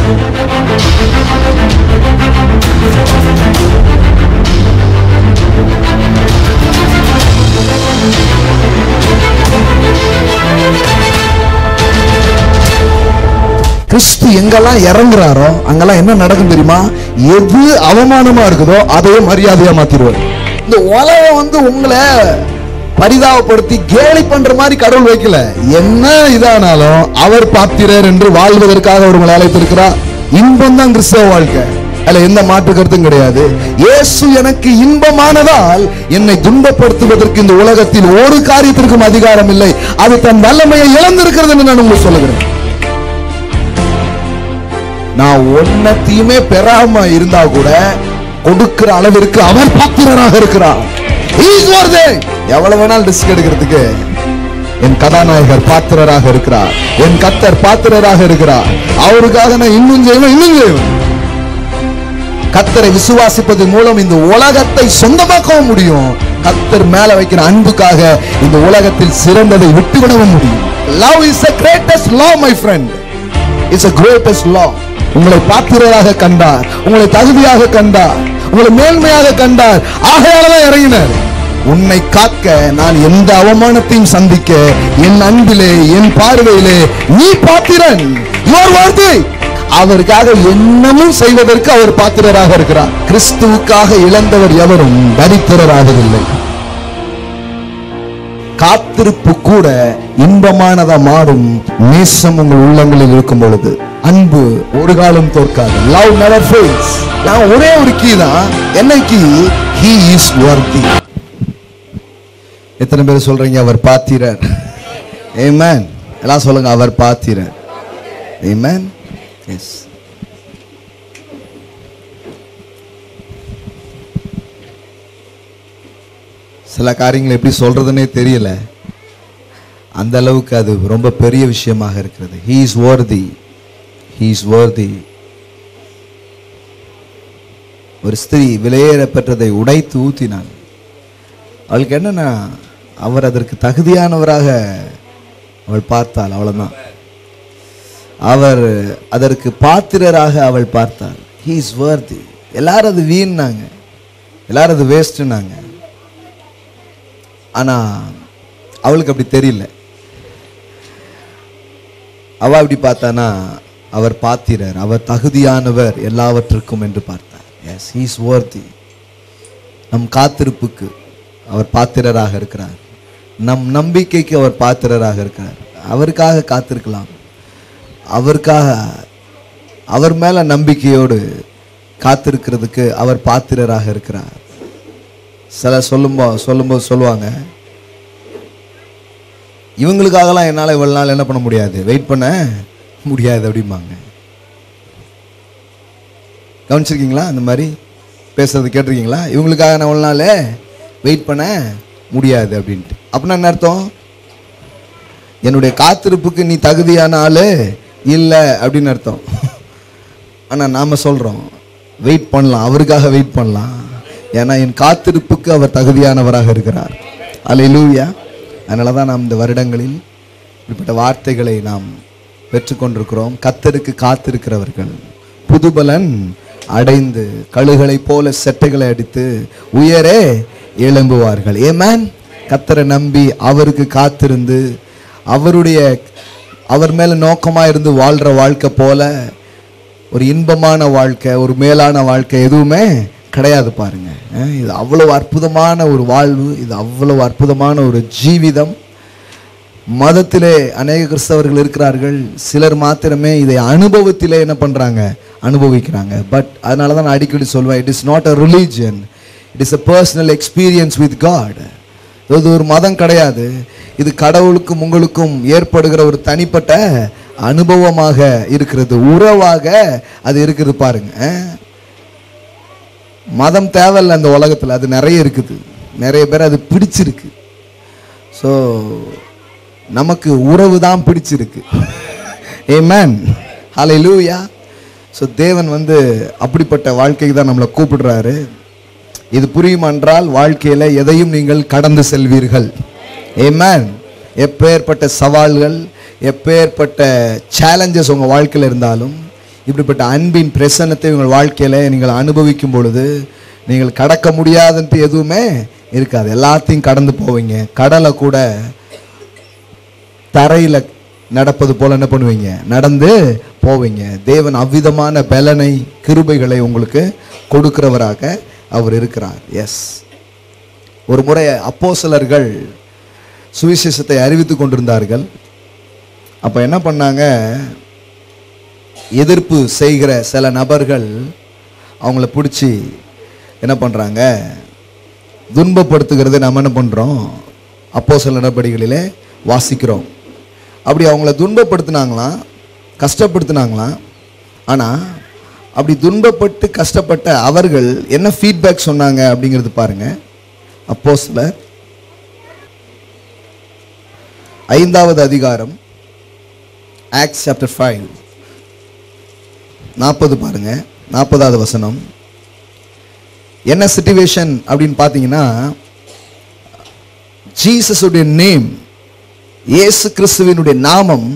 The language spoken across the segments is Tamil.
கிறிஸ்து எங்கெல்லாம் இறங்குறாரோ அங்கெல்லாம் என்ன நடக்கும் தெரியுமா எது அவமானமா இருக்குதோ அதையே மரியாதையா மாத்திடுவார் இந்த உலகம் வந்து உங்களை பரிதாபப்படுத்தி கேலி பண்ற மாதிரி கடவுள் வைக்கல என்ன இதானாலும் அவர் பாத்திரர் என்று வாழ்வதற்காக அவர் உங்களை அழைத்திருக்கிறார் இன்பம் தான் கிறிஸ்தவ வாழ்க்கை அதுல எந்த மாற்று கருத்தும் கிடையாது இயேசு எனக்கு இன்பமானதால் என்னை துன்பப்படுத்துவதற்கு இந்த உலகத்தில் ஒரு காரியத்திற்கும் அதிகாரம் இல்லை அது தன் வல்லமையை இழந்திருக்கிறது என்று நான் உங்களுக்கு சொல்லுகிறேன் நான் ஒன்னத்தையுமே பெறாம இருந்தா கூட கொடுக்கிற அளவிற்கு அவர் பாத்திரராக இருக்கிறார் He is worthy. எவ்வளவு வேணாலும் ரிஸ்க் எடுக்கிறதுக்கு என் கதாநாயகர் பாத்திரராக இருக்கிறார் என் கத்தர் பாத்திரராக இருக்கிறார் அவருக்காக நான் இன்னும் செய்வேன் இன்னும் செய்வேன் கத்தரை விசுவாசிப்பதன் மூலம் இந்த உலகத்தை சொந்தமாக்கவும் முடியும் கத்தர் மேல வைக்கிற அன்புக்காக இந்த உலகத்தில் சிறந்ததை விட்டுவிடவும் முடியும் love is a greatest law my friend it's a greatest law உங்களை பாத்திரராக கண்டார் உங்களை தகுதியாக கண்டார் உங்களை மேன்மையாக கண்டார் ஆகையாலதான் இறங்கினார் உன்னை காக்க நான் எந்த அவமானத்தையும் சந்திக்க என் அன்பிலே என் பார்வையிலே நீ பாத்திரன் you are worthy அவருக்காக என்னமும் செய்வதற்கு அவர் பாத்திரராக இருக்கிறார் கிறிஸ்துவுக்காக இழந்தவர் எவரும் தரித்திரராகவில்லை காத்திருப்பு கூட இன்பமானதா மாறும் நேசம் உங்கள் உள்ளங்களில் இருக்கும் பொழுது அன்பு ஒரு காலம் தோற்காது லவ் நெவர் ஃபெயில்ஸ் நான் ஒரே ஒரு கீ தான் என்ன கீ ஹி இஸ் worthy எத்தனை பேர் சொல்றீங்க அவர் பாத்திரர் Amen எல்லாம் சொல்லுங்க அவர் பாத்திரர் Amen எஸ் சில காரியங்களை எப்படி சொல்றதுன்னே தெரியல அந்த அளவுக்கு அது ரொம்ப பெரிய விஷயமாக இருக்கிறது he is worthy he is worthy ஒரு ஸ்திரீ விலையேற பெற்றதை உடைத்து ஊத்தினாள் அவளுக்கு என்னன்னா அவர் அதற்கு தகுதியானவராக அவள் பார்த்தாள் அவ்வளவுதான் அவர் அதற்கு பாத்திரராக அவள் பார்த்தாள் ஹீ இஸ் worthy எல்லாரும் அது வீணாங்க எல்லாரும் அது வேஸ்ட்னாங்க ஆனா அவளுக்கு அப்படி தெரியல அவ அப்படி பார்த்தானா அவர் பாத்திரர் அவர் தகுதியானவர் எல்லாவற்றுக்கும் என்று பார்த்தார் எஸ் ஹீஸ் worthy நம் காத்திருப்புக்கு அவர் பாத்திரராக இருக்கிறார் நம் நம்பிக்கைக்கு அவர் பாத்திரராக இருக்கிறார் அவருக்காக காத்திருக்கலாம் அவருக்காக அவர் மேல நம்பிக்கையோடு காத்திருக்கிறதுக்கு அவர் பாத்திரராக இருக்கிறார் சில சொல்லும்போது சொல்லும்போது சொல்லுவாங்க இவங்களுக்காகலாம் என்னால் இவ்வளவு நாள் என்ன பண்ண முடியாது வெயிட் பண்ண முடியாது அப்படிம்பாங்க கவனிச்சிருக்கீங்களா அந்த மாதிரி பேசுறது கேட்டிருக்கீங்களா இவங்களுக்காக நான் இவ்வளவு நாள் வெயிட் பண்ண முடியாது அப்படின்ட்டு அப்படின்னா என்ன அர்த்தம் என்னுடைய காத்திருப்புக்கு நீ தகுதியான ஆளு இல்லை அப்படின்னு அர்த்தம் ஆனால் நாம சொல்கிறோம் வெயிட் பண்ணலாம் அவருக்காக வெயிட் பண்ணலாம் ஏன்னா என் காத்திருப்புக்கு அவர் தகுதியானவராக இருக்கிறார் அல்லேலூயா அதனால தான் நாம் இந்த வருடங்களில் இப்படிப்பட்ட வார்த்தைகளை நாம் பெற்றுக்கொண்டிருக்கிறோம் கத்தருக்கு காத்திருக்கிறவர்கள் புதுபலன் அடைந்து கழுகளைப் போல செட்டைகளை அடித்து உயரே எழும்புவார்கள் ஏமேன் கத்தரை நம்பி அவருக்கு காத்திருந்து அவருடைய அவர் மேல நோக்கமா இருந்து வாழ்ற வாழ்க்கை போல ஒரு இன்பமான வாழ்க்கை ஒரு மேலான வாழ்க்கை எதுவுமே கிடையாது பாருங்க அஹ் இது அவ்வளவு அற்புதமான ஒரு வாழ்வு இது அவ்வளவு அற்புதமான ஒரு ஜீவிதம் மதத்திலே அநேக கிறிஸ்தவர்கள் இருக்கிறார்கள் சிலர் மாத்திரமே இதை அனுபவத்திலே என்ன பண்றாங்க அனுபவிக்கிறாங்க பட் அதனால தான் நான் அடிக்கடி சொல்வேன் it is not a religion it is a personal experience with God இது ஒரு மதம் கிடையாது இது கடவுளுக்கும் உங்களுக்கும் ஏற்படுகிற ஒரு தனிப்பட்ட அனுபவமாக இருக்கிறது உறவாக அது இருக்குது பாருங்க அஹ். மதம் தேவையில்ல அந்த உலகத்தில் அது நிறைய இருக்குது நிறைய பேர் அது பிடிச்சிருக்கு ஸோ நமக்கு உறவு தான் பிடிச்சிருக்கு ஏமேன் ஹலை லூயா ஸோ தேவன் வந்து அப்படிப்பட்ட வாழ்க்கைக்கு தான் நம்மளை கூப்பிடுறாரு இது புரியுமென்றால் வாழ்க்கையில் எதையும் நீங்கள் கடந்து செல்வீர்கள் ஏமேன் எப்பேற்பட்ட சவால்கள் எப்பேற்பட்ட சேலஞ்சஸ் உங்கள் வாழ்க்கையில் இருந்தாலும் இப்படிப்பட்ட அன்பின் பிரசன்னத்தை உங்கள் வாழ்க்கையில நீங்கள் அனுபவிக்கும் பொழுது நீங்கள் கடக்க முடியாதுன்ட்டு எதுவுமே இருக்காது எல்லாத்தையும் கடந்து போவீங்க கடலை கூட தரையில நடப்பது போல என்ன பண்ணுவீங்க நடந்து போவீங்க தேவன் அவ்விதமான பலனை கிருபைகளை உங்களுக்கு கொடுக்கிறவராக அவர் இருக்கிறார் எஸ் ஒரு முறை அப்போஸ்தலர்கள் சுவிசேஷத்தை அறிவித்து கொண்டிருந்தார்கள் அப்போ என்ன பண்ணாங்க எதிர்ப்பு செய்கிற சில நபர்கள் அவங்கள பிடிச்சி என்ன பண்ணுறாங்க துன்பப்படுத்துகிறதை நம்ம என்ன பண்ணுறோம் அப்போ சில நடவடிக்கைகளிலே வாசிக்கிறோம் அப்படி அவங்கள துன்பப்படுத்தினாங்களாம் கஷ்டப்படுத்தினாங்களாம் ஆனால் அப்படி துன்பப்பட்டு கஷ்டப்பட்ட அவர்கள் என்ன ஃபீட்பேக் சொன்னாங்க அப்படிங்கிறது பாருங்க அப்போ சிலர் ஐந்தாவது அதிகாரம் ஆக்ஸ் சாப்டர் ஃபைவ் நாற்பது பாருங்க நாற்பதாவது வசனம் என்ன சிச்சுவேஷன் அப்படின்னு பார்த்தீங்கன்னா ஜீசஸுடைய நேம் இயேசு கிறிஸ்துவினுடைய நாமம்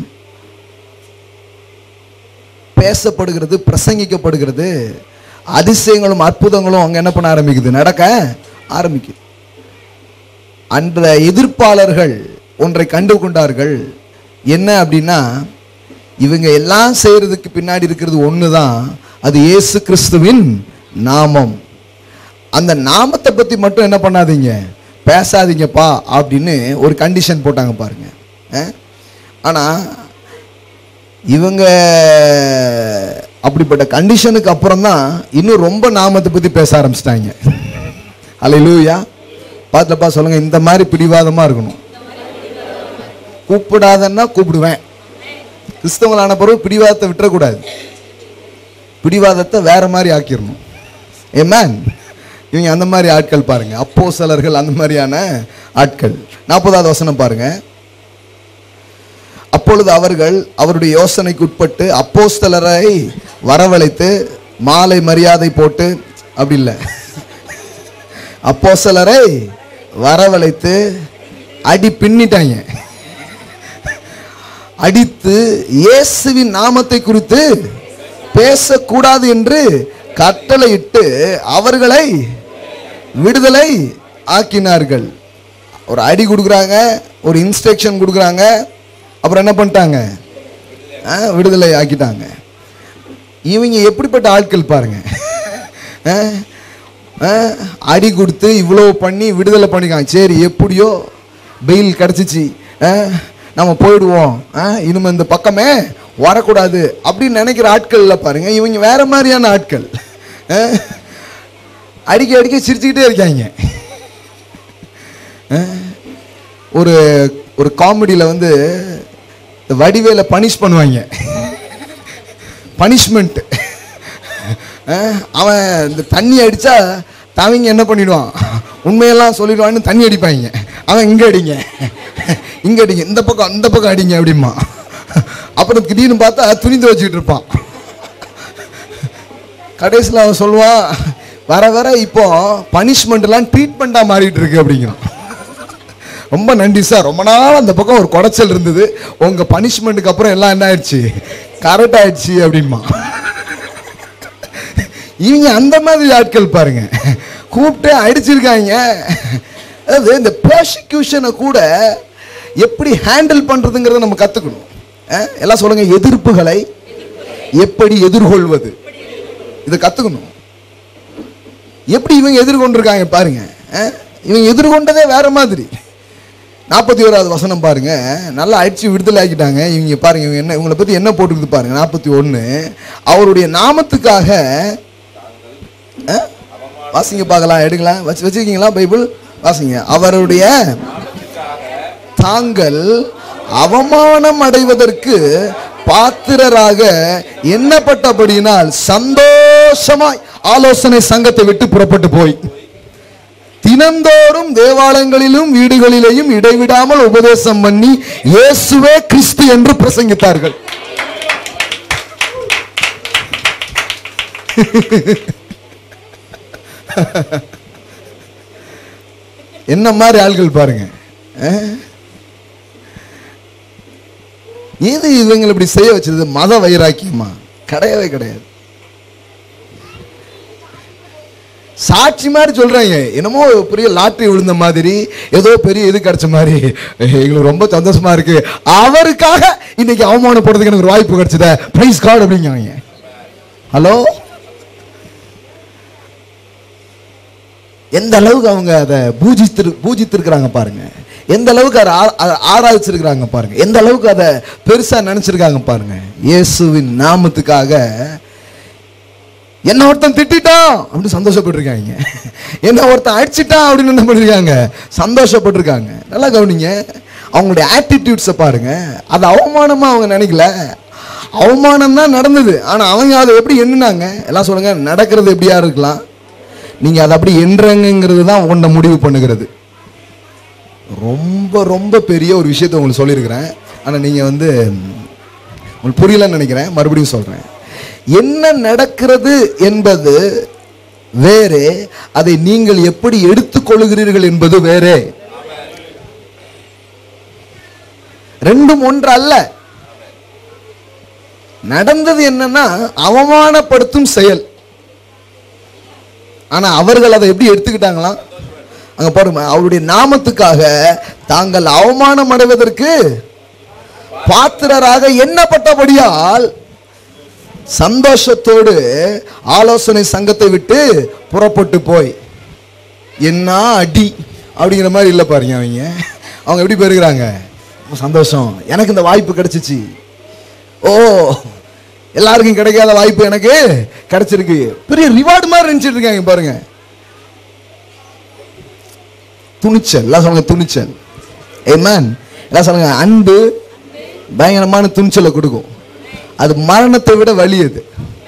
பேசப்படுகிறது பிரசங்கிக்கப்படுகிறது அதிசயங்களும் அற்புதங்களும் அங்க என்ன பண்ண ஆரம்பிக்குது நடக்க ஆரம்பிக்குது அந்த எதிர்ப்பாளர்கள் ஒன்றை கண்டு கொண்டார்கள் என்ன அப்படின்னா இவங்க எல்லாம் செய்யறதுக்கு பின்னாடி இருக்கிறது ஒன்று தான் அது இயேசு கிறிஸ்துவின் நாமம் அந்த நாமத்தை பற்றி மட்டும் என்ன பண்ணாதீங்க பேசாதீங்கப்பா அப்படின்னு ஒரு கண்டிஷன் போட்டாங்க பாருங்க அஹ்? ஆனா இவங்க அப்படிப்பட்ட கண்டிஷனுக்கு அப்புறம் தான் இன்னும் ரொம்ப நாமத்தை பற்றி பேச ஆரம்பிச்சிட்டாங்க அல்லேலூயா பார்த்துலப்பா சொல்லுங்க இந்த மாதிரி பிடிவாதமா இருக்கணும் கூப்பிடாதன்னா கூப்பிடுவேன் கிறிஸ்தவங்களான பிறகு பிடிவாதத்தை விட்டுறக்கூடாது பிடிவாதத்தை வேற மாதிரி ஆக்கிடணும் ஏமேன் இவங்க அந்த மாதிரி ஆட்கள் பாருங்க அப்போ சிலர்கள் அந்த மாதிரியான ஆட்கள் நாற்பதாவது வசனம் பாருங்க அப்பொழுது அவர்கள் அவருடைய யோசனைக்கு உட்பட்டு அப்போஸ்தலரை வரவழைத்து மாலை மரியாதை போட்டு அப்படி இல்லை அப்போஸ்தலரை வரவழைத்து அடி பின்னிட்டாங்க அடித்து இயேசுவின் நாமத்தை குறித்து பேசக்கூடாது என்று கட்டளையிட்டு அவர்களை விடுதலை ஆக்கினார்கள் ஒரு அடி கொடுக்குறாங்க ஒரு இன்ஸ்ட்ரக்ஷன் கொடுக்குறாங்க அப்புறம் என்ன பண்ணிட்டாங்க ஆ, விடுதலை ஆக்கிட்டாங்க இவங்க எப்படிப்பட்ட ஆட்கள் பாருங்க ஆ, ஆ, அடி கொடுத்து இவ்வளோ பண்ணி விடுதலை பண்ணிக்காங்க சரி எப்படியோ பெயில் கிடச்சிச்சு நம்ம போயிடுவோம் ஆ, இனிமே இந்த பக்கமே வரக்கூடாது அப்படின்னு நினைக்கிற ஆட்கள்ல பாருங்க இவங்க வேற மாதிரியான ஆட்கள் ஆ, அடிக்க அடிக்க சிரிச்சுக்கிட்டே இருக்காங்க ஆ, ஒரு ஒரு காமெடியில் வந்து இந்த வடிவேல பனிஷ் பண்ணுவாங்க பனிஷ்மெண்ட் அவன் இந்த தண்ணி அடிச்சா தவங்க என்ன பண்ணிடுவான் உண்மையெல்லாம் சொல்லிடுவான்னு தண்ணி அடிப்பாங்க அவன் இங்க அடிங்க இங்க அடிங்க இந்த பக்கம் அந்த பக்கம் அடிங்க அப்படிமா அப்புறம் திடீர்னு பார்த்தா துணி துவச்சிட்டு இருப்பான் கடைசியில் அவன் சொல்லுவான் வர வர இப்போ பனிஷ்மெண்ட்லாம் ட்ரீட்மெண்ட்டாக மாறிட்டு இருக்கு அப்படிங்கிறான் ரொம்ப நன்றி சார் ரொம்ப நாள் அந்த பக்கம் ஒரு குடைச்சல் இருந்தது உங்க பனிஷ்மெண்ட்டுக்கு அப்புறம் எல்லாம் என்ன ஆயிடுச்சு கரெக்ட் ஆயிடுச்சு அப்படின்மா இவங்க அந்த மாதிரி ஆட்கள் பாருங்க கூப்பிட்டு அடிச்சிருக்காங்க அதாவது இந்த பெர்சிக்யூஷனை கூட எப்படி ஹேண்டில் பண்றதுங்கிறத நம்ம கத்துக்கணும் அஹ், எல்லாம் சொல்லுங்க எதிர்ப்புகளை எப்படி எதிர்கொள்வது இதை கத்துக்கணும் எப்படி இவங்க எதிர்கொண்டிருக்காங்க பாருங்க அஹ், இவங்க எதிர்கொண்டதே வேற மாதிரி நாற்பத்தி ஓராவது வசனம் பாருங்க நல்லா அடிச்சு விடுதலை ஆக்கிட்டாங்க இவங்க பாருங்க இவங்க என்ன இவங்களை பத்தி என்ன போட்டுருக்குது பாருங்க நாற்பத்தி ஒன்று அவருடைய நாமத்துக்காக அஹ், வாசிங்க பார்க்கலாம் எடுக்கலாம் வச்சு வச்சிருக்கீங்களா பைபிள் வாசிங்க அவருடைய தாங்கள் அவமானம் அடைவதற்கு பாத்திரராக எண்ணப்பட்டபடியினால் சந்தோஷமாய் ஆலோசனை சங்கத்தை விட்டு புறப்பட்டு போய் தினந்தோறும் தேவாலயங்களிலும் வீடுகளிலேயும் இடைவிடாமல் உபதேசம் பண்ணி இயேசுவே கிறிஸ்து என்று பிரசங்கித்தார்கள் என்ன மாதிரி ஆள்கள் பாருங்க அஹ்? எது இவங்களை இப்படி செய்ய வச்சது மத வைராக்கியமா கிடையவே கிடையாது சாட்சி மாதிரி சொல்றாங்க என்னமோ பெரிய லாட்டரி விழுந்த மாதிரி ஏதோ பெரிய இது கிடைச்ச மாதிரி எங்களுக்கு ரொம்ப சந்தோஷமா இருக்கு அவருக்காக இன்னைக்கு அவமானப்படுறதுக்கு எனக்கு ஒரு வாய்ப்பு கிடைச்சத பிரைஸ் கார்டு அப்படிங்கிறாங்க ஹலோ எந்த அளவுக்கு அவங்க அதை பூஜித்து பூஜித்திருக்கிறாங்க பாருங்க எந்த அளவுக்கு அதை ஆ- ஆ- ஆராய்ச்சிருக்கிறாங்க பாருங்க எந்த அளவுக்கு அதை பெருசா நினைச்சிருக்காங்க பாருங்க இயேசுவின் நாமத்துக்காக என்ன ஒருத்தன் திட்டிட்டான் அப்படின்னு சந்தோஷப்பட்டிருக்காங்க என்ன ஒருத்தன் அடிச்சிட்டான் அப்படின்னு என்ன பண்ணிருக்காங்க சந்தோஷப்பட்டிருக்காங்க நல்லா கவனிங்க அவங்களுடைய ஆட்டிடியூட்ஸை பாருங்க அது அவமானமா அவங்க நினைக்கல அவமானம் தான் நடந்தது ஆனா அவங்க அதை எப்படி எண்ணுனாங்க எல்லாம் சொல்லுங்க நடக்கிறது எப்படியா இருக்கலாம் நீங்க அதை அப்படி எண்றங்கிறது தான் உன்னை முடிவு பண்ணுகிறது ரொம்ப ரொம்ப பெரிய ஒரு விஷயத்தை உங்களுக்கு சொல்லியிருக்கிறேன் ஆனா நீங்க வந்து உங்களுக்கு புரியலன்னு நினைக்கிறேன் மறுபடியும் சொல்றேன் என்ன நடக்கிறது என்பது வேறே அதை நீங்கள் எப்படி எடுத்துக்கொள்கிறீர்கள் என்பது வேறே ரெண்டும் ஒன்று அல்ல நடந்தது என்னன்னா அவமானப்படுத்தும் செயல் ஆனா அவர்கள் அதை எப்படி எடுத்துக்கிட்டாங்களாம் அங்க பாருங்க அவருடைய நாமத்துக்காக தாங்கள் அவமானம் அடைவதற்கு பாத்திரராக எண்ணப்பட்டபடியால் சந்தோஷத்தோடு ஆலோசனை சங்கத்தை விட்டு புறப்பட்டு போய் என்ன அடி அப்படிங்கிற மாதிரி இல்லை பாருங்க அவங்க அவங்க எப்படி போயிருக்கிறாங்க ரொம்ப சந்தோஷம் எனக்கு இந்த வாய்ப்பு கிடைச்சிச்சு ஓ எல்லாருக்கும் கிடைக்காத வாய்ப்பு எனக்கு கிடைச்சிருக்கு பெரிய ரிவார்டு மாதிரி நினைச்சிட்டு இருக்காங்க பாருங்க துணிச்சல் எல்லாம் சொல்லுங்க துணிச்சல் ஏமேன் எல்லாம் சொல்லுங்க அன்பு பயங்கரமான துணிச்சலை கொடுக்கும் அது மரணத்தை விட வலி அது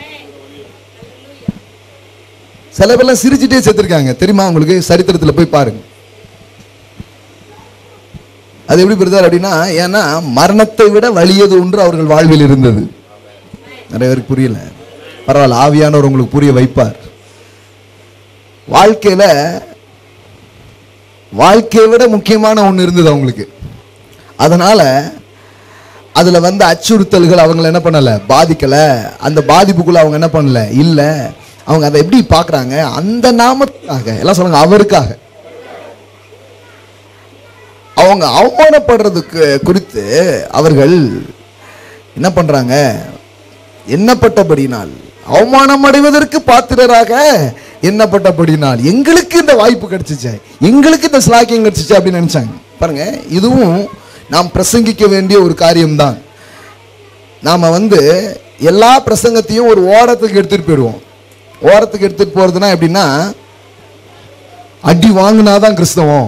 சில பேர்லாம் சிரிச்சுட்டே செத்துருக்காங்க தெரியுமா உங்களுக்கு சரித்திரத்தில் போய் பாருங்க அது எப்படி பெறுதார் அப்படின்னா ஏன்னா மரணத்தை விட வலியது ஒன்று அவர்கள் வாழ்வில் இருந்தது நிறைய பேருக்கு புரியல பரவாயில்ல ஆவியானவர் உங்களுக்கு புரிய வைப்பார் வாழ்க்கையில வாழ்க்கையை விட முக்கியமான ஒன்று இருந்தது அவங்களுக்கு அதனால அதுல வந்து அச்சுறுத்தல்கள் அவங்கள என்ன பண்ணல பாதிக்கல அந்த பாதிப்புக்குள்ள அவங்க என்ன பண்ணல இல்ல அவங்க அதை எப்படி பார்க்கறாங்க அந்த நாமத்துக்காக எல்லாம் சொல்லுங்க அவருக்காக அவங்க அவமானப்படுறதுக்கு குறித்து அவர்கள் என்ன பண்றாங்க எண்ணப்பட்டபடினால் அவமானம் அடைவதற்கு பாத்திரராக எண்ணப்பட்டபடினால் எங்களுக்கு இந்த வாய்ப்பு கிடைச்சிச்சு எங்களுக்கு இந்த ஸ்லாக்கியம் கிடைச்சிச்சு அப்படின்னு நினைச்சாங்க பாருங்க இதுவும் நாம் பிரசங்கிக்க வேண்டிய ஒரு காரியம்தான் நாம வந்து எல்லா பிரசங்கத்தையும் ஒரு ஓரத்துக்கு எடுத்துட்டு போயிடுவோம் ஓரத்துக்கு எடுத்துட்டு போறதுன்னா எப்படின்னா அடி வாங்கினாதான் கிறிஸ்தவம்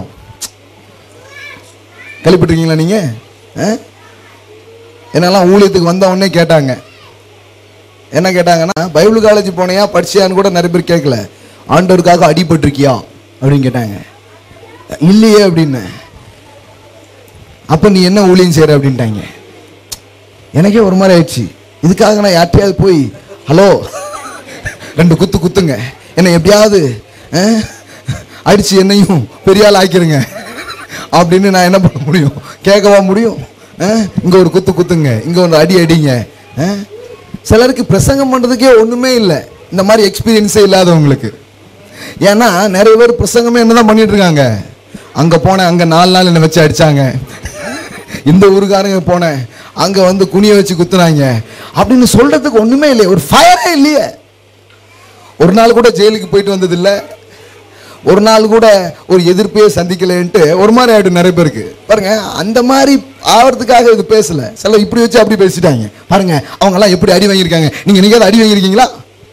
கேள்விப்பட்டிருக்கீங்களா நீங்க ஆ? என்னெல்லாம் ஊழியத்துக்கு வந்த உடனே கேட்டாங்க என்ன கேட்டாங்கன்னா பைபிள் காலேஜ் போனியா படிச்சியான்னு கூட நிறைய பேர் கேட்கல ஆண்டவருக்காக அடிபட்டிருக்கியா அப்படின்னு கேட்டாங்க இல்லையே அப்படின்னு அப்ப நீ என்ன ஊழியம் செய்யற அப்படின்ட்டாங்க எனக்கே ஒரு மாதிரி ஆயிடுச்சு இதுக்காக நான் யார்ட்டையாவது போய் ஹலோ ரெண்டு குத்து குத்துங்க என்னை எப்படியாவது ஆ, அடிச்சு என்னையும் பெரிய ஆள் ஆக்கிருங்க அப்படின்னு நான் என்ன பண்ண முடியும் கேட்கவா முடியும் ஆ, இங்க ஒரு குத்து குத்துங்க இங்க ஒரு அடி அடிங்க ஆ? சிலருக்கு பிரசங்கம் பண்றதுக்கே ஒண்ணுமே இல்லை இந்த மாதிரி எக்ஸ்பீரியன்ஸே இல்லாதவங்களுக்கு ஏன்னா நிறைய பேர் பிரசங்கமே என்னதான் பண்ணிட்டு இருக்காங்க அங்க போனேன் அங்க நாலு நாள் என்னை வச்சு அடிச்சாங்க இந்த ஊருக்காரங்க போனேன் அங்க வந்து குனிய வச்சு குத்துனாங்க அப்படின்னு சொல்றதுக்கு ஒண்ணுமே இல்லை ஒரு ஃபயரே இல்லையே ஒரு நாள் கூட ஜெயிலுக்கு போயிட்டு வந்தது இல்ல ஒரு நாள் கூட ஒரு எதிர்ப்பையே சந்திக்கலைன்ட்டு ஒரு மாதிரி ஆயிடும் நிறைய பேருக்கு பாருங்க அந்த மாதிரி ஆவறதுக்காக இது பேசல சில இப்படி வச்சு அப்படி பேசிட்டாங்க பாருங்க அவங்க எல்லாம் எப்படி அடி வாங்கியிருக்காங்க நீங்க நீங்க அடி வாங்கியிருக்கீங்களா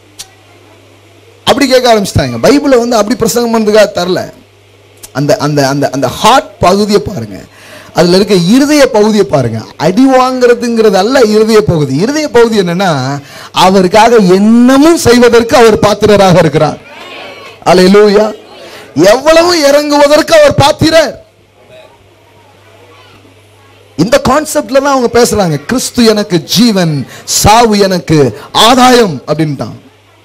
அப்படி கேட்க ஆரம்பிச்சிட்டாங்க பைபிளை வந்து அப்படி பிரசங்கம் பண்ணதுக்காக தரல அந்த அந்த அந்த அந்த ஹார்ட் பகுதியை பாருங்க அதுல இருக்க இருதய பகுதியை பாருங்க அடி வாங்குறதுங்கிறது அல்ல இருதய பகுதி இருதய பகுதி என்னன்னா அவருக்காக என்னமும் செய்வதற்கு அவர் பாத்திரராக இருக்கிறார் அல்லேலூயா எவ்வளவு இறங்குவதற்கு அவர் பாத்திரர் இந்த கான்செப்ட்ல தான் அவங்க பேசுறாங்க கிறிஸ்து எனக்கு ஜீவன் சாவு எனக்கு ஆதாயம் அப்படின்ட்டான்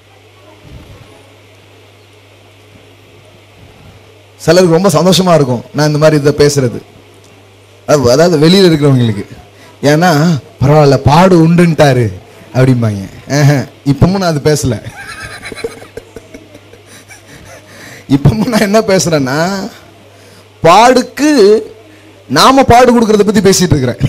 சிலருக்கு ரொம்ப சந்தோஷமா இருக்கும் நான் இந்த மாதிரி இதை பேசுறது அது- அதாவது வெளியில இருக்கிறவங்களுக்கு ஏன்னா பரவாயில்ல பாடு உண்டுன்ட்டாரு அப்படிம்பாங்க ஆஹா, இப்பவும் நான் அது பேசல இப்பவும் நான் என்ன பேசுறேன்னா பாடுக்கு நாம பாடு கொடுக்கறத பத்தி பேசிட்டு இருக்கிறேன்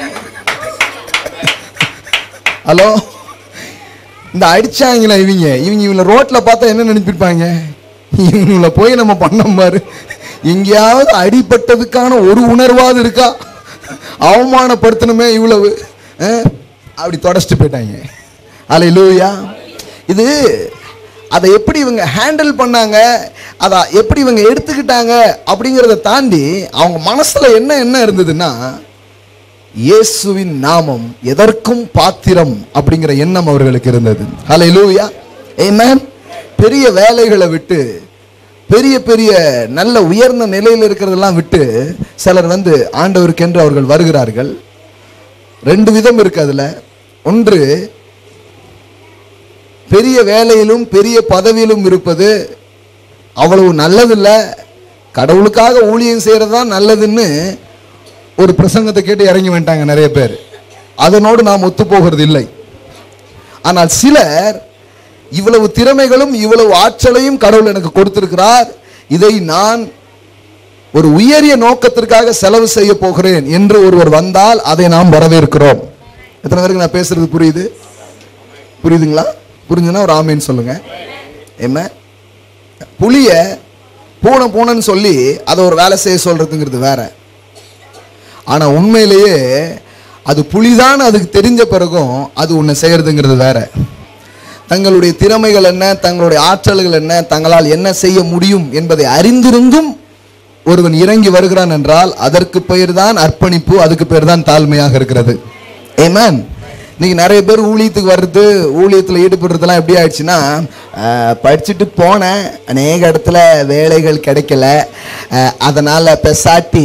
ஹலோ இந்த அடிச்சாங்களா இவங்க இவங்க இவங்கள ரோட்ல பார்த்தா என்ன நினைப்பிருப்பாங்க இவங்கள போய் நம்ம பண்ணோம் பாரு எங்கேயாவது அடிபட்டதுக்கான ஒரு உணர்வாவது இருக்கா அவமானப்படுத்தணுமே இவ்வளவு அஹ், அப்படி தொடச்சிட்டு போயிட்டாங்க அலை லூயா இது அதை எப்படி இவங்க ஹேண்டில் பண்ணாங்க அதை எப்படி இவங்க எடுத்துக்கிட்டாங்க அப்படிங்கிறத தாண்டி அவங்க மனசுல என்ன என்ன இருந்ததுன்னா இயேசுவின் நாமம் எதற்கும் பாத்திரம் அப்படிங்கிற எண்ணம் அவர்களுக்கு இருந்தது ஹalleluya ஆமென் பெரிய வேலைகளை விட்டு பெரிய பெரிய நல்ல உயர்ந்த நிலையில் இருக்கிறதெல்லாம் விட்டு சிலர் வந்து ஆண்டவருக்கென்று அவர்கள் வருகிறார்கள் ரெண்டு விதம் இருக்கு அதுல ஒன்று பெரிய வேலையிலும் பெரிய பதவியிலும் இருப்பது அவ்வளவு நல்லதில்லை கடவுளுக்காக ஊழியம் செய்கிறது தான் நல்லதுன்னு ஒரு பிரசங்கத்தை கேட்டு இறங்கி வந்துட்டாங்க நிறைய பேர் அதனோடு நாம் ஒத்து போகிறது இல்லை ஆனால் சிலர் இவ்வளவு திறமைகளும் இவ்வளவு ஆற்றலையும் கடவுள் எனக்கு கொடுத்திருக்கிறார் இதை நான் ஒரு உயரிய நோக்கத்திற்காக செலவு செய்ய போகிறேன் என்று ஒருவர் வந்தால் அதை நாம் வரவேற்கிறோம் எத்தனை பேருக்கு நான் பேசுறது புரியுது புரியுதுங்களா புரிஞ்சுன்னா ஒரு ஆமேன்னு சொல்லுங்க என்ன புளிய பூனை பூனைன்னு சொல்லி அதை ஒரு வேலை செய்ய சொல்றதுங்கிறது வேற ஆனா உண்மையிலேயே அது புலிதான் அதுக்கு தெரிஞ்ச பிறகும் அது உன்னை செய்யறதுங்கிறது வேற தங்களுடைய திறமைகள் என்ன தங்களுடைய ஆற்றல்கள் என்ன தங்களால் என்ன செய்ய முடியும் என்பதை அறிந்திருந்தும் ஒருவன் இறங்கி வருகிறான் என்றால் அதற்கு பெயர் தான் அர்ப்பணிப்பு அதுக்கு பேர் தான் தாழ்மையாக இருக்கிறது ஏமேன் இன்னைக்கு நிறைய பேர் ஊழியத்துக்கு வர்றது ஊழியத்தில் ஈடுபடுறதுலாம் எப்படி ஆயிடுச்சுன்னா ஆஹ், படிச்சுட்டு போனேன் அநேக இடத்துல வேலைகள் கிடைக்கல ஆஹ், அதனால பெசாட்டி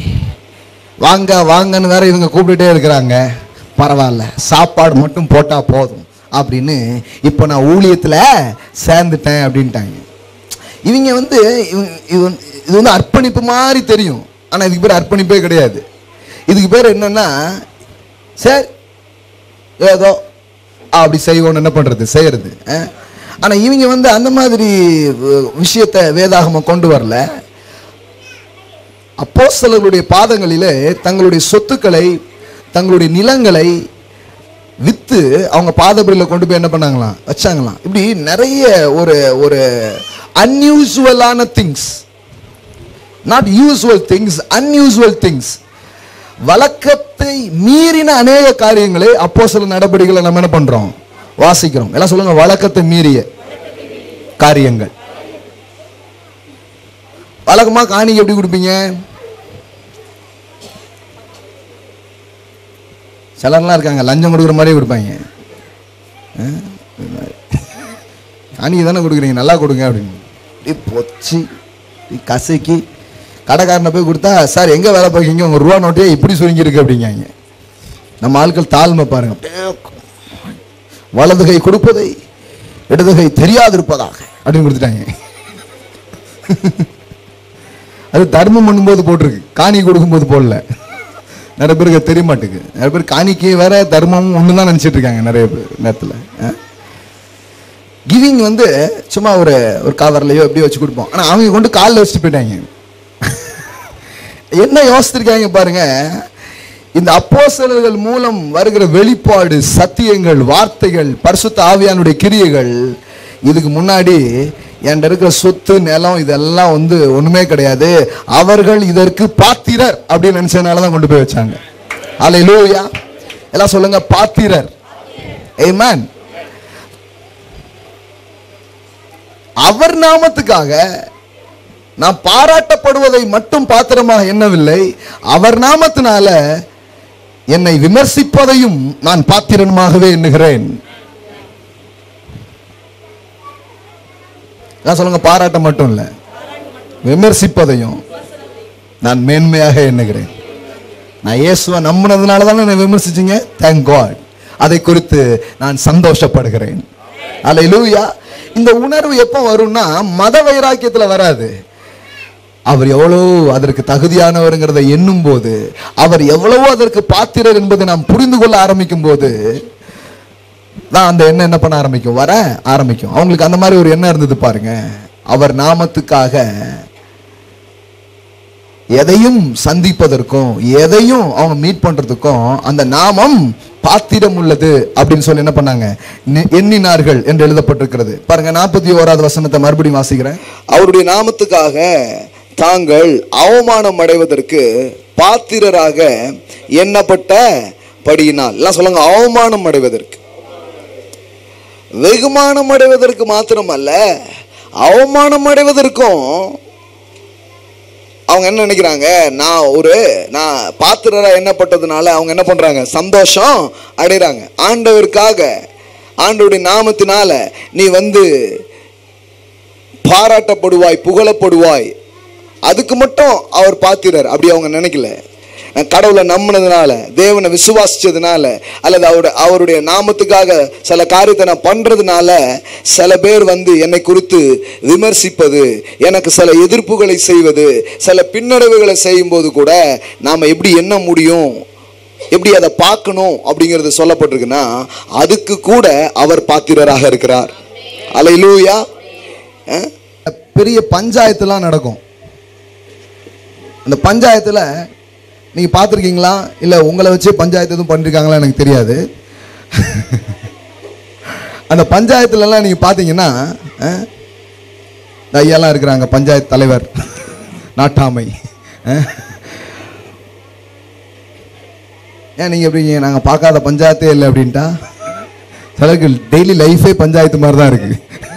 வாங்க வாங்கன்னு வேற இவங்க கூப்பிட்டுட்டே இருக்கிறாங்க பரவாயில்ல சாப்பாடு மட்டும் போட்டா போதும் அப்படின்னு இப்போ நான் ஊழியத்தில் சேர்ந்துட்டேன் அப்படின்ட்டாங்க இவங்க வந்து இவங்க- இது வந்து- இது வந்து அர்ப்பணிப்பு மாதிரி தெரியும் ஆனால் இதுக்கு பேர் அர்ப்பணிப்பே கிடையாது இதுக்கு பேர் என்னன்னா சரி ஏதோ அப்படி செய்வோன்னு என்ன பண்ணுறது செய்யறது ஆனால் இவங்க வந்து அந்த மாதிரி அஹ், விஷயத்தை வேதாகமம் கொண்டு வரல அப்போஸ்தலர்களுடைய பாதங்களிலே தங்களுடைய சொத்துக்களை தங்களுடைய நிலங்களை வித்து அவங்க பாதபடியில் கொண்டு போய் என்ன பண்ணாங்களாம் வச்சாங்களாம் இப்படி நிறைய ஒரு ஒரு அன்யூசுவலான things not usual things unusual things வழக்கத்தை மீறின அநேக காரியங்களை அப்போ சில நடவடிக்கைகளை நம்ம என்ன பண்றோம் வாசிக்கிறோம் எல்லாம் சொல்லுங்க வழக்கத்தை மீறிய காரியங்கள் வழக்கமா காணிக்கை எப்படி கொடுப்பீங்க சிலர்லாம் இருக்காங்க லஞ்சம் கொடுக்குற மாதிரியே கொடுப்பாங்க ஆ? காணிக்கை தானே கொடுக்குறீங்க நல்லா கொடுங்க அப்படின்னு இப்படி பொச்சி இப்படி கசக்கி கடைக்காரனை போய் கொடுத்தா சார் எங்கே வேலை பார்க்கீங்க உங்கள் ரூபா நோட்டையே இப்படி சுருங்கியிருக்கு அப்படிங்காங்க நம்ம ஆட்கள் தாழ்மை பாருங்க அப்படியே வலது கை கொடுப்பதை இடது கை தெரியாதிருப்பதாக அப்படின்னு கொடுத்துட்டாங்க அது தர்மம் பண்ணும்போது போட்டிருக்கு காணி கொடுக்கும்போது போடல நிறைய பேருக்கு அது தெரிய மாட்டேங்குது நிறைய பேர் காணிக்கை வேற தர்மமும் ஒன்று தான் நினச்சிட்டு இருக்காங்க நிறைய பேர் நேரத்தில் கிவிங் வந்து சும்மா ஒரு ஒரு கவர்லையோ எப்படியோ வச்சு கொடுப்போம் ஆனால் அவங்க கொண்டு காலில் வச்சுட்டு போயிட்டாங்க என்ன யோசிச்சிருக்காங்க பாருங்க இந்த அப்போஸ்தலர்கள் மூலம் வருகிற வெளிப்பாடு சத்தியங்கள் வார்த்தைகள் பரிசுத்த ஆவியானுடைய கிரியைகள் இதுக்கு முன்னாடி என்கிட்ட இருக்கிற சொத்து நிலம் இதெல்லாம் வந்து ஒண்ணுமே கிடையாது அவர்கள் இதற்கு பாத்திரர் அப்படின்னு நினைச்சதுனால தான் கொண்டு போய் வச்சாங்க அல்லேலூயா எல்லாம் சொல்லுங்க பாத்திரர் ஏமேன் அவர் நாமத்துக்காக நான் பாராட்டப்படுவதை மட்டும் பாத்திரமாக எண்ணவில்லை அவர் நாமத்தினால என்னை விமர்சிப்பதையும் நான் பாத்திரமாகவே எண்ணுகிறேன் நான் சொல்லுங்க பாராட்ட மட்டும் இல்ல விமர்சிப்பதையும் நான் மேன்மையாக எண்ணுகிறேன் நான் இயேசுவை நம்பினதுனால தானே என்னை விமர்சிச்சீங்க தேங்க் காட் அதை குறித்து நான் சந்தோஷப்படுகிறேன் அல்லேலூயா இந்த உணர்வு எப்போ வரும்னா மத வைராக்கியத்தில் வராது அவர் எவ்வளோ அதற்கு தகுதியானவருங்கிறதை எண்ணும் போது அவர் எவ்வளவோ அதற்கு பாத்திரர் என்பதை நாம் புரிந்து கொள்ள ஆரம்பிக்கும் போது தான் அந்த எண்ணம் என்ன பண்ண ஆரம்பிக்கும் வர ஆரம்பிக்கும் அவங்களுக்கு அந்த மாதிரி ஒரு எண்ணம் இருந்தது பாருங்க அவர் நாமத்துக்காக எதையும் சந்திப்பதற்கும் எதையும் அவங்க மீட் பண்றதுக்கும் அந்த நாமம் பாத்திரம் உள்ளது அப்படின்னு சொல்லி என்ன பண்ணாங்க நி- எண்ணினார்கள் என்று எழுதப்பட்டிருக்கிறது பாருங்க நாற்பத்தி ஓராவது வசனத்தை மறுபடியும் வாசிக்கிறேன் அவருடைய நாமத்துக்காக தாங்கள் அவமானம் அடைவதற்கு பாத்திரராக எண்ணப்பட்ட படியினால் எல்லாம் சொல்லுங்க அவமானம் அடைவதற்கு வெகுமானம் அடைவதற்கு மாத்திரமல்ல அவமானம் அடைவதற்கும் அவங்க என்ன நினைக்கிறாங்க நான் ஒரு நான் பாத்திரரா எண்ணப்பட்டதுனால அவங்க என்ன பண்றாங்க சந்தோஷம் அடைறாங்க ஆண்டவருக்காக ஆண்டவருடைய நாமத்தினால நீ வந்து பாராட்டப்படுவாய் புகழப்படுவாய் அதுக்கு மட்டும் அவர் பாத்திரர் அப்படி அவங்க நினைக்கல நான் கடவுளை நம்பினதுனால தேவனை விசுவாசிச்சதுனால அல்லது அவருடைய அவருடைய நாமத்துக்காக சில காரியத்தை நான் பண்றதுனால சில பேர் வந்து என்னை குறித்து விமர்சிப்பது எனக்கு சில எதிர்ப்புகளை செய்வது சில பின்னடைவுகளை செய்யும்போது கூட நாம் எப்படி எண்ண முடியும் எப்படி அதை பார்க்கணும் அப்படிங்கிறது சொல்லப்பட்டிருக்குன்னா அதுக்கு கூட அவர் பாத்திரராக இருக்கிறார் அலையிலூயா பெரிய பஞ்சாயத்துலாம் நடக்கும் அந்த பஞ்சாயத்துல நீங்க பார்த்துருக்கீங்களா இல்ல உங்களை வச்சு பஞ்சாயத்து எதுவும் பண்ணிருக்காங்களா எனக்கு தெரியாது அந்த பஞ்சாயத்துல எல்லாம் நீங்க பாத்தீங்கன்னா அஹ், இந்த ஐயாலாம் இருக்கிறாங்க பஞ்சாயத்து தலைவர் நாட்டாமை அஹ். ஏன் நீங்க எப்படிங்க நாங்க பார்க்காத பஞ்சாயத்தே இல்லை அப்படின்ட்டா சிலருக்கு டெய்லி லைஃபே பஞ்சாயத்து மாதிரி தான் இருக்கு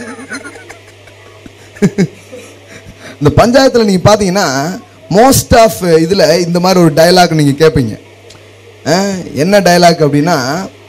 இந்த பஞ்சாயத்தில் நீங்கள் பார்த்தீங்கன்னா மோஸ்ட் ஆஃப் இதில் இந்த மாதிரி ஒரு டயலாக் நீங்கள் கேட்பீங்க அஹ், என்ன டயலாக் அப்படின்னா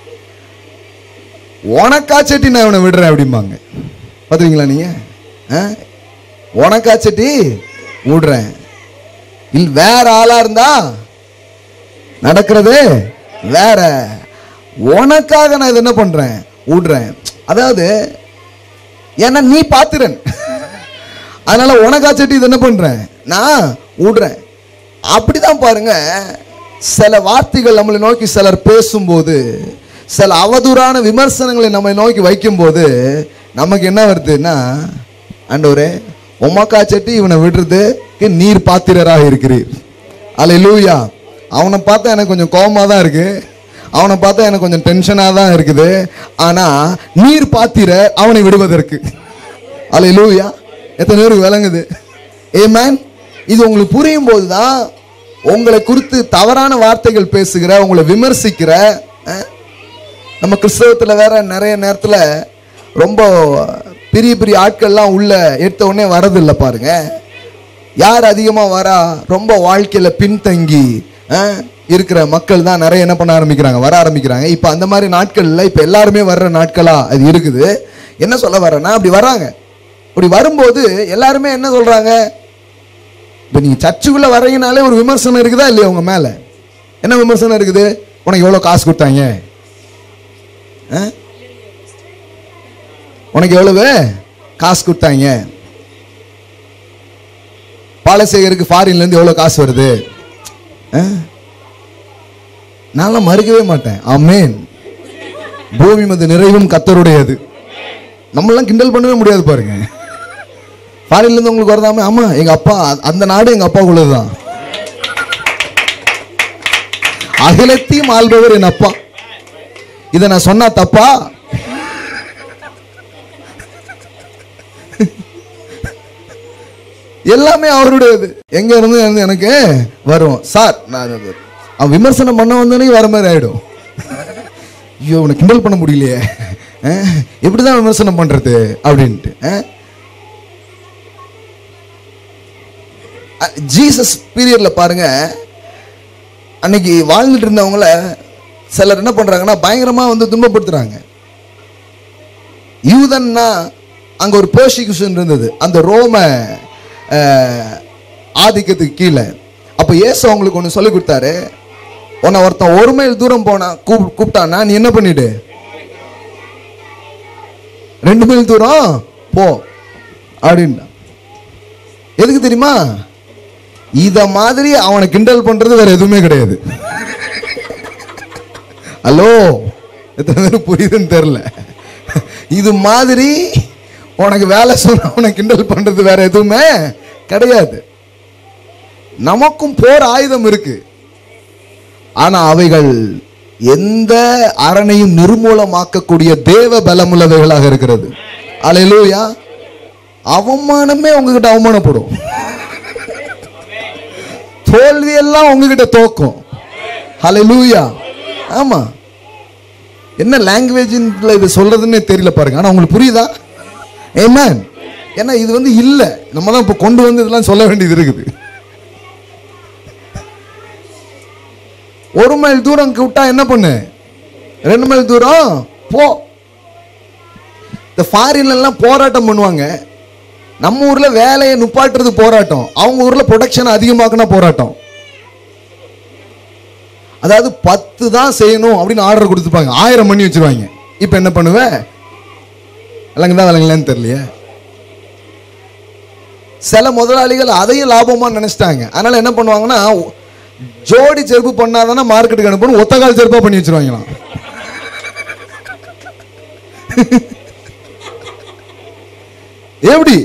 உனக்காச்சட்டி நான் இவனை விடுறேன் அப்படிம்பாங்க பார்த்துருக்கீங்களா நீங்கள் உனக்காச்சட்டி விடுறேன் இல் வேற ஆளாக இருந்தா நடக்கிறது வேற உனக்காக நான் இதை என்ன பண்ணுறேன் விடுறேன் அதாவது ஏன்னா நீ பாத்திரன் அதனால உனக்காச்சட்டி இது என்ன பண்றேன் நான் விடுறேன் அப்படிதான் பாருங்க சில வார்த்தைகள் நம்மளை நோக்கி சிலர் பேசும்போது சில அவதூறான விமர்சனங்களை நம்மை நோக்கி வைக்கும்போது நமக்கு என்ன வருதுன்னா ஆண்டவரே உமக்காச்சட்டி இவனை விடுறதுக்கு நீர் பாத்திரராக இருக்கிறீர் அல்லேலூயா அவனை பார்த்தா எனக்கு கொஞ்சம் கோவமா தான் இருக்கு அவனை பார்த்தா எனக்கு கொஞ்சம் டென்ஷனாக தான் இருக்குது ஆனா நீர் பாத்திர அவனை விடுவதற்கு அல்லேலூயா எத்தனை பேருக்கு விளங்குது ஏமேன் இது உங்களுக்கு புரியும் போது தான் உங்களை குறித்து தவறான வார்த்தைகள் பேசுகிற உங்களை விமர்சிக்கிற அஹ், நம்ம கிறிஸ்தவத்தில் வேற நிறைய நேரத்தில் ரொம்ப பெரிய பெரிய ஆட்கள்லாம் உள்ள எடுத்த உடனே வரதில்லை பாருங்க யார் அதிகமாக வரா ரொம்ப வாழ்க்கையில் பின்தங்கி அஹ், இருக்கிற மக்கள் தான் நிறைய என்ன பண்ண ஆரம்பிக்கிறாங்க வர ஆரம்பிக்கிறாங்க இப்போ அந்த மாதிரி நாட்களில் இப்போ எல்லாருமே வர்ற நாட்களா அது இருக்குது என்ன சொல்ல வரேன்னா அப்படி வராங்க அப்படி வரும்போது எல்லாருமே என்ன சொல்றாங்க இப்போ நீங்கள் சர்ச்சுக்குள்ளே வர்றீங்கனாலே ஒரு விமர்சனம் இருக்குதா இல்லையா உங்க மேலே என்ன விமர்சனம் இருக்குது உனக்கு எவ்வளோ காசு கொடுத்தாங்க ஆ? உனக்கு எவ்வளவு காசு கொடுத்தாங்க பாலசேகருக்கு ஃபாரின்லேருந்து எவ்வளோ காசு வருது ஆ? நான்லாம் மறுக்கவே மாட்டேன் ஆமேன் பூமி மது நிறைவும் கத்தருடையது நம்மளாம் கிண்டல் பண்ணவே முடியாது பாருங்க ஃபாரின்ல இருந்து உங்களுக்கு வரதாம ஆமா எங்க அப்பா அந்த நாடு எங்க அப்பாவுக்குள்ளது தான் அகிலத்தையும் ஆள்பவர் என் அப்பா இதை நான் சொன்னா தப்பா எல்லாமே அவருடையது எங்க இருந்து இருந்து எனக்கு வரும் சார் நான் அது- அவன் விமர்சனம் பண்ண வந்தோடனே வர மாதிரி ஆயிடும் ஐயோ உனக்கு கிண்டல் பண்ண முடியலையே அஹ், எப்படிதான் விமர்சனம் பண்றது அப்படின்ட்டு அஹ். அஹ், ஜீசஸ் பீரியட்ல பாருங்க அன்னைக்கு வாழ்ந்துட்டு இருந்தவங்கள சிலர் என்ன பண்றாங்கன்னா பயங்கரமா வந்து துன்பப்படுத்துறாங்க யூதன்னா அங்க ஒரு பெர்சிக்யூஷன் இருந்தது அந்த ரோம அஹ், ஆதிக்கத்துக்கு கீழே அப்போ இயேசு அவங்களுக்கு ஒன்று சொல்லி கொடுத்தாரு உன்னை ஒருத்தன் ஒரு மைல் தூரம் போனா கூப் கூப்பிட்டான்னா நீ என்ன பண்ணிடு ரெண்டு மைல் தூரம் போ அப்படின்னா எதுக்கு தெரியுமா இத மாதிரி அவனை கிண்டல் பண்றது வேற எதுவுமே கிடையாது ஹலோ எத்தனை பேர் புரியுதுன்னு தெரில இது மாதிரி உனக்கு வேலை சொன்ன உனக்கு கிண்டல் பண்றது வேற எதுவுமே கிடையாது நமக்கும் போர் ஆயுதம் இருக்கு ஆனா அவைகள் எந்த அரணையும் நிர்மூலமாக்கக்கூடிய தேவ பலமுள்ளவைகளாக இருக்கிறது அலையிலூயா அவமானமே உங்ககிட்ட அவமானப்படும் தோல்வி எல்லாம் உங்ககிட்ட தோக்கும் ஹalleluya ஆமா என்ன லாங்குவேஜ்ல இது சொல்றதுன்னே தெரியல பாருங்க ஆனா உங்களுக்கு புரியுதா ஏமேன் ஏன்னா இது வந்து இல்ல நம்ம தான் இப்போ கொண்டு வந்து இதெல்லாம் சொல்ல வேண்டியது இருக்குது ஒரு மைல் தூரம் விட்டா என்ன பண்ணு ரெண்டு மைல் தூரம் போ இந்த ஃபாரின்ல எல்லாம் போராட்டம் பண்ணுவாங்க நம்ம ஊர்ல வேலையை நுப்பாட்டுறது போராட்டம் அவங்க ஊர்ல ப்ரொடக்ஷன் அதிகமாக்குனா போராட்டம் அதாவது பத்து தான் செய்யணும் அப்படின்னு ஆர்டர் கொடுத்துப்பாங்க ஆயிரம் பண்ணி வச்சிருவாங்க இப்போ என்ன பண்ணுவ விளங்குதா விளங்கலன்னு தெரியலையே சில முதலாளிகள் அதையும் லாபமா நினைச்சிட்டாங்க அதனால என்ன பண்ணுவாங்கன்னா ஜோடி செருப்பு பண்ணாதானே மார்க்கெட்டுக்கு அனுப்பணும் ஒத்தகால் செருப்பா பண்ணி வச்சிருவாங்களாம் எப்படி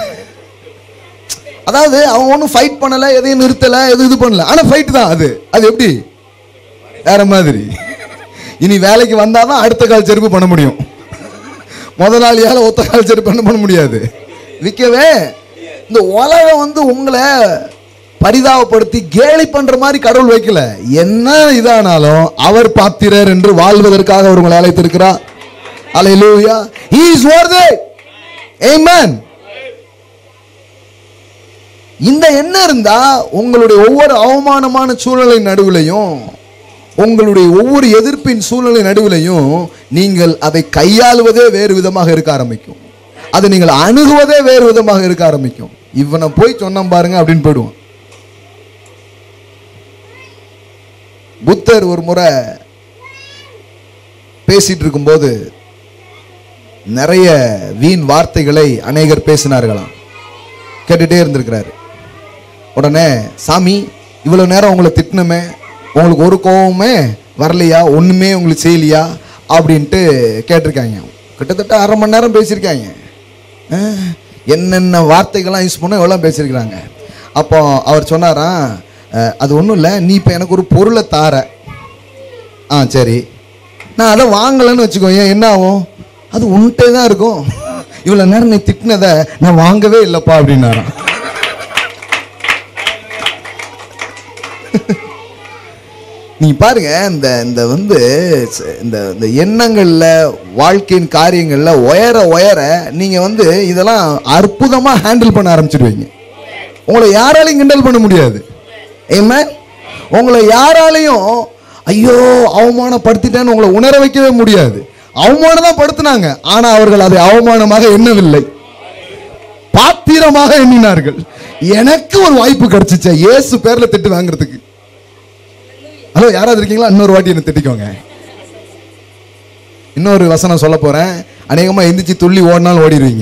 அதாவது அவன் ஒன்றும் ஃபைட் பண்ணல எதையும் நிறுத்தல எதுவும் இது பண்ணல ஆனா ஃபைட் தான் அது அது எப்படி வேற மாதிரி இனி வேலைக்கு வந்தாதான் அடுத்த கால் செருப்பு பண்ண முடியும் முதலாளியால ஒத்த கால் செருப்பு பண்ண பண்ண முடியாது விற்கவே இந்த உலகம் வந்து உங்களை பரிதாபப்படுத்தி கேலி பண்ற மாதிரி கடவுள் வைக்கல என்ன இதானாலும் அவர் பாத்திரர் என்று வாழ்வதற்காக அவர் உங்களை அழைத்திருக்கிறார் அல்லேலூயா he is worthy amen இந்த எண்ணம் இருந்தா உங்களுடைய ஒவ்வொரு அவமானமான சூழ்நிலை நடுவுலையும் உங்களுடைய ஒவ்வொரு எதிர்ப்பின் சூழ்நிலை நடுவிலையும் நீங்கள் அதை கையாளுவதே வேறு விதமாக இருக்க ஆரம்பிக்கும் அதை நீங்கள் அணுகுவதே வேறு விதமாக இருக்க ஆரம்பிக்கும் இவனை போய் சொன்னோம் பாருங்க அப்படின்னு போயிடுவோம் புத்தர் ஒரு முறை பேசிட்டு இருக்கும்போது நிறைய வீண் வார்த்தைகளை அநேகர் பேசினார்களாம் கேட்டுட்டே இருந்திருக்கிறாரு உடனே சாமி இவ்வளவு நேரம் உங்களை திட்டினமே உங்களுக்கு ஒரு கோவமே வரலையா ஒண்ணுமே உங்களுக்கு செய்யலையா அப்படின்ட்டு கேட்டிருக்காங்க கிட்டத்தட்ட அரை மணி நேரம் பேசியிருக்காங்க அஹ், என்னென்ன வார்த்தைகள்லாம் யூஸ் பண்ண எவ்வளோ பேசியிருக்கிறாங்க அப்போ அவர் சொன்னாராம் அஹ், அது ஒன்றும் இல்லை நீ இப்போ எனக்கு ஒரு பொருளை தார ஆ சரி நான் அதை வாங்கலைன்னு வச்சுக்கோங்க என்ன ஆகும் அது உன்கிட்டே தான் இருக்கும் இவ்வளோ நேரம் நீ திட்டினதை நான் வாங்கவே இல்லைப்பா அப்படின்னாராம் நீ பாருங்க இந்த இந்த வந்து ச- இந்த இந்த எண்ணங்கள்ல வாழ்க்கையின் காரியங்கள்ல உயர உயர நீங்க வந்து இதெல்லாம் அற்புதமா ஹேண்டில் பண்ண ஆரம்பிச்சிடுவீங்க உங்களை யாராலையும் கிண்டல் பண்ண முடியாது ஏமா உங்களை யாராலையும் ஐயோ அவமானப்படுத்திட்டேன்னு உங்களை உணர வைக்கவே முடியாது அவமானம் தான் படுத்தினாங்க ஆனா அவர்கள் அதை அவமானமாக எண்ணவில்லை பாத்திரமாக எண்ணினார்கள் எனக்கு ஒரு வாய்ப்பு கிடைச்சிச்சே இயேசு பேர்ல திட்டு வாங்குறதுக்கு ஹலோ யாராவது இருக்கீங்களா இன்னொரு வாட்டி என்ன திட்டிக்கோங்க இன்னொரு வசனம் சொல்ல போறேன் அநேகமா எந்திரிச்சு துள்ளி ஓடினாலும் ஓடிடுவீங்க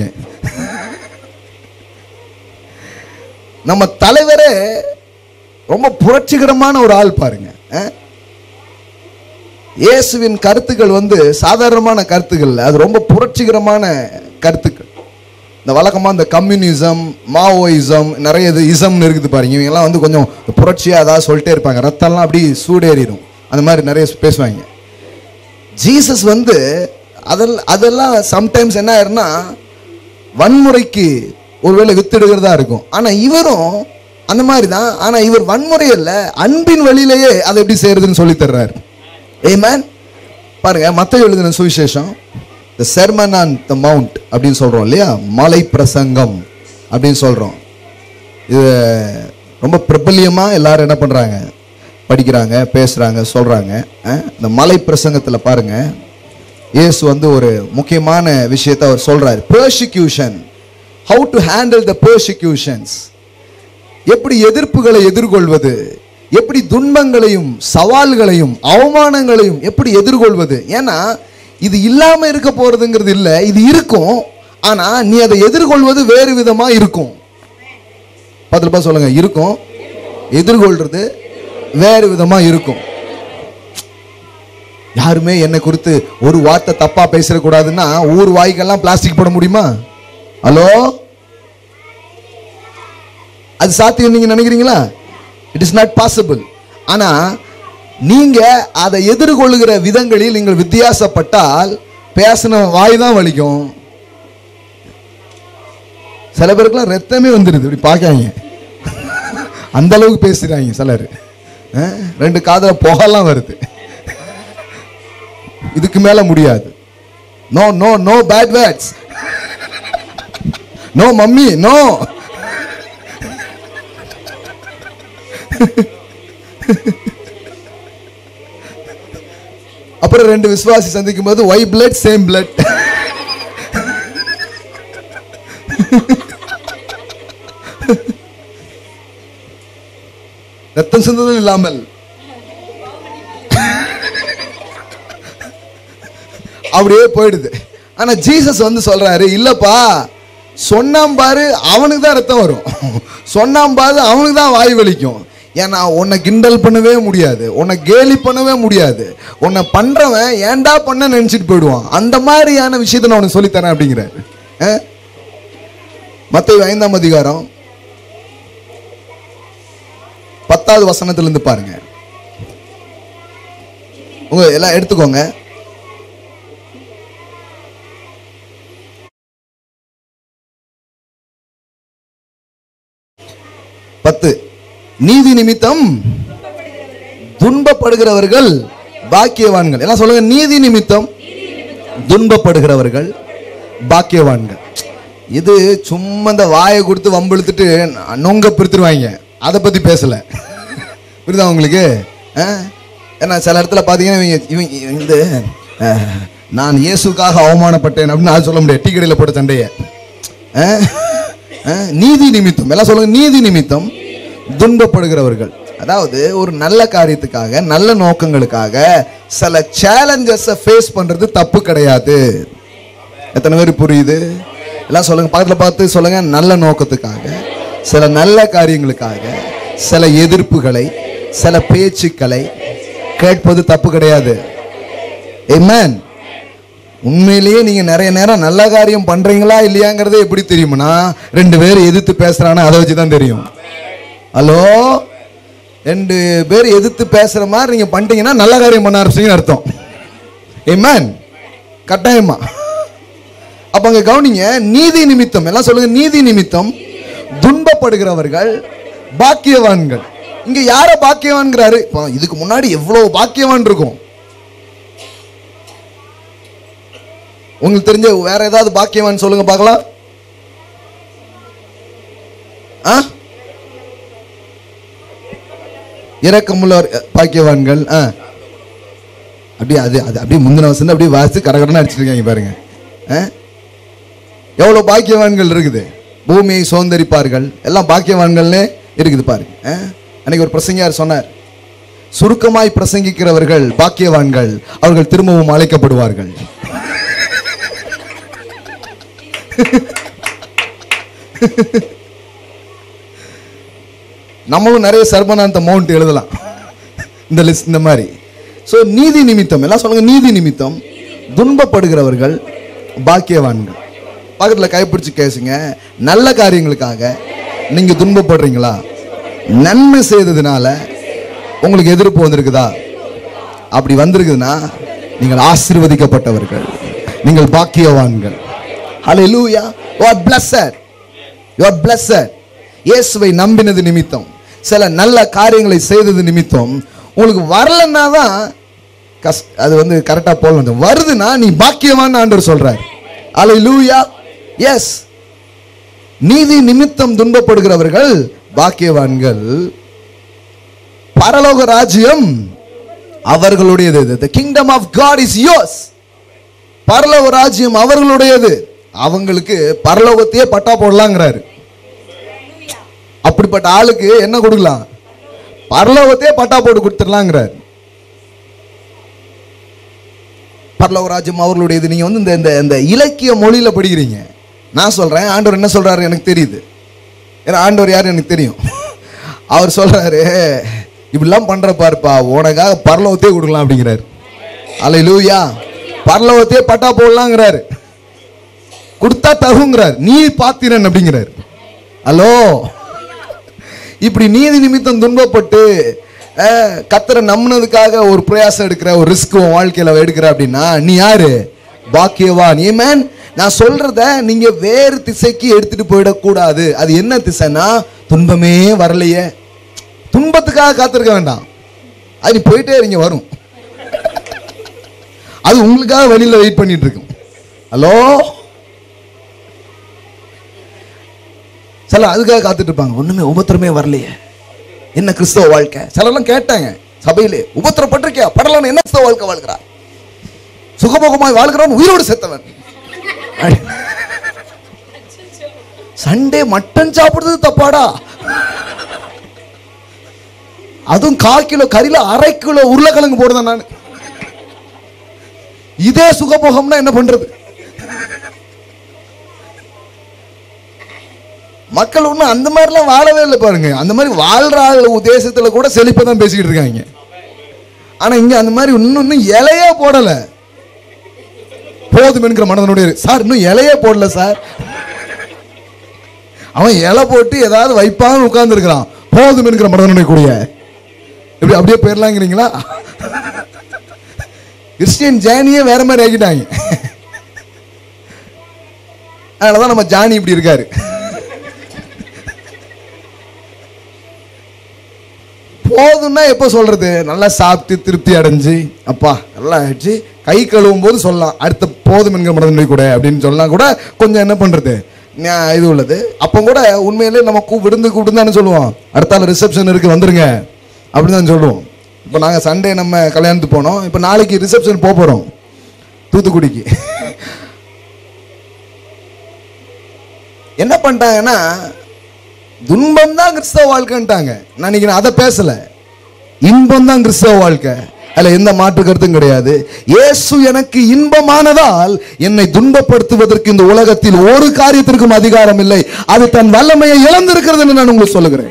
நம்ம தலைவரே ரொம்ப புரட்சிகரமான ஒரு ஆள் பாருங்க அஹ்? இயேசுவின் கருத்துக்கள் வந்து சாதாரணமான கருத்துக்கள் இல்ல. அது ரொம்ப புரட்சிகரமான கருத்துக்கள் இந்த வழக்கமாக இந்த கம்யூனிசம் மாவோயிசம் நிறைய இது இசம்னு இருக்குது பாருங்க இவங்கெல்லாம் வந்து கொஞ்சம் புரட்சியாக அதாவது சொல்லிட்டே இருப்பாங்க ரத்தம்லாம் அப்படி சூடேறிடும் அந்த மாதிரி நிறைய பேசுவாங்க ஜீசஸ் வந்து அதெல் அதெல்லாம் சம்டைம்ஸ் என்ன ஆயிருன்னா வன்முறைக்கு ஒருவேளை வித்திடுகிறதா இருக்கும் ஆனால் இவரும் அந்த மாதிரி தான் ஆனால் இவர் வன்முறை இல்ல அன்பின் வழியிலேயே அதை எப்படி செய்யறதுன்னு சொல்லி தர்றாரு ஏமேன் பாருங்க மத்த எழுதின சுவிசேஷம் the Sermon on the Mount அப்படின்னு சொல்றோம் இல்லையா மலை பிரசங்கம் அப்படின்னு சொல்றோம் இது ரொம்ப பிரபல்யமா எல்லாரும் என்ன பண்றாங்க படிக்கிறாங்க பேசுறாங்க சொல்றாங்க அஹ், இந்த மலை பிரசங்கத்துல பாருங்க இயேசு வந்து ஒரு முக்கியமான விஷயத்தை அவர் சொல்றாரு persecution how to handle the persecutions எப்படி எதிர்ப்புகளை எதிர்கொள்வது எப்படி துன்பங்களையும் சவால்களையும் அவமானங்களையும் எப்படி எதிர்கொள்வது ஏன்னா இது இல்லாம இருக்க போறதுங்கிறது இல்ல இது இருக்கும் ஆனா நீ அதை எதிர்கொள்வது வேறு விதமா இருக்கும் பத்து ரூபாய் சொல்லுங்க இருக்கும் எதிர்கொள்றது வேறு விதமா இருக்கும் யாருமே என்னை குறித்து ஒரு வார்த்தை தப்பா பேசிடக்கூடாதுன்னா ஊர் வாய்க்கெல்லாம் பிளாஸ்டிக் போட முடியுமா ஹலோ அது சாத்தியம் நீங்க நினைக்கிறீங்களா இட் இஸ் நாட் பாசிபிள் ஆனா நீங்க அதை எதிர்கொள்ளுகிற விதங்களில் நீங்கள் வித்தியாசப்பட்டால் பேசின வாய் தான் வலிக்கும் சில பேருக்குலாம் ரத்தமே வந்துடுது இப்படி பார்க்காங்க அந்த அளவுக்கு பேசுறாங்க சிலர் அஹ், ரெண்டு காதுல புகைலாம் வருது இதுக்கு மேல முடியாது no no no bad words no mummy no அப்புறம் ரெண்டு விசுவாசி சந்திக்கும் போது ஒய் பிளட் சேம் பிளட் ரத்தம் சிந்துதல் இல்லாமல் அப்படியே போயிடுது ஆனா ஜீசஸ் வந்து சொல்றாரு இல்லப்பா சொன்னாம் பாரு அவனுக்கு தான் ரத்தம் வரும் சொன்னாம் பாரு அவனுக்கு தான் வாய் வலிக்கும் ஏன்னா உன்னை கிண்டல் பண்ணவே முடியாது உன்னை கேலி பண்ணவே முடியாது உன்னை பண்றவன் ஏன்டா பண்ண நினைச்சிட்டு போயிடுவான் அந்த மாதிரியான விஷயத்தை நான் உனக்கு சொல்லித்தரேன் அப்படிங்கிறாரு மத்திய ஐந்தாம் அதிகாரம் பத்தாவது வசனத்திலிருந்து பாருங்க உங்க எல்லாம் எடுத்துக்கோங்க பத்து நீதி நிமித்தம் துன்பப்படுகிறவர்கள் பாக்கியவான்கள் எல்லாம் சொல்லுங்க நீதி நிமித்தம் துன்பப்படுகிறவர்கள் பாக்கியவான்கள் இது சும்மா இந்த வாயை கொடுத்து வம்பிழுத்துட்டு நொங்க பிரித்துருவாங்க அதை பத்தி பேசல புரியுதா உங்களுக்கு ஆ? ஏன்னா சில இடத்துல பார்த்தீங்கன்னா இவங்க இவங்க இந்த அஹ், நான் இயேசுக்காக அவமானப்பட்டேன் அப்படின்னு நான் சொல்ல முடியாது டீ கடையில் போட்ட சண்டையை ஆ? ஆ? நீதி நிமித்தம் எல்லாம் சொல்லுங்க நீதி நிமித்தம் துன்பப்படுகிறவர்கள் அதாவது ஒரு நல்ல காரியத்துக்காக நல்ல நோக்கங்களுக்காக சில சேலஞ்சஸை ஃபேஸ் பண்றது தப்பு கிடையாது எத்தனை பேர் புரியுது எல்லாம் சொல்லுங்க பக்கத்துல பார்த்து சொல்லுங்க நல்ல நோக்கத்துக்காக சில நல்ல காரியங்களுக்காக சில எதிர்ப்புகளை சில பேச்சுக்களை கேட்பது தப்பு கிடையாது Amen. உண்மையிலேயே நீங்க நிறைய நேரம் நல்ல காரியம் பண்றீங்களா இல்லையாங்கிறதே எப்படி தெரியும்னா ரெண்டு பேர் எதிர்த்து பேசுறானா அதை வச்சு தான் தெரியும் ஹலோ ரெண்டு பேர் எதிர்த்து பேசுற மாதிரி நீங்க பண்ணிட்டீங்கன்னா நல்ல காரியம் பண்ண ஆரம்பிச்சீங்கன்னு அர்த்தம் ஏமேன் கட்டாயமா அப்ப அங்க கவனிங்க நீதி நிமித்தம் எல்லாம் சொல்லுங்க நீதி நிமித்தம் துன்பப்படுகிறவர்கள் பாக்கியவான்கள் இங்க யார பாக்கியவான்கிறாரு இப்போ இதுக்கு முன்னாடி எவ்வளவு பாக்கியவான் இருக்கும் உங்களுக்கு தெரிஞ்ச வேற ஏதாவது பாக்கியவான் சொல்லுங்க பார்க்கலாம் ஆ இரக்கமுள்ளவர் பாக்கியவான்கள் ஆ அப்படியே அது அது அப்படியே முந்தின வசந்த அப்படியே வாசித்து கடகடன்னு அடிச்சிருக்காங்க பாருங்க ஆ? எவ்வளவு பாக்கியவான்கள் இருக்குது பூமியை சுதந்திரிப்பார்கள் எல்லாம் பாக்கியவான்கள்னே இருக்குது பாருங்க ஆ? அன்னைக்கு ஒரு பிரசங்கியார் சொன்னார் சுருக்கமாய் பிரசங்கிக்கிறவர்கள் பாக்கியவான்கள் அவர்கள் திரும்பவும் அழைக்கப்படுவார்கள் நம்மளும் நிறைய சர்பனாந்த மவுண்ட் எழுதலாம் இந்த லிஸ்ட் இந்த மாதிரி ஸோ நீதி நிமித்தம் எல்லாம் சொல்லுங்க நீதி நிமித்தம் துன்பப்படுகிறவர்கள் பாக்கியவான்கள் பக்கத்தில் கைப்பிடிச்சு கேசுங்க நல்ல காரியங்களுக்காக நீங்க துன்பப்படுறீங்களா நன்மை செய்ததுனால உங்களுக்கு எதிர்ப்பு வந்திருக்குதா அப்படி வந்திருக்குதுன்னா நீங்கள் ஆசீர்வதிக்கப்பட்டவர்கள் நீங்கள் பாக்கியவான்கள் ஹalleluya you are blessed you are blessed இயேசுவை நம்பினது நிமித்தம் சில நல்ல காரியங்களை செய்தது நிமித்தம் உங்களுக்கு வரலன்னா தான் கஸ் அது வந்து கரெக்டாக போக வேண்டும் வருதுன்னா நீ பாக்கியவான் ஆண்டவர் சொல்றார் ஹalleluya எஸ் நீதி நிமித்தம் துன்பப்படுகிறவர்கள் பாக்கியவான்கள் பரலோக ராஜ்யம் அவர்களுடையது the kingdom of god is yours பரலோக ராஜ்யம் அவர்களுடையது அவங்களுக்கு பரலோகத்தையே பட்டா போடலாங்கிறாரு அப்படிப்பட்ட ஆளுக்கு என்ன கொடுக்கலாம் பரலோகத்தையே பட்டா போட்டு கொடுத்துடலாங்கிறார் பரலோக ராஜ்யம் அவர்களுடையது நீங்க வந்து இந்த இந்த இந்த இலக்கிய மொழியில படிக்கிறீங்க நான் சொல்றேன் ஆண்டவர் என்ன சொல்றாரு எனக்கு தெரியுது ஏன்னா ஆண்டவர் யாரு எனக்கு தெரியும் அவர் சொல்றாரு இப்படிலாம் பண்ற பாருப்பா உனக்காக பரலோகத்தையே கொடுக்கலாம் அப்படிங்கிறாரு அல்லேலூயா பரலோகத்தையே பட்டா போடலாங்கிறாரு கொடுத்தா தகுங்கிறார் நீ பாத்திரன் அப்படிங்கிறார் ஹலோ இப்படி நீதி நிமித்தம் துன்பப்பட்டு அஹ், கத்தரை நம்பினதுக்காக ஒரு பிரயாசம் எடுக்கிற ஒரு ரிஸ்க் உன் வாழ்க்கையில எடுக்கிற அப்படின்னா நீ யாரு பாக்கியவான் ஏமேன் நான் சொல்றத நீங்க வேறு திசைக்கு எடுத்துட்டு போயிடக்கூடாது அது என்ன திசைனா துன்பமே வரலையே துன்பத்துக்காக காத்திருக்க வேண்டாம் அது நீ போயிட்டே இருங்க வரும் அது உங்களுக்காக வெளியில வெயிட் பண்ணிட்டு இருக்கும் ஹலோ சில அதுக்காக காத்துட்டு இருப்பாங்க ஒண்ணுமே உபத்திரமே வரலையே என்ன கிறிஸ்தவ வாழ்க்கை சிலர்லாம் கேட்டாங்க சபையிலே உபத்திரப்பட்டிருக்கியா படலாம் என்ன கிறிஸ்தவ வாழ்க்கை வாழ்கிறா சுகபோகமாய் வாழ்கிறவன் உயிரோடு செத்தவன் சண்டே மட்டன் சாப்பிடுறது தப்பாடா அதுவும் கால் கிலோ கறியில அரை கிலோ உருளைக்கிழங்கு போடுறேன் நான் இதே சுகபோகம்னா என்ன பண்றது மக்கள் ஒன்றும் அந்த மாதிரிலாம் வாழவே இல்லை பாருங்க அந்த மாதிரி வாழ்ற ஆள் உத்தேசத்துல கூட செழிப்பை தான் பேசிக்கிட்டு இருக்காங்க ஆனா இங்க அந்த மாதிரி இன்னும் இன்னும் இலையே போடல போதும் என்கிற மனதனுடைய சார் இன்னும் இலையே போடல சார் அவன் இலை போட்டு ஏதாவது வைப்பான்னு உட்கார்ந்து இருக்கிறான் போதும் என்கிற மனதனுடைய கூடிய இப்படி அப்படியே போயிடலாங்கிறீங்களா கிறிஸ்டியன் ஜானியே வேற மாதிரி ஆக்கிட்டாங்க அதனாலதான் நம்ம ஜானி இப்படி இருக்காரு போதும்னா எப்போ சொல்றது நல்லா சாப்பிட்டு திருப்தி அடைஞ்சு அப்பா நல்லா ஆயிடுச்சு கை கழுவும் போது சொல்லலாம் அடுத்த போதும் என்கிற மனதன்மை கூட அப்படின்னு சொல்லலாம் கூட கொஞ்சம் என்ன பண்றது ஞா- இது உள்ளது அப்போ கூட உண்மையிலே நம்ம கூ விருந்து கூப்பிட்டு தானே சொல்லுவோம் அடுத்தால ரிசப்ஷன் இருக்கு வந்துருங்க அப்படின்னு தான் சொல்லுவோம் இப்போ நாங்கள் சண்டே நம்ம கல்யாணத்துக்கு போனோம் இப்போ நாளைக்கு ரிசப்ஷன் போக போகிறோம் தூத்துக்குடிக்கு என்ன பண்ணிட்டாங்கன்னா துன்பம் தான் கிறிஸ்தவ வாழ்க்கைன்ட்டாங்க நான் இன்னைக்கு நான் அதை பேசல இன்பம் தான் கிறிஸ்தவ வாழ்க்கை அதுல எந்த மாற்று கருத்தும் கிடையாது இயேசு எனக்கு இன்பமானதால் என்னை துன்பப்படுத்துவதற்கு இந்த உலகத்தில் ஒரு காரியத்திற்கும் அதிகாரம் இல்லை அது தன் வல்லமையை இழந்திருக்கிறது என்று நான் உங்களுக்கு சொல்லுகிறேன்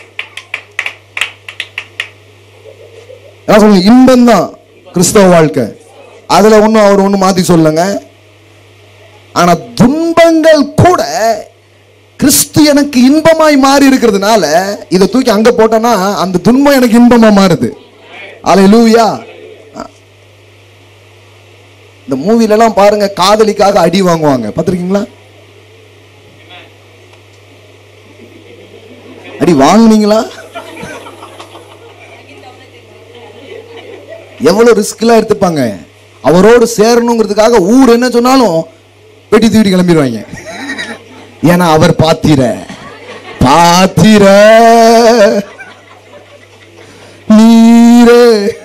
நான் சொல்லுங்க இன்பம் தான் கிறிஸ்தவ வாழ்க்கை அதுல ஒன்றும் அவர் ஒன்றும் மாத்தி சொல்லுங்க ஆனா துன்பங்கள் கூட கிறிஸ்து எனக்கு இன்பமாய் மாறி இருக்கிறதுனால இதை தூக்கி அங்க போட்டேன்னா அந்த துன்பம் எனக்கு இன்பமா மாறுது அல்லேலூயா இந்த மூவில எல்லாம் பாருங்க காதலிக்காக அடி வாங்குவாங்க பார்த்திருக்கீங்களா அடி வாங்குனீங்களா எவ்வளவு ரிஸ்க்லாம் எடுத்துப்பாங்க அவரோடு சேரணுங்கிறதுக்காக ஊர் என்ன சொன்னாலும் வெட்டி தூக்கி கிளம்பிடுவாங்க ஏன்னா அவர் பாத்திர பாத்திர நீரே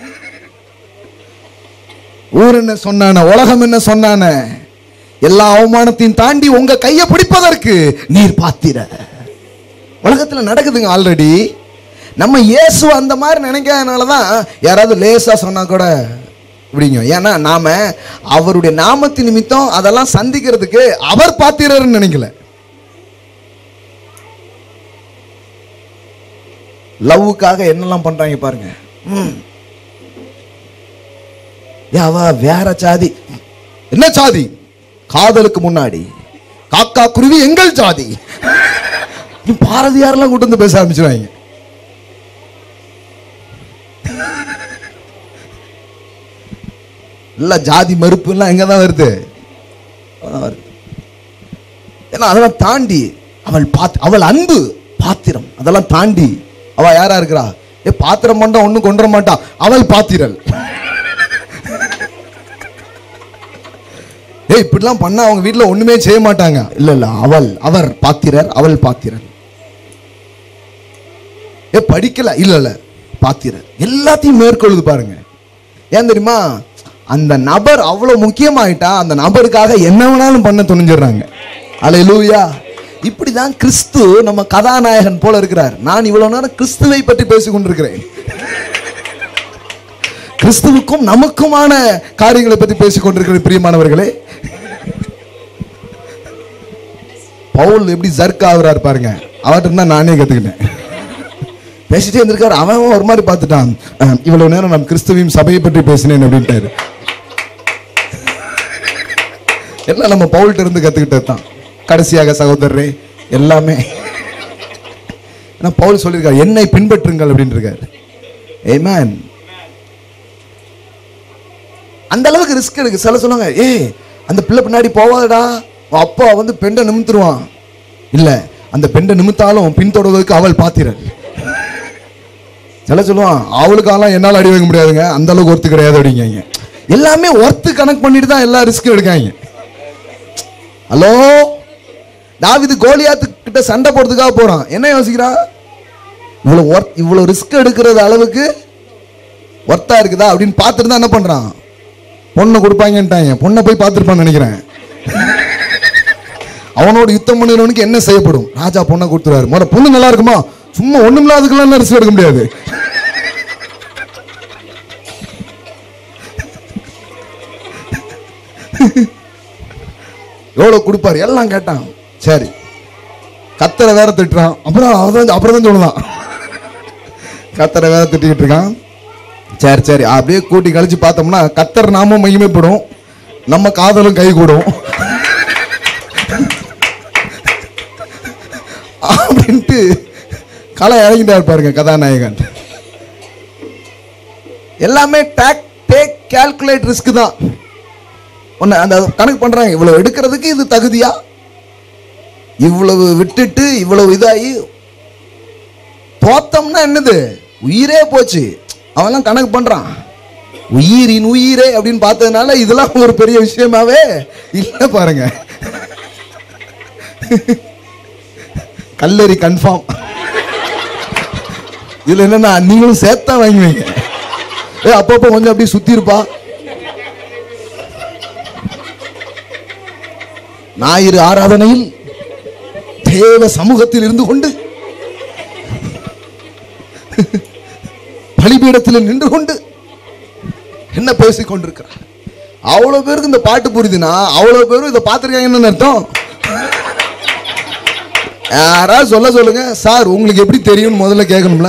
ஊர் என்ன சொன்னான உலகம் என்ன சொன்னான எல்லா அவமானத்தையும் தாண்டி உங்க கையை பிடிப்பதற்கு நீர் பாத்திர உலகத்துல நடக்குதுங்க ஆல்ரெடி நம்ம இயேசு அந்த மாதிரி நினைக்காதனால தான் யாராவது லேசா சொன்னா கூட இப்படிங்க ஏன்னா நாம அவருடைய நாமத்தின் நிமித்தம் அதெல்லாம் சந்திக்கிறதுக்கு அவர் பாத்திரன்னு நினைக்கல லவ்வுக்காக என்னெல்லாம் பண்றாங்க பாருங்க ம். ஏ, அவ வேற சாதி என்ன சாதி காதலுக்கு முன்னாடி காக்கா குருவி எங்கள் சாதி நீ பாரதியாரெல்லாம் கூட்டு வந்து பேச ஆரம்பிச்சிருவாங்க இல்ல ஜாதி மறுப்பு எல்லாம் எங்க தான் வருது அதான் வருது. ஏன்னா அதெல்லாம் தாண்டி அவள் பாத் அவள் அன்பு பாத்திரம் அதெல்லாம் தாண்டி அவ யாரா இருக்கிறா ஏ பாத்திரம் பண்ணா ஒண்ணும் கொண்டு வர மாட்டா அவள் பாத்திரல் ஏய் இப்படிலாம் பண்ணா அவங்க வீட்ல ஒண்ணுமே செய்ய மாட்டாங்க இல்ல இல்ல அவள் அவர் பாத்திரர் அவள் பாத்திரர் ஏ படிக்கல இல்ல இல்ல பாத்திரர் எல்லாத்தையும் மேற்கொள்ளுது பாருங்க ஏன் தெரியுமா அந்த நபர் அவ்வளவு முக்கியமாயிட்டா அந்த நபருக்காக என்ன வேணாலும் பண்ண துணிஞ்சிடுறாங்க அல்லேலூயா இப்படிதான் கிறிஸ்து நம்ம கதாநாயகன் போல இருக்கிறார் நான் இவ்வளவு நேரம் கிறிஸ்துவை பற்றி பேசிக் கொண்டிருக்கிறேன் கிறிஸ்துவுக்கும் நமக்குமான காரியங்களை பற்றி பேசிக் கொண்டிருக்கிற பிரியமானவர்களே பவுல் எப்படி ஜர்க் ஆகுறாரு பாருங்க அவர்கிட்ட தான் நானே கத்துக்கிட்டேன் பேசிட்டே இருந்திருக்காரு அவன் ஒரு மாதிரி பார்த்துட்டான் அஹ், இவ்வளவு நேரம் நான் கிறிஸ்துவையும் சபையை பற்றி பேசினேன் அப்படின்ட்டாரு எல்லாம் நம்ம பவுல்ட்ட இருந்து கத்துக்கிட்டது தான் கடைசியாக சகோதரரே எல்லாமே ஏன்னா பவுல் சொல்லியிருக்காரு என்னை பின்பற்றுங்கள் அப்படின்னு இருக்காரு ஏமேன் அந்த அளவுக்கு ரிஸ்க் இருக்கு சில சொல்லுவாங்க ஏய் அந்த பிள்ளை பின்னாடி போவாதடா உன் அப்பா வந்து பெண்டை நிமித்துருவான் இல்ல அந்த பெண்டை நிமித்தாலும் பின்தொடர்வதற்கு அவள் பாத்திரல் சில சொல்லுவான் அவளுக்காலாம் என்னால் அடி வாங்க முடியாதுங்க அந்த அளவுக்கு ஒர்த்து கிடையாது அப்படிங்க எல்லாமே ஒர்த்து கணக்கு பண்ணிட்டு தான் எல்லா ரிஸ்க்கும் எடுக்காங்க ஹலோ தாவிது கோலியாத்து கிட்ட சண்டை போடுறதுக்காக போறான் என்ன யோசிக்கிறான் இவ்வளவு ஒர்த் இவ்வளவு ரிஸ்க் எடுக்கிறது அளவுக்கு ஒர்த்தா இருக்குதா அப்படின்னு பார்த்துட்டு தான் என்ன பண்றான் பொண்ணை கொடுப்பாங்கன்ட்டாங்க பொண்ணை போய் பார்த்துருப்பான்னு நினைக்கிறேன் அவனோட யுத்தம் பண்ணுறவனுக்கு என்ன செய்யப்படும் ராஜா பொண்ணை கொடுத்துருவாரு முதல்ல பொண்ணு நல்லா இருக்குமா சும்மா ஒண்ணும் இல்லாததுக்கெல்லாம் ரிஸ்க் எடுக்க முடியாது எவ்வளவு கொடுப்பாரு எல்லாம் கேட்டான் சரி கத்தரை வேற திட்டுறான் அப்புறம் அவன் அப்புறம் தான் சொல்லுதான் கத்தரை வேற திட்டிக்கிட்டு இருக்கான் சரி சரி அப்படியே கூட்டி கழிச்சு பார்த்தோம்னா கத்தர் நாமும் மகிமைப்படும் நம்ம காதலும் கை கூடும் அப்படின்ட்டு களை இறங்கிட்டா இருப்பாருங்க கதாநாயகன் எல்லாமே டேக் டேக் கால்குலேட் ரிஸ்க் தான் ஒன்று அந்த கணக்கு பண்றாங்க இவ்வளவு எடுக்கிறதுக்கு இது தகுதியா இவ்வளவு விட்டுட்டு இவ்வளவு இதாகி தோத்தம்னா என்னது உயிரே போச்சு அவன்லாம் கணக்கு பண்றான் உயிரின் உயிரே அப்படின்னு பார்த்ததுனால இதெல்லாம் ஒரு பெரிய விஷயமாவே இல்லை பாருங்க கல்லறி கன்ஃபார்ம் இதுல என்னன்னா நீங்களும் சேர்த்தா வாங்குவீங்க ஏ அப்பப்போ கொஞ்சம் அப்படியே சுத்தி இருப்பா ஞாயிறு ஆராதனையில் தேவ சமூகத்தில் இருந்து கொண்டு பலிபீடத்தில் நின்று கொண்டு என்ன பேசிக் கொண்டிருக்கிறார் அவ்வளவு பேருக்கு இந்த பாட்டு புரியுதுன்னா அவ்வளவு பேரும் இதை பார்த்துருக்காங்கன்னு அர்த்தம் யாராவது சொல்ல சொல்லுங்க சார் உங்களுக்கு எப்படி தெரியும்னு முதல்ல கேட்கணும்ல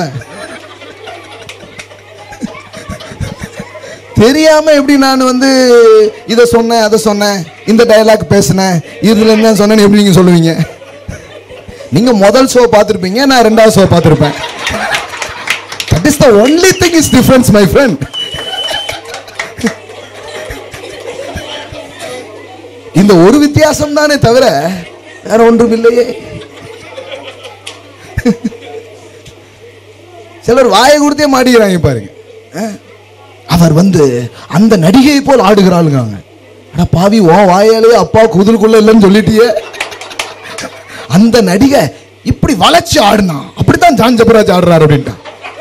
தெரியாம எப்படி நான் வந்து இதை சொன்னேன் அதை சொன்னேன் இந்த டயலாக் பேசினேன் இதுல என்ன சொன்னேன்னு எப்படி நீங்க சொல்லுவீங்க நீங்க முதல் ஷோ பார்த்துருப்பீங்க நான் ரெண்டாவது ஷோ பார்த்துருப்பேன் that is the only thing is difference my friend இந்த ஒரு வித்தியாசம் தானே தவிர வேற ஒன்றும் இல்லையே சிலர் வாயை கொடுத்தே மாட்டிக்கிறாங்க பாருங்க அஹ். அவர் வந்து அந்த நடிகை போல் ஆடுகிறாளுங்க அட பாவி ஓ வாயாலேயே அப்பா குதிலுக்குள்ள இல்லைன்னு சொல்லிட்டியே அந்த நடிகை இப்படி வளைச்சு ஆடுனா அப்படித்தான் ஜான் ஜபராஜ் ஆடுறாரு அப்படின்ட்டான்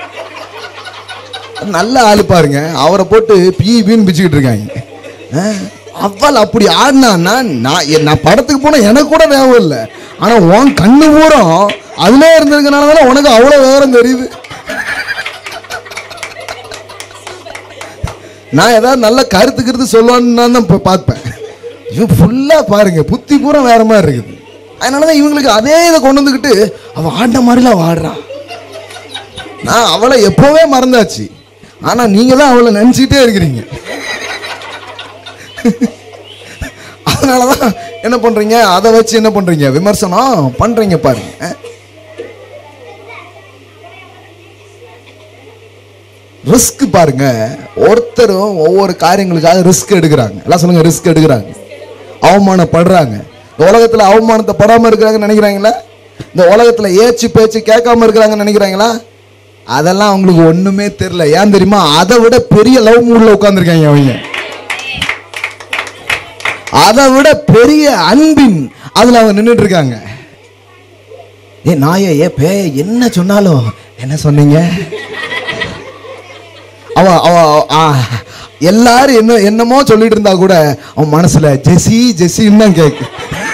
நல்ல ஆளு பாருங்க அவரை போட்டு பீ பீன்னு பிச்சுக்கிட்டு இருக்காங்க அஹ், அவள் அப்படி ஆடினான்னா நான் எ- நான் படத்துக்கு போன எனக்கு கூட ஞாபகம் இல்லை ஆனா உன் கண்ணு பூரம் அதுல இருந்திருக்கனால தானே உனக்கு அவ்வளவு விவரம் தெரியுது நான் ஏதாவது நல்ல கருத்து கருத்து சொல்லுவான்னு தான் இப்போ பார்ப்பேன் இவன் ஃபுல்லாக பாருங்க புத்தி பூரா வேற மாதிரி இருக்குது அதனால தான் இவங்களுக்கு அதே இதை கொண்டு வந்துக்கிட்டு அவள் ஆடின மாதிரிலாம் அவள் ஆடுறான் நான் அவளை எப்போவே மறந்தாச்சு ஆனால் நீங்கள் தான் அவளை நினச்சிக்கிட்டே இருக்கிறீங்க அதனால தான் என்ன பண்ணுறீங்க அதை வச்சு என்ன பண்ணுறீங்க விமர்சனம் பண்ணுறீங்க பாருங்க அஹ். ரிஸ்க் பாருங்க ஒருத்தரும் ஒவ்வொரு காரியங்களுக்காக ரிஸ்க் எடுக்கிறாங்க எல்லாம் சொல்லுங்க ரிஸ்க் எடுக்கிறாங்க அவமானப்படுறாங்க இந்த உலகத்துல அவமானத்தை படாம இருக்கிறாங்கன்னு நினைக்கிறாங்களா இந்த உலகத்துல ஏச்சு பேச்சு கேட்காம இருக்கிறாங்கன்னு நினைக்கிறாங்களா அதெல்லாம் அவங்களுக்கு ஒண்ணுமே தெரியல ஏன் தெரியுமா அதை விட பெரிய லவ் மூட்ல உட்கார்ந்துருக்காங்க அவங்க அதை விட பெரிய அன்பின் அதுல அவங்க நின்றுட்டு இருக்காங்க ஏ நாயே ஏ பேய என்ன சொன்னாலும் என்ன சொன்னீங்க அவ அவ ஆ, எல்லாரும் என்ன என்னமோ சொல்லிட்டு இருந்தா கூட அவன் மனசுல ஜெசி ஜெசின்னு தான் கேக்கு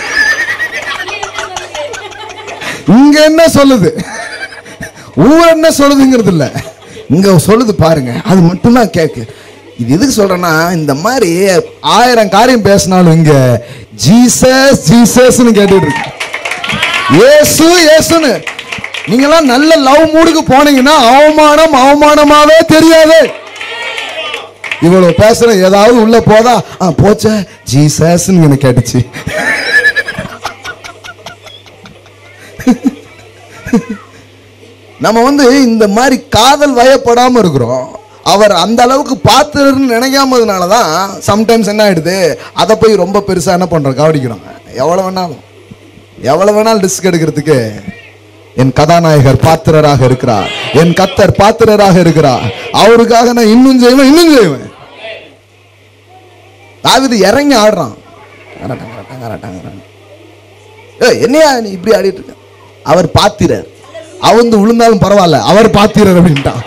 இங்க என்ன சொல்லுது ஊர் என்ன சொல்லுதுங்கிறது இல்ல இங்க சொல்லுது பாருங்க அது மட்டும்தான் கேக்கு இது எதுக்கு சொல்றேன்னா இந்த மாதிரி ஆயிரம் காரியம் பேசினாலும் இங்க ஜீசஸ் ஜீசஸ்னு கேட்டுட்டு இருக்கு இயேசு இயேசுன்னு நீங்களாம் நல்ல லவ் மூடுக்கு போனீங்கன்னா அவமானம் அவமானமாவே தெரியாது இவ்வளவு பேசுற ஏதாவது உள்ள போதா ஆ போச்சே ஜீசஸ்ன்னு எனக்கு கேட்டுச்சு நம்ம வந்து இந்த மாதிரி காதல் வயப்படாம இருக்கிறோம் அவர் அந்த அளவுக்கு பார்த்துருன்னு நினைக்காமதுனால தான் சம்டைம்ஸ் என்ன ஆயிடுது அதை போய் ரொம்ப பெருசா என்ன பண்றோம் கவனிக்கிறோம் எவ்வளவு வேணாலும் எவ்வளவு வேணாலும் ரிஸ்க் எடுக்கிறதுக்கு என் கதாநாயகர் பாத்திரராக இருக்கிறார் என் கத்தர் பாத்திரராக இருக்கிறார் அவருக்காக நான் இன்னும் செய்வேன் இன்னும் செய்வேன் தாவிது இறங்கி ஆடுறான் கரட்டாங்க, கரட்டாங்க, கரட்டாங்க, கரட்டாங்க. ஏய், என்னையா நீ இப்படி ஆடிட்டு இருக்க அவர் பாத்திரர் அவந்து விழுந்தாலும் பரவாயில்ல அவர் பாத்திரர் அப்படின்ட்டான்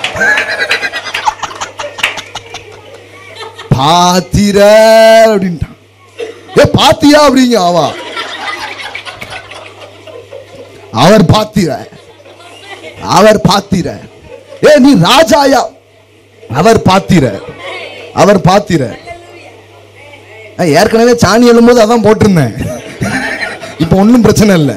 பாத்திரர் அப்படின்ட்டான் ஏ பாத்தியா அப்படிங்க அவா அவர் பாத்திர அவர் பாத்திர ஏ நீ ராஜாயா அவர் பாத்திர அவர் பாத்திர நான் ஏற்கனவே சாணி எழும்போது அதான் போட்டிருந்தேன் இப்போ ஒன்றும் பிரச்சனை இல்லை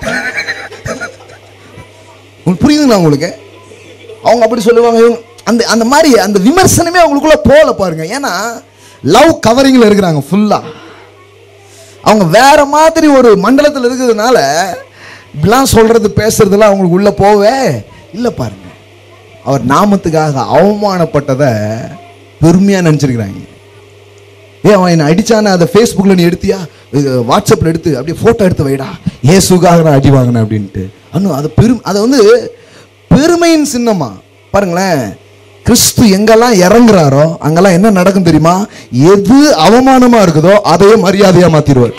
உங்களுக்கு புரியுதுங்களா உங்களுக்கு அவங்க அப்படி சொல்லுவாங்க இவங்க அந்த அந்த மாதிரி அந்த விமர்சனமே அவங்களுக்குள்ள போகல பாருங்க ஏன்னா லவ் கவரிங்ல இருக்கிறாங்க ஃபுல்லா அவங்க வேற மாதிரி ஒரு மண்டலத்தில் இருக்கிறதுனால இப்படிலாம் சொல்றது பேசுறதுலாம் அவங்களுக்கு உள்ள போவே இல்லை பாருங்க அவர் நாமத்துக்காக அவமானப்பட்டதை பெருமையா நினைச்சிருக்கிறாங்க ஏன் அவன் என்னை அடிச்சானே அதை ஃபேஸ்புக்கில் நீ எடுத்தியா இது வாட்ஸ்அப்பில் எடுத்து அப்படியே ஃபோட்டோ எடுத்து வைடா ஏசுக்காக நான் அடி வாங்கினேன் அப்படின்ட்டு அண்ணு அது பெரும் அதை வந்து பெருமையின் சின்னமா பாருங்களேன் கிறிஸ்து எங்கெல்லாம் இறங்குறாரோ அங்கெல்லாம் என்ன நடக்கும் தெரியுமா எது அவமானமா இருக்குதோ அதையே மரியாதையா மாத்திடுவார்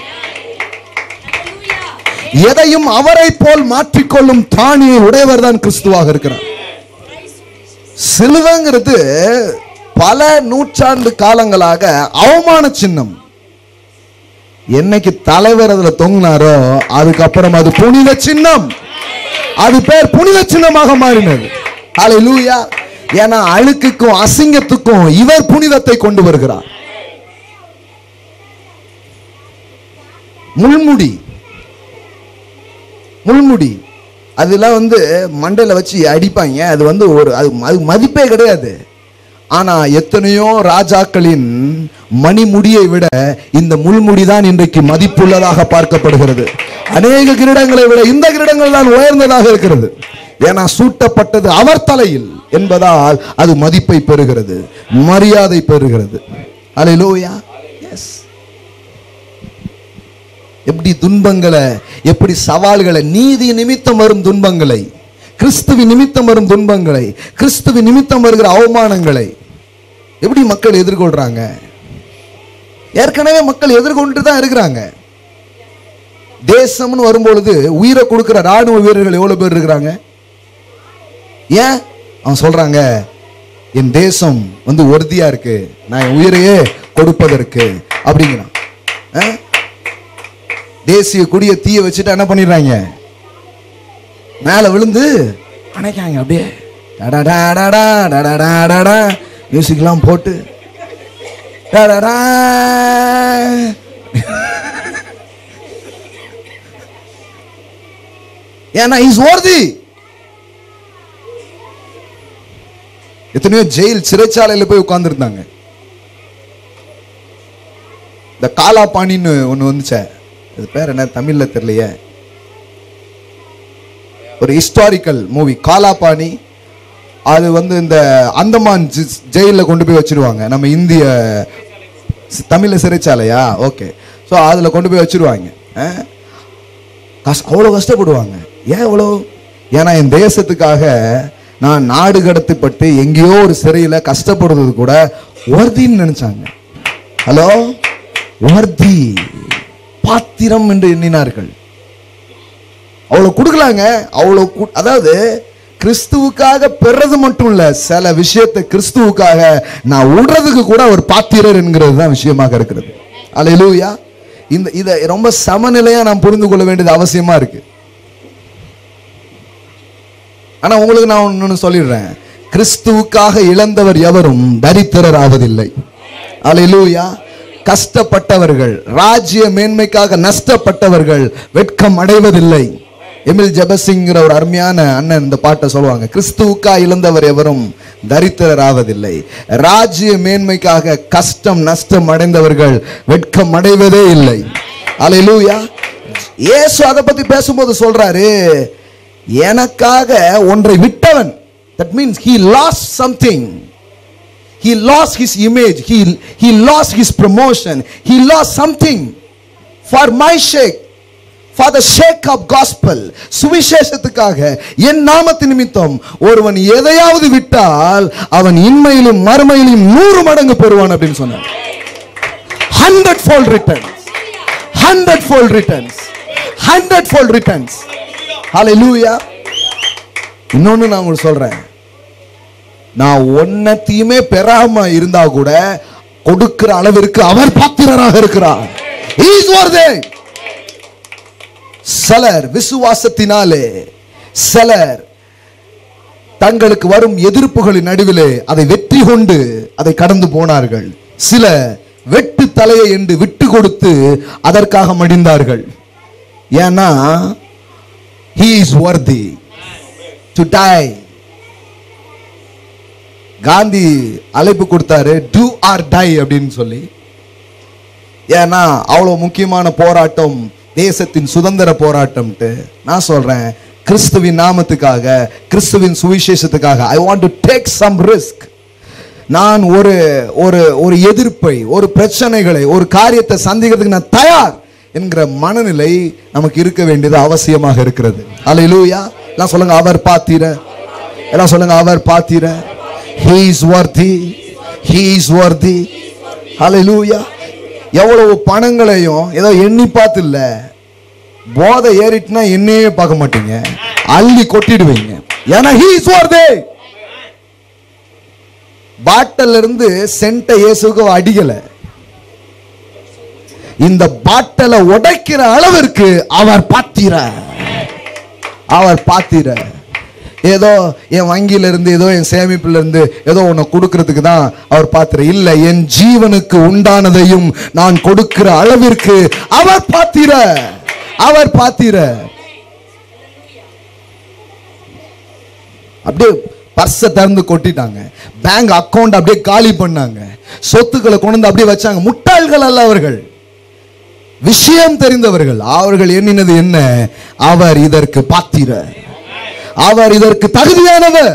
எதையும் அவரை போல் மாற்றிக்கொள்ளும் தானியை உடையவர் தான் கிறிஸ்துவாக இருக்கிறார் சிலுவைங்கிறது பல நூற்றாண்டு காலங்களாக அவமான சின்னம் என்னைக்கு தலைவர் அதுல தொங்கினாரோ அதுக்கப்புறம் அது புனித சின்னம் அது பேர் புனித சின்னமாக மாறினது ஹalleluya ஏன்னா அழுக்குக்கும் அசிங்கத்துக்கும் இவர் புனிதத்தை கொண்டு வருகிறார் முள்முடி முள்முடி அதெல்லாம் வந்து மண்டையில வச்சு அடிப்பாங்க அது வந்து ஒரு அது அது மதிப்பே கிடையாது ஆனா எத்தனையோ ராஜாக்களின் மணிமுடியை விட இந்த முள்முடி தான் இன்றைக்கு மதிப்புள்ளதாக பார்க்கப்படுகிறது அநேக கிரீடங்களை விட இந்த கிரீடங்கள் தான் உயர்ந்ததாக இருக்கிறது ஏன்னா சூட்டப்பட்டது அவர் தலையில் என்பதால் அது மதிப்பை பெறுகிறது மரியாதை பெறுகிறது அல்லேலூயா எஸ் எப்படி துன்பங்களை எப்படி சவால்களை நீதி நிமித்தம் வரும் துன்பங்களை கிறிஸ்துவின் நிமித்தம் வரும் துன்பங்களை கிறிஸ்துவின் நிமித்தம் வருகிற அவமானங்களை எப்படி மக்கள் எதிர்கொள்றாங்க ஏற்கனவே மக்கள் எதிர்கொண்டு தான் இருக்கிறாங்க தேசம்னு வரும்பொழுது உயிரை கொடுக்கிற ராணுவ வீரர்கள் எவ்வளவு பேர் இருக்கிறாங்க ஏன் அவன் சொல்றாங்க என் தேசம் வந்து ஒருதியா இருக்கு நான் என் உயிரையே கொடுப்பதற்கு அப்படிங்கிறான் ஆ? தேசிய கொடிய தீய வச்சுட்டு என்ன பண்ணிடுறாங்க மேல விழுந்து அணைக்காங்க அப்படியே டடடா டடா டடடா டடா மியூசிக்லாம் போட்டு டடடா ஏன்னா இஸ் worthy எத்தனையோ ஜெயில் சிறைச்சாலையில போய் உட்கார்ந்துருந்தாங்க இந்த காலாபாணின்னு ஒன்று வந்துச்சே அது பேர் என்ன தமிழ்ல தெரியலையே ஒரு ஹிஸ்டாரிக்கல் மூவி காலாபாணி அது வந்து இந்த அந்தமான் ஜெயிலில் கொண்டு போய் வச்சிருவாங்க நம்ம இந்திய சி- தமிழ்ல சிறைச்சாலையா ஓகே ஸோ அதில் கொண்டு போய் வச்சிருவாங்க ஆ? கஷ் அவ்வளோ கஷ்டப்படுவாங்க ஏன் அவ்வளோ ஏன்னா என் தேசத்துக்காக நான் நாடு கடத்தப்பட்டு எங்கேயோ ஒரு சிறையில் கஷ்டப்படுறது கூட ஒர்தின்னு நினைச்சாங்க ஹலோ ஒர்தி பாத்திரம் என்று எண்ணினார்கள் அவ்வளோ கொடுக்கலாங்க அவ்வளோ கு- அதாவது கிறிஸ்துவுக்காக பெறது மட்டும் இல்ல சில விஷயத்தை கிறிஸ்துவுக்காக நான் விடுறதுக்கு கூட ஒரு பாத்திரர் என்கிறது தான் விஷயமாக இருக்கிறது அல்லேலூயா இந்த இதை ரொம்ப சமநிலையா நாம் புரிந்து கொள்ள வேண்டியது அவசியமா இருக்கு ஆனா உங்களுக்கு நான் ஒன்னு சொல்லிடுறேன் கிறிஸ்துவுக்காக இழந்தவர் எவரும் தரித்திரர் ஆவதில்லை அல்லேலூயா கஷ்டப்பட்டவர்கள் ராஜ்ய மேன்மைக்காக நஷ்டப்பட்டவர்கள் வெட்கம் அடைவதில்லை எமில் ஜபசிங்கிற ஒரு அருமையான அண்ணன் இந்த பாட்டை சொல்லுவாங்க கிறிஸ்துவுக்கா இழந்தவர் எவரும் தரித்திரர் ஆவதில்லை ராஜ்ய மேன்மைக்காக கஷ்டம் நஷ்டம் அடைந்தவர்கள் வெட்கம் அடைவதே இல்லை அல்லேலூயா இயேசு அதை பத்தி பேசும்போது சொல்றாரு எனக்காக ஒன்றை விட்டவன் that means he lost something he lost his image he he lost his promotion he lost something for my sake for the sake of gospel சுவிசேஷத்துக்காக என் நாமத்து நிமித்தம் ஒருவன் எதையாவது விட்டால் அவன் இன்மையிலும் மறுமையிலும் நூறு மடங்கு பெறுவான் அப்படின்னு சொன்னான் hundred fold returns hundred fold returns hundred fold returns ஹalleluya இன்னொன்னு நான் உங்களுக்கு சொல்றேன் நான் ஒன்னத்தையுமே பெறாம இருந்தா கூட கொடுக்கிற அளவிற்கு அவர் பாத்திரராக இருக்கிறார் He is worthy. சிலர் விசுவாசத்தினாலே சிலர் தங்களுக்கு வரும் எதிர்ப்புகளின் நடுவிலே அதை வெற்றி கொண்டு அதை கடந்து போனார்கள் சில வெட்டு தலையை என்று விட்டு கொடுத்து அதற்காக மடிந்தார்கள் ஏன்னா he is worthy to die Gandhi அழைப்பு கொடுத்தாரு டூ ஆர் டை அப்படின்னு சொல்லி ஏன்னா அவ்வளவு முக்கியமான போராட்டம் தேசத்தின் சுதந்திர போராட்டம்ட்டு நான் சொல்றேன் கிறிஸ்துவின் நாமத்துக்காக கிறிஸ்துவின் சுவிசேஷத்துக்காக I want to take some risk நான் ஒரு ஒரு ஒரு எதிர்ப்பை ஒரு பிரச்சனைகளை ஒரு காரியத்தை சந்திக்கிறதுக்கு நான் தயார் என்கிற மனநிலை நமக்கு இருக்க வேண்டியது அவசியமாக இருக்கிறது அல்லேலூயா எல்லாம் சொல்லுங்க அவர் பாத்தீர எல்லாம் சொல்லுங்க அவர் பாத்தீர he is worthy he is worthy ஹalleluya எவ்வளவு பணங்களையும் ஏதோ எண்ணி பார்த்து இல்ல போதை ஏறிட்டுனா என்னையே பார்க்க மாட்டீங்க அள்ளி கொட்டிடுவீங்க ஏன்னா he is worthy பாட்டில் இருந்து சென்ட இயேசுக்கு அடிக்கல இந்த பாட்டலை உடைக்கிற அளவிற்கு அவர் பாத்திர அவர் பாத்திர ஏதோ என் வங்கியில இருந்து ஏதோ என் சேமிப்புல இருந்து ஏதோ ஒன்னு கொடுக்கறதுக்கு தான் அவர் பாத்திர இல்ல என் ஜீவனுக்கு உண்டானதையும் நான் கொடுக்கிற அளவிற்கு அவர் பாத்திர அவர் பாத்திர அப்படியே பர்ஸை திறந்து கொட்டிட்டாங்க பேங்க் அக்கவுண்ட் அப்படியே காலி பண்ணாங்க சொத்துக்களை கொண்டு வந்து அப்படியே வச்சாங்க முட்டாள்கள் அல்ல அவர்கள் விஷயம் தெரிந்தவர்கள் அவர்கள் எண்ணினது என்ன அவர் இதற்கு பாத்திர அவர் இதற்கு தகுதியானவர்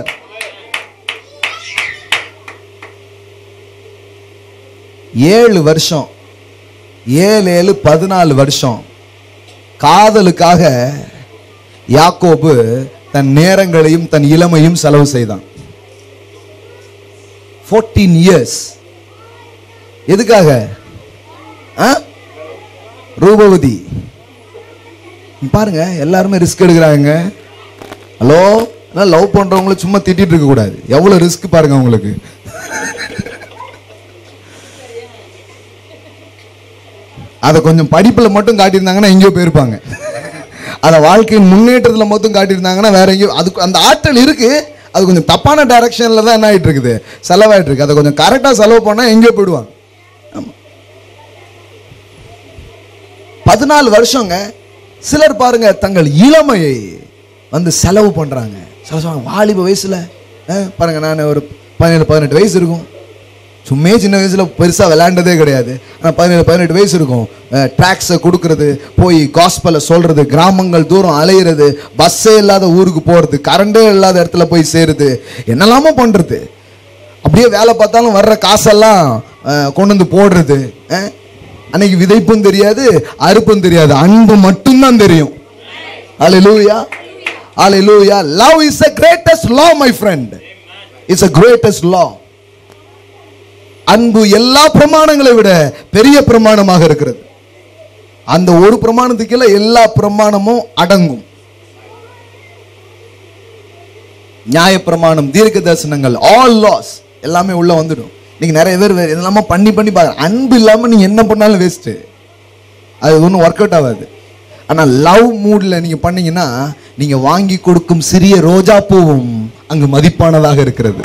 ஏழு வருஷம் ஏழு ஏழு பதினாலு வருஷம் காதலுக்காக யாக்கோபு தன் நேரங்களையும் தன் இளமையும் செலவு செய்தான் 14 இயர்ஸ் எதுக்காக ஆ? ரூபவதி பாருங்க எல்லாருமே ரிஸ்க் எடுக்கிறாங்க ஹலோ லவ் பண்றவங்கள சும்மா திட்டிட்டு இருக்க கூடாது எவ்வளவு ரிஸ்க் பாருங்க உங்களுக்கு அதை கொஞ்சம் படிப்புல மட்டும் காட்டியிருந்தாங்கன்னா எங்கேயோ போயிருப்பாங்க அதை வாழ்க்கையின் முன்னேற்றத்துல மட்டும் காட்டியிருந்தாங்கன்னா வேற எங்கேயோ அதுக்கு அந்த ஆற்றல் இருக்கு அது கொஞ்சம் தப்பான டைரக்ஷன்ல தான் என்ன ஆயிட்டு இருக்குது செலவாயிட்டு இருக்கு அதை கொஞ்சம் கரெக்டா செலவு பண்ணா எங்கேயோ போயிடுவாங்க ஆமா. பதினாலு வருஷங்க சிலர் பாருங்க தங்கள் இளமையை வந்து செலவு பண்றாங்க சில சொல்லுவாங்க வாலிப வயசுல அஹ், பாருங்க நான் ஒரு பதினேழு பதினெட்டு வயசு இருக்கும் சும்மே சின்ன வயசுல பெருசா விளையாண்டதே கிடையாது ஆனா பதினேழு பதினெட்டு வயசு இருக்கும் ட்ராக்ஸை கொடுக்கறது போய் காஸ்பலை சொல்றது கிராமங்கள் தூரம் அலையிறது பஸ்ஸே இல்லாத ஊருக்கு போறது கரண்டே இல்லாத இடத்துல போய் சேருது என்னெல்லாமோ பண்றது அப்படியே வேலை பார்த்தாலும் வர்ற காசெல்லாம் அஹ், கொண்டு வந்து போடுறது அஹ், அன்னைக்கு விதைப்பும் தெரியாது அறுப்பும் தெரியாது அன்பு மட்டும்தான் தெரியும் Hallelujah. Hallelujah. Love is the greatest law, my friend. It's the greatest law. அன்பு எல்லா பிரமாணங்களை விட பெரிய பிரமாணமாக இருக்கிறது அந்த ஒரு பிரமாணத்துக்குள்ள எல்லா பிரமாணமும் அடங்கும் நியாய பிரமாணம் தீர்க்க தரிசனங்கள் ஆல் லாஸ் எல்லாமே உள்ள வந்துடும் நீங்க நிறைய பேர் வேற இதெல்லாம பண்ணி பண்ணி பாருங்க அன்பு இல்லாம நீங்க என்ன பண்ணாலும் வேஸ்ட் அது ஒன்றும் ஒர்க் அவுட் ஆகாது ஆனா லவ் மூட்ல நீங்க பண்ணீங்கன்னா நீங்க வாங்கி கொடுக்கும் சிறிய ரோஜா பூவும் அங்கு மதிப்பானதாக இருக்கிறது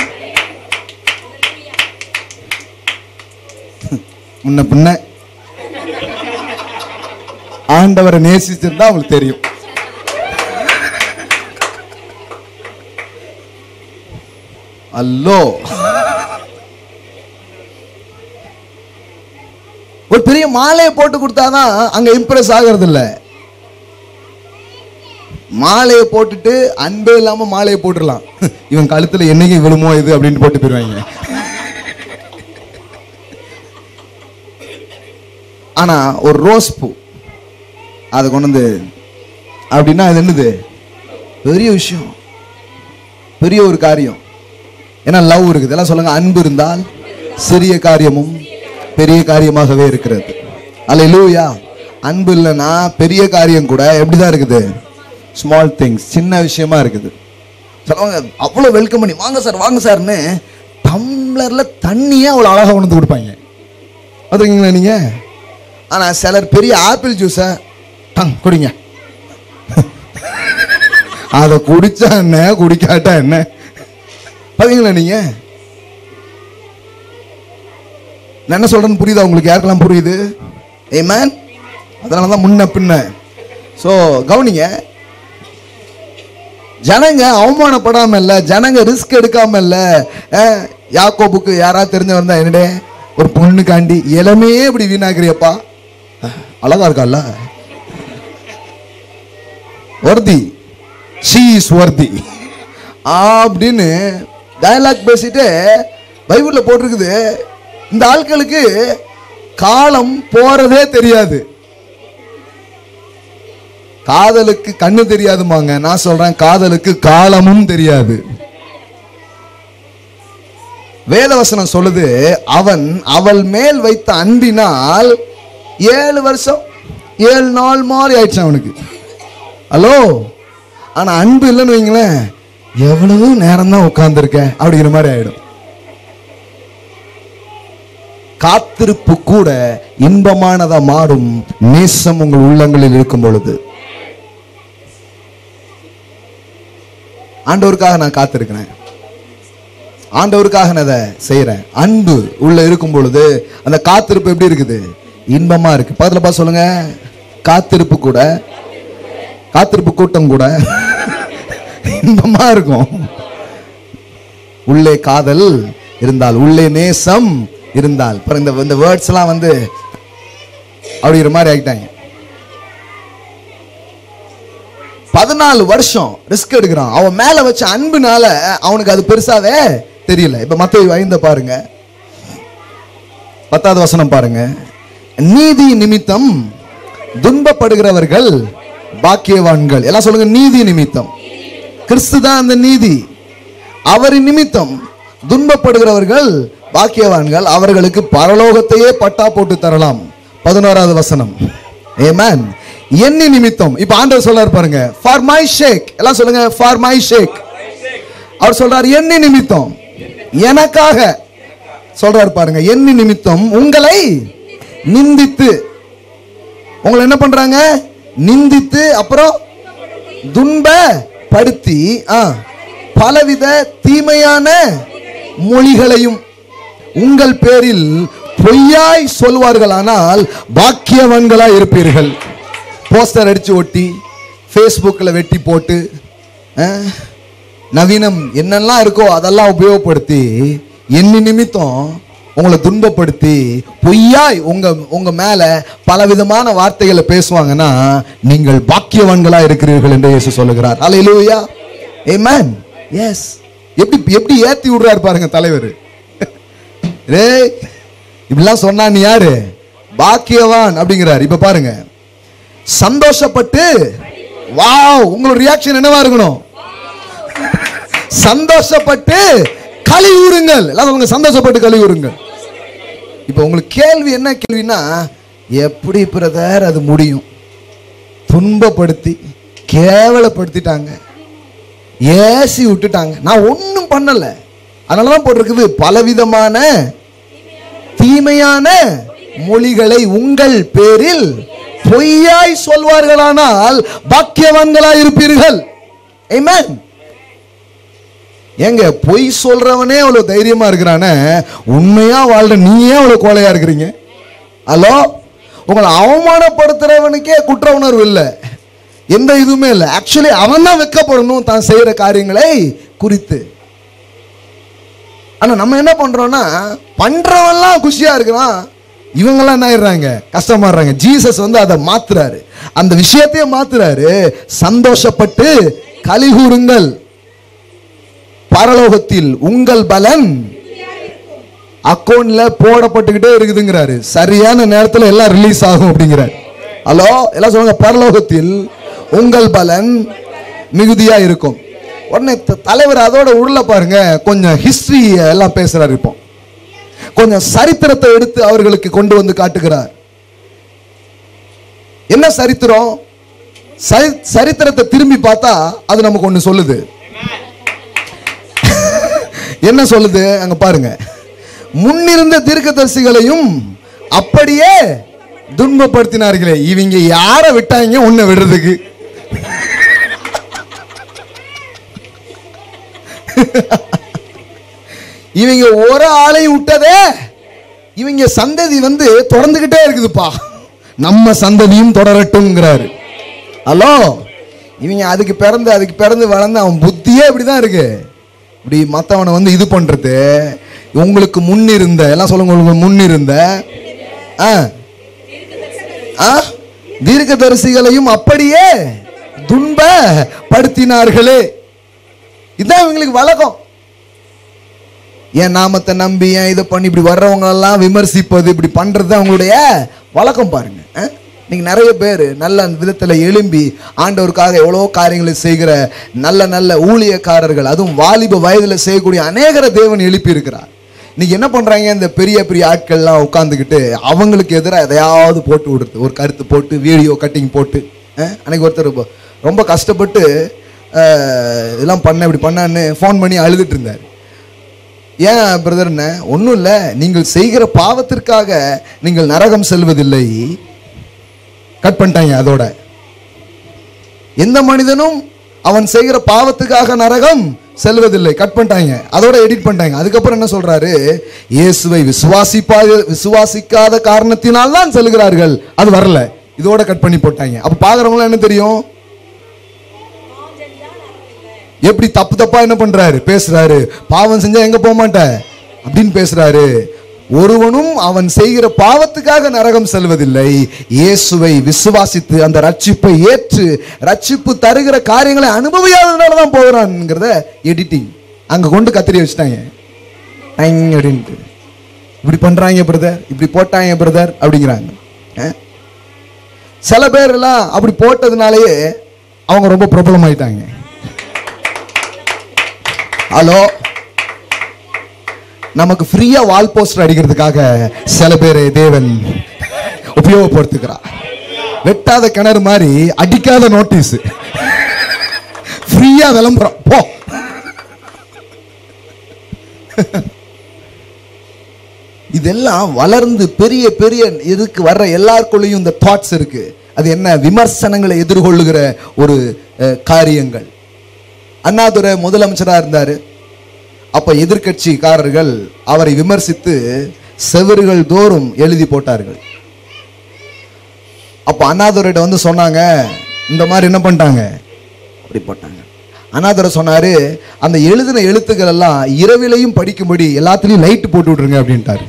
முன்ன பின்ன ஆண்டவரை நேசிச்சிருந்தா உங்களுக்கு தெரியும் அல்லோ ஒரு பெரிய மாலையை போட்டு கொடுத்தாதான் அங்க இம்ப்ரெஸ் ஆகிறது இல்ல மாலையை போட்டுட்டு அன்பே இல்லாம மாலையை போட்டுடலாம் இவன் கழுத்துல என்னைக்கு விழுமோ இது அப்படின்னு போட்டு போயிருவாங்க ஆனா ஒரு ரோஸ் பூ அதை கொண்டு வந்து அப்படின்னா அது என்னது பெரிய விஷயம் பெரிய ஒரு காரியம் ஏன்னா லவ் இருக்குது எல்லாம் சொல்லுங்க அன்பு இருந்தால் சிறிய காரியமும் பெரிய காரியமாகவே இருக்கிறது அல்ல லூயா அன்பு இல்லைன்னா பெரிய காரியம் கூட எப்படிதான் இருக்குது ஸ்மால் திங்ஸ் சின்ன விஷயமா இருக்குது சொல்லுவாங்க அவ்வளோ வெல்கம் பண்ணி வாங்க சார் வாங்க சார்னு டம்ளர்ல தண்ணியே அவ்வளோ அழகாக கொண்டு வந்து கொடுப்பாங்க பார்த்துருக்கீங்களா நீங்க ஆனா சிலர் பெரிய ஆப்பிள் ஜூஸை டங் குடிங்க அதை குடிச்சா என்ன குடிக்காட்டா என்ன பாத்தீங்களா நீங்க நான் என்ன சொல்றேன்னு புரியுதா உங்களுக்கு யாருக்கெல்லாம் புரியுது ஏ மேன் அதனால தான் முன்ன பின்ன ஸோ கவனிங்க ஜனங்க அவமானப்படாம இல்ல ஜனங்க ரிஸ்க் எடுக்காம இல்ல அஹ், யாக்கோபுக்கு யாராவது தெரிஞ்சவர் தான் என்னடே ஒரு பொண்ணுக்காண்டி இளமையே இப்படி வீணாக்குறியப்பா அஹ், அழகா இருக்கால்ல வர்தி ஷீ இஸ் வர்தி அப்படின்னு டயலாக் பேசிட்டு பைபிள்ல போட்டிருக்குது இந்த ஆட்களுக்கு காலம் போறதே தெரியாது காதலுக்கு கண்ணு தெரியாதுமாங்க நான் சொல்றேன் காதலுக்கு காலமும் தெரியாது வேதவசனம் சொல்லுது அவன் அவள் மேல் வைத்த அன்பினால் ஏழு வருஷம் ஏழு நாள் மாதிரி ஆயிடுச்சு அவனுக்கு ஹலோ ஆனா அன்பு இல்லைன்னு வைங்களேன் எவ்வளவு நேரம் தான் உட்கார்ந்துருக்க அப்படிங்கிற மாதிரி ஆயிடும் காத்திருப்பு கூட இன்பமானதா மாறும் நேசம் உங்கள் உள்ளங்களில் இருக்கும் பொழுது ஆண்டவருக்காக நான் காத்திருக்கிறேன் ஆண்டவருக்காக நான் அதை செய்யறேன் அன்பு உள்ள இருக்கும் பொழுது அந்த காத்திருப்பு எப்படி இருக்குது இன்பமா இருக்கு பக்கத்துல பார்த்து சொல்லுங்க காத்திருப்பு கூட காத்திருப்பு கூட்டம் கூட இன்பமா இருக்கும் உள்ளே காதல் இருந்தால் உள்ளே நேசம் இருந்தால் பாருங்க இந்த இந்த வேர்ட்ஸ் எல்லாம் வந்து அப்படிங்கிற மாதிரி ஆகிட்டாங்க பதினாலு வருஷம் ரிஸ்க் எடுக்கிறான் அவன் மேல வச்ச அன்புனால அவனுக்கு அது பெருசாவே தெரியல இப்ப மத்த ஐந்த பாருங்க பத்தாவது வசனம் பாருங்க நீதி நிமித்தம் துன்பப்படுகிறவர்கள் பாக்கியவான்கள் எல்லாம் சொல்லுங்க நீதி நிமித்தம் கிறிஸ்து தான் அந்த நீதி அவரின் நிமித்தம் துன்பப்படுகிறவர்கள் பாக்கியவான்கள் அவர்களுக்கு பரலோகத்தையே பட்டா போட்டு தரலாம் பதினோராவது வசனம் ஏமேன் என்னி நிமித்தம் இப்ப ஆண்டவர் சொல்றாரு பாருங்க ஃபார் மை ஷேக் எல்லாம் சொல்லுங்க ஃபார் மை ஷேக் அவர் சொல்றாரு என்னி நிமித்தம் எனக்காக சொல்றாரு பாருங்க என்னி நிமித்தம் உங்களை நிந்தித்து உங்களை என்ன பண்றாங்க நிந்தித்து அப்புறம் துன்பப்படுத்தி ஆ, பலவித தீமையான மொழிகளையும் உங்கள் பேரில் பொய்யாய் சொல்வார்களானால் பாக்கியவான்களாய் இருப்பீர்கள் போஸ்டர் அடிச்சு ஒட்டி ஃபேஸ்புக்கில் வெட்டி போட்டு ஆ, நவீனம் என்னெல்லாம் இருக்கோ அதெல்லாம் உபயோகப்படுத்தி எண்ணி நிமித்தம் உங்களை துன்பப்படுத்தி பொய்யாய் உங்க உங்க மேல பலவிதமான வார்த்தைகளை பேசுவாங்கன்னா நீங்கள் பாக்கியவான்களா இருக்கிறீர்கள் என்று இயேசு சொல்லுகிறார் அல்லேலூயா ஆமென் எஸ் எப்படி எப்படி ஏத்தி விடுறாரு பாருங்க தலைவர் டேய் இப்படிலாம் சொன்னா நீ யாரு பாக்கியவான் அப்படிங்கிறார் இப்ப பாருங்க சந்தோஷப்பட்டு வாவ் உங்களோட ரியாக்ஷன் என்னவா இருக்கணும் சந்தோஷப்பட்டு களி ஊறுங்கள் எல்லாம் சொல்லுங்க சந்தோஷப்பட்டு களி ஊறுங்கள் இப்போ உங்களுக்கு கேள்வி என்ன கேள்வினா எப்படி பிரதர் அது முடியும் துன்பப்படுத்தி கேவலப்படுத்திட்டாங்க ஏசி விட்டுட்டாங்க நான் ஒன்றும் பண்ணல அதனால தான் போட்டிருக்குது பலவிதமான தீமையான மொழிகளை உங்கள் பேரில் பொய்யாய் சொல்வார்களானால் பாக்கியவான்களாய் இருப்பீர்கள் Amen. ஏங்க பொய் சொல்றவனே அவ்வளவு தைரியமா இருக்கிறானே உண்மையா வாழ்ற நீயே அவ்வளவு கோலையா இருக்கிறீங்க ஹலோ உங்களை அவமானப்படுத்துறவனுக்கே குற்ற உணர்வு இல்லை எந்த இதுவுமே இல்லை ஆக்சுவலி அவன் தான் வெக்கப்படணும் தான் செய்யற காரியங்களை குறித்து ஆனா நம்ம என்ன பண்றோம்னா பண்றவன்லாம் குஷியா இருக்கிறான் இவங்கெல்லாம் என்ன ஆயிடுறாங்க கஷ்டமாடுறாங்க ஜீசஸ் வந்து அதை மாத்துறாரு அந்த விஷயத்தையே மாத்துறாரு சந்தோஷப்பட்டு கலிகூறுங்கள் பரலோகத்தில் உங்கள் பலன் அக்கௌண்ட்ல போடப்பட்டுக்கிட்டே இருக்குதுங்கிறாரு சரியான நேரத்துல எல்லாம் ரிலீஸ் ஆகும் அப்படிங்கிறாரு ஹலோ எல்லாம் சொல்லுங்க பரலோகத்தில் உங்கள் பலன் மிகுதியா இருக்கும் உடனே த- தலைவர் அதோட உள்ள பாருங்க கொஞ்சம் ஹிஸ்டரி எல்லாம் பேசுறாரு இப்போ கொஞ்சம் சரித்திரத்தை எடுத்து அவர்களுக்கு கொண்டு வந்து காட்டுகிறார் என்ன சரித்திரம் சரி- சரித்திரத்தை திரும்பி பார்த்தா அது நமக்கு ஒண்ணு சொல்லுது என்ன சொல்லுது அங்க பாருங்க முன்னிருந்த தீர்க்கதரிசிகளையும் அப்படியே துன்பப்படுத்தினார்களே இவங்க யார விட்டாங்க உன்னை விடுறதுக்கு இவங்க ஒரு ஆளையும் விட்டதே இவங்க சந்ததி வந்து தொடர்ந்துகிட்டே இருக்குதுப்பா நம்ம சந்ததியும் தொடரட்டும்ங்கிறாரு ஹலோ இவங்க அதுக்கு பிறந்து அதுக்கு பிறந்து வளர்ந்து அவன் புத்தியே இப்படிதான் இருக்கு இப்படி மற்றவனை வந்து இது பண்றது உங்களுக்கு முன்னிருந்த எல்லாம் சொல்லுங்க உங்களுக்கு முன்னிருந்த ஆ ஆ தீர்க்கதரிசிகளையும் அப்படியே துன்பப்படுத்தினார்களே இதான் இவங்களுக்கு வழக்கம் என் நாமத்தை நம்பி ஏன் இதை பண்ணி இப்படி வர்றவங்க எல்லாம் விமர்சிப்பது இப்படி பண்றது அவங்களுடைய வழக்கம் பாருங்க அஹ்? நீங்க நிறைய பேர் நல்ல விதத்துல எழும்பி ஆண்டவருக்காக எவ்வளோ காரியங்களை செய்கிற நல்ல நல்ல ஊழியக்காரர்கள் அதுவும் வாலிப வயதுல செய்யக்கூடிய அநேகர தேவன் எழுப்பி இருக்கிறார் இன்னைக்கு என்ன பண்றாங்க இந்த பெரிய பெரிய ஆட்கள்லாம் உட்காந்துக்கிட்டு அவங்களுக்கு எதிராக எதையாவது போட்டு விடுறது ஒரு கருத்து போட்டு வீடியோ கட்டிங் போட்டு அஹ்? அன்னைக்கு ஒருத்தர் ரொம்ப- ரொம்ப கஷ்டப்பட்டு அஹ், இதெல்லாம் பண்ண இப்படி பண்ணான்னு ஃபோன் பண்ணி அழுதுட்டு இருந்தார் ஏன் பிரதர்ன ஒன்றும் இல்லை நீங்கள் செய்கிற பாவத்திற்காக நீங்கள் நரகம் செல்வதில்லை கட் பண்ணிட்டாங்க அதோட எந்த மனிதனும் அவன் செய்கிற பாவத்துக்காக நரகம் செல்வதில்லை கட் பண்ணிட்டாங்க அதோட எடிட் பண்ணிட்டாங்க அதுக்கப்புறம் என்ன சொல்றாரு இயேசுவை விசுவாசிப்பா விசுவாசிக்காத காரணத்தினால் தான் செல்கிறார்கள் அது வரல இதோட கட் பண்ணி போட்டாங்க அப்ப பாக்குறவங்களாம் என்ன தெரியும் எப்படி தப்பு தப்பா என்ன பண்றாரு பேசுறாரு பாவம் செஞ்சா எங்க போக மாட்ட அப்படின்னு பேசுறாரு ஒருவனும் அவன் செய்கிற பாவத்துக்காக நரகம் செல்வதில்லை இயேசுவை விசுவாசித்து அந்த ரட்சிப்பை ஏற்று ரட்சிப்பு தருகிற காரியங்களை அனுபவியாததுனால தான் போகிறான்ங்கிறத எடிட்டிங் அங்க கொண்டு கத்திரி வச்சுட்டாங்க ஐங் அப்படின்ட்டு இப்படி பண்றாங்க பிரதர் இப்படி போட்டாங்க பிரதர் அப்படிங்கிறாங்க அஹ்? சில பேர் எல்லாம் அப்படி போட்டதுனாலயே அவங்க ரொம்ப பிரபலம் ஆயிட்டாங்க ஹலோ நமக்கு ஃப்ரீயா வால் போஸ்டர் அடிக்கிறதுக்காக சில பேரை தேவன் உபயோகப்படுத்துகிறார் வெட்டாத கிணறு மாதிரி அடிக்காத நோட்டீஸ் ஃப்ரீயா விளம்பரம் போ இதெல்லாம் வளர்ந்து பெரிய பெரிய இதுக்கு வர்ற எல்லாருக்குள்ளேயும் இந்த தாட்ஸ் இருக்கு அது என்ன விமர்சனங்களை எதிர்கொள்ளுகிற ஒரு அஹ், காரியங்கள் அண்ணாதுரை முதலமைச்சராக இருந்தார் அப்ப எதிர்க்கட்சிக்காரர்கள் அவரை விமர்சித்து செவறுகள் தோறும் எழுதி போட்டார்கள் அப்ப அண்ணாதுரைட்ட வந்து சொன்னாங்க இந்த மாதிரி என்ன பண்ணிட்டாங்க அப்படி போட்டாங்க அண்ணாதுரை சொன்னாரு அந்த எழுதின எழுத்துக்கள் எல்லாம் இரவிலையும் படிக்கும்படி எல்லாத்துலயும் லைட் போட்டு விட்டுருங்க அப்படின்ட்டாரு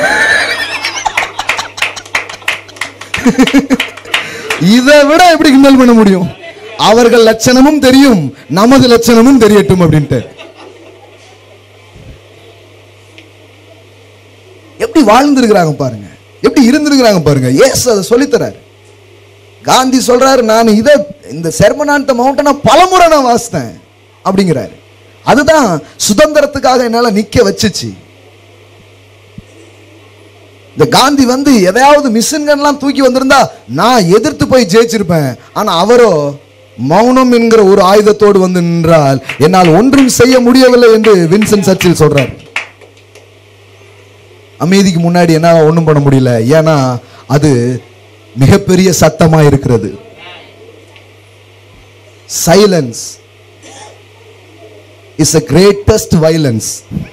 இதை விட எப்படி கிண்டல் பண்ண முடியும் அவர்கள் லட்சணமும் தெரியும் நமது லட்சணமும் தெரியட்டும் அப்படின்ட்டு எப்படி வாழ்ந்திருக்கிறாங்க பாருங்க எப்படி இருந்திருக்கிறாங்க பாருங்க எஸ் அதை சொல்லித்தராரு காந்தி சொல்றாரு நான் இதை இந்த செர்மனான்ட மவுண்டனை பலமுறை நான் வாசித்தேன் அப்படிங்கிறாரு அதுதான் சுதந்திரத்துக்காக என்னால நிக்க வச்சுச்சு இந்த காந்தி வந்து எதையாவது மிஷின்கன்லாம் தூக்கி வந்திருந்தா நான் எதிர்த்து போய் ஜெயிச்சிருப்பேன் ஆனா அவரோ மௌனம் என்கிற ஒரு ஆயுதத்தோடு வந்து நின்றால் என்னால் ஒன்றும் செய்ய முடியவில்லை என்று வின்சென்ட் சர்ச்சில் சொல்றார் அமைதிக்கு முன்னாடி என்னால் ஒன்றும் பண்ண முடியல ஏன்னா அது மிகப்பெரிய சத்தமா இருக்கிறது silence is a greatest violence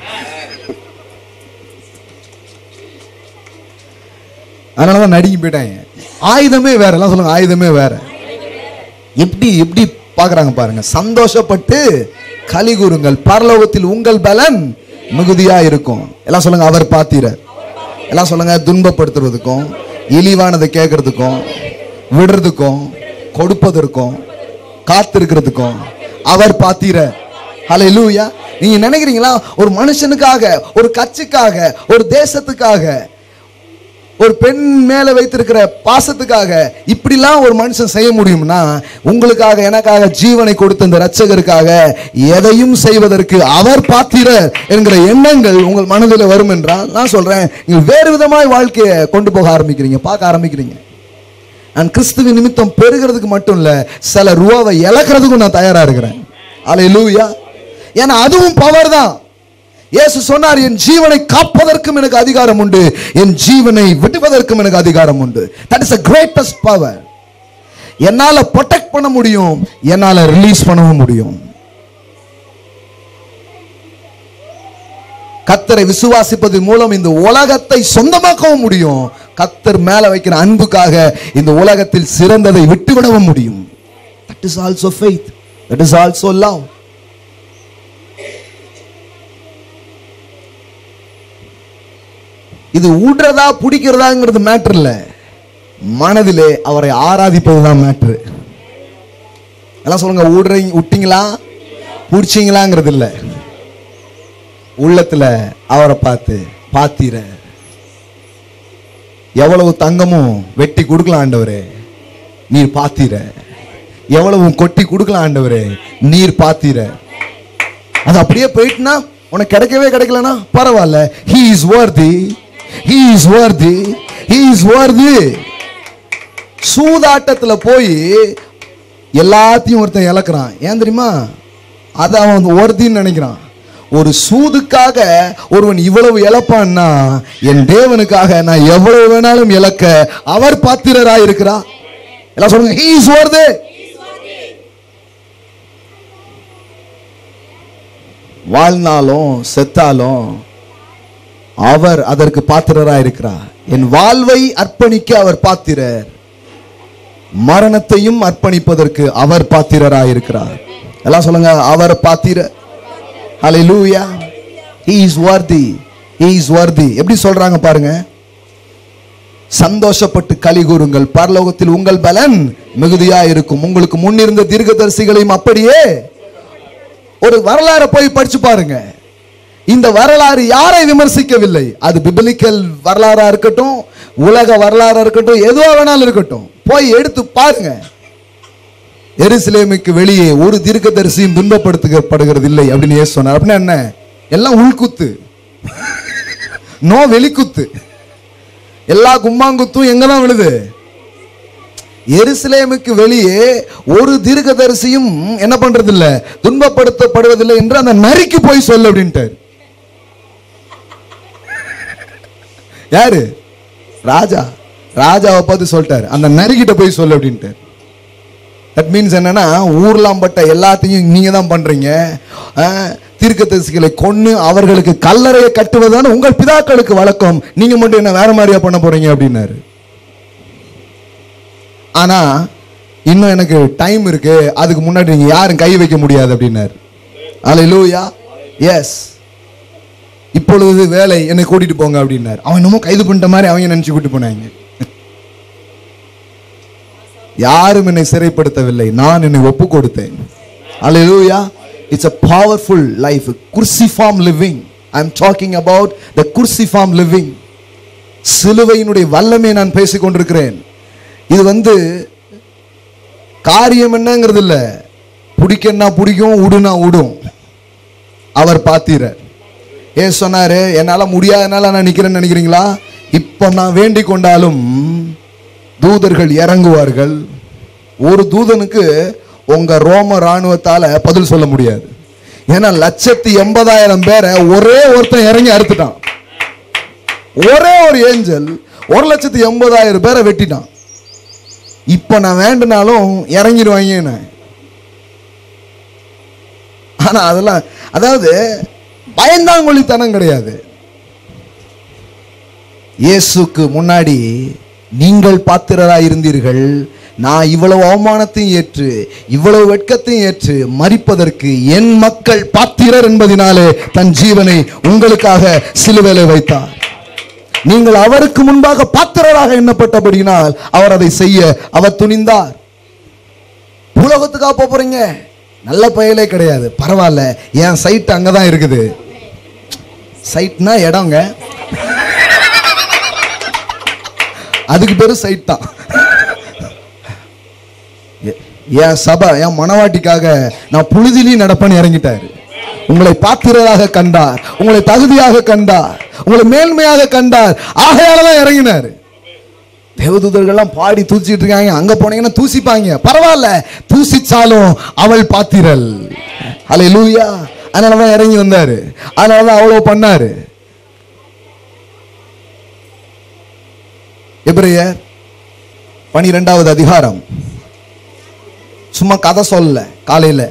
அதனால தான் நடுங்கி போயிட்டாங்க ஆயுதமே வேற எல்லாம் சொல்லுங்க ஆயுதமே வேற எப்படி எப்படி பார்க்கறாங்க பாருங்க சந்தோஷப்பட்டு கலி கூறுங்கள் பரலோகத்தில் உங்கள் பலன் மிகுதியா இருக்கும் எல்லாம் சொல்லுங்க அவர் பாத்திரர் எல்லாம் சொல்லுங்க துன்பப்படுத்துறதுக்கும் இழிவானதை கேட்கறதுக்கும் விடுறதுக்கும் கொடுப்பதற்கும் காத்திருக்கிறதுக்கும் அவர் பாத்திரர் ஹalleluya நீங்க நினைக்கிறீங்களா ஒரு மனுஷனுக்காக ஒரு கட்சிக்காக ஒரு தேசத்துக்காக ஒரு பெண் மேல வைத்திருக்கிற பாசத்துக்காக இப்படிலாம் ஒரு மனுஷன் செய்ய முடியும்னா உங்களுக்காக எனக்காக ஜீவனை கொடுத்த இந்த ரட்சகருக்காக எதையும் செய்வதற்கு அவர் பாத்திரர் என்கிற எண்ணங்கள் உங்கள் மனதில் வரும் என்றால் நான் சொல்றேன் நீங்கள் வேறு விதமாய் வாழ்க்கையை கொண்டு போக ஆரம்பிக்கிறீங்க பார்க்க ஆரம்பிக்கிறீங்க நான் கிறிஸ்துவின் நிமித்தம் பெறுகிறதுக்கு மட்டும் இல்ல சில ரூபாவை இழக்கிறதுக்கும் நான் தயாரா இருக்கிறேன் அல்லேலூயா ஏன்னா அதுவும் பவர் தான் இயேசு சொன்னார் என் ஜீவனை காப்பதற்கும் எனக்கு அதிகாரம் உண்டு என் ஜீவனை விடுவதற்கும் எனக்கு அதிகாரம் உண்டு that is a greatest power என்னால ப்ரொடெக்ட் பண்ண முடியும் என்னால ரிலீஸ் பண்ணவும் முடியும் கத்தரை விசுவாசிப்பது மூலம் இந்த உலகத்தை சொந்தமாக்கவும் முடியும் கத்தர் மேல வைக்கிற அன்புக்காக இந்த உலகத்தில் சிறந்ததை விட்டுவிடவும் முடியும் that is also faith that is also love இது ஊடுறதா பிடிக்கிறதாங்கிறது மேட்ரு இல்ல மனதிலே அவரை ஆராதிப்பது தான் மேட்ரு எல்லாம் சொல்லுங்க ஊடுறீங்க விட்டீங்களா பிடிச்சிங்களாங்கிறது இல்லை உள்ளத்துல அவரை பார்த்து பாத்தீர எவ்வளவு தங்கமும் வெட்டி கொடுக்கலாம் ஆண்டவரே நீர் பாத்தீர எவ்வளவு கொட்டி கொடுக்கலாம் ஆண்டவரே நீர் பாத்தீர அது அப்படியே போயிட்டுனா உனக்கு கிடைக்கவே கிடைக்கலனா பரவாயில்ல he is worthy he is worthy he is worthy சூதாட்டத்துல போய் எல்லாத்தையும் ஒருத்தன் இழக்கிறான் ஏன் தெரியுமா அதை அவன் வந்து ஒருத்தின்னு நினைக்கிறான் ஒரு சூதுக்காக ஒருவன் இவ்வளவு இழப்பான்னா என் தேவனுக்காக நான் எவ்வளவு வேணாலும் இழக்க அவர் பாத்திரராய் இருக்கிறா எல்லாம் சொல்லுங்க he is worthy வாழ்நாளும் செத்தாலும் அவர் அதற்கு பாத்திரராய் இருக்கிறார் என் வாழ்வை அர்ப்பணிக்க அவர் பாத்திரர் மரணத்தையும் அர்ப்பணிப்பதற்கு அவர் பாத்திரராய் இருக்கிறார் எல்லாம் சொல்லுங்க அவர் பாத்திரர் ஹalleluya he is worthy he is worthy எப்படி சொல்றாங்க பாருங்க சந்தோஷப்பட்டு களி கூறுங்கள் பரலோகத்தில் உங்கள் பலன் மிகுதியா இருக்கும் உங்களுக்கு முன்னிருந்த தீர்க்கதரிசிகளையும் அப்படியே ஒரு வரலாறை போய் படிச்சு பாருங்க இந்த வரலாறு யாரை விமர்சிக்கவில்லை அது பிபிலிக்கல் வரலாறா இருக்கட்டும் உலக வரலாறா இருக்கட்டும் எதுவா வேணாலும் இருக்கட்டும் போய் எடுத்து பாருங்க எருசலேமுக்கு வெளியே ஒரு தீர்க்கதரிசியும் துன்பப்படுத்தப்படுகிறது இல்லை அப்படின்னு ஏசு சொன்னார் அப்படின்னா என்ன எல்லாம் உள்குத்து நோ வெளிக்குத்து எல்லா கும்மாங்குத்தும் எங்க தான் விழுது எருசலேமுக்கு வெளியே ஒரு தீர்க்கதரிசியும் என்ன பண்றது இல்ல துன்பப்படுத்தப்படுவதில்லை என்று அந்த நரிக்கு போய் சொல்லு அப்படின்ட்டார் யாரு ராஜா ராஜாவை பார்த்து சொல்லிட்டாரு அந்த நரிக்கிட்ட போய் சொல்லு அப்படின்ட்டார் தட் மீன்ஸ் என்னன்னா ஊர்லாம் பட்ட எல்லாத்தையும் நீங்க தான் பண்றீங்க தீர்க்கதரிசிகளை கொன்னு அவர்களுக்கு கல்லறையை கட்டுவதான உங்கள் பிதாக்களுக்கு வழக்கம் நீங்க மட்டும் என்ன வேற மாதிரியா பண்ண போறீங்க அப்படின்னாரு ஆனா இன்னும் எனக்கு டைம் இருக்கு அதுக்கு முன்னாடி நீங்க யாரும் கை வைக்க முடியாது அப்படின்னாரு அல்லேலூயா எஸ் இப்பொழுது வேலை என்னை கூட்டிட்டு போங்க அப்படின்னாரு அவன் என்னமோ கைது பண்ணிட்ட மாதிரி அவங்க நினைச்சு கூட்டிட்டு போனாங்க யாரும் என்னை சிறைப்படுத்தவில்லை நான் என்னை ஒப்பு கொடுத்தேன் அல்லேலூயா it's a powerful life cruciform living i am talking about the cruciform living சிலுவையினுடைய வல்லமை நான் பேசிக் கொண்டிருக்கிறேன் இது வந்து காரியம் என்னங்கிறது இல்ல பிடிக்கன்னா பிடிக்கும் உடுனா உடும் அவர் பாத்தீர ஏன் சொன்னாரு என்னால முடியாதனால நான் நிக்கிறேன்னு நினைக்கிறீங்களா இப்ப நான் வேண்டிக் கொண்டாலும் தூதர்கள் இறங்குவார்கள் ஒரு தூதனுக்கு உங்க ரோம ராணுவத்தால பதில் சொல்ல முடியாது ஏன்னா லட்சத்தி எண்பதாயிரம் பேரை ஒரே ஒருத்தன் இறங்கி அறுத்துட்டான் ஒரே ஒரு ஏஞ்சல் ஒரு லட்சத்தி எண்பதாயிரம் பேரை வெட்டிட்டான் இப்ப நான் வேண்டுனாலும் இறங்கிடுவாங்க ஆனா அதெல்லாம் அதாவது பயந்தாங்கொழித்தனம் கிடையாது இயேசுக்கு முன்னாடி நீங்கள் பாத்திரராய் இருந்தீர்கள் நான் இவ்வளவு அவமானத்தையும் ஏற்று இவ்வளவு வெட்கத்தையும் ஏற்று மறிப்பதற்கு என் மக்கள் பாத்திரர் என்பதினாலே தன் ஜீவனை உங்களுக்காக சிலுவையிலே வைத்தார் நீங்கள் அவருக்கு முன்பாக பாத்திரராக எண்ணப்பட்டபடியினால் அவர் அதை செய்ய அவர் துணிந்தார் உலகத்துக்காக போப் போறீங்க நல்ல பயலே கிடையாது பரவாயில்ல என் சைட் அங்கதான் இருக்குது சைட்னா இடங்க அதுக்கு பேரு சைட் தான் எ- என் சபை என் மனவாட்டிக்காக நான் புழுதிலி நடப்பேன்னு இறங்கிட்டாரு உங்களை பாத்திரராக கண்டார் உங்களை தகுதியாக கண்டார் உங்களை மேன்மையாக கண்டார் ஆகையால தான் இறங்கினார் தேவதூதர்கள்லாம் பாடி தூச்சிட்டு இருக்காங்க அங்க போனீங்கன்னா தூசிப்பாங்க பரவாயில்ல தூசிச்சாலும் அவள் பாத்திரல் அலை லூயா அதனாலதான் இறங்கி வந்தாரு அதனாலதான் அவ்வளவு பண்ணாரு எபிரேயர் பனிரெண்டாவது அதிகாரம் சும்மா கதை சொல்லல காலையில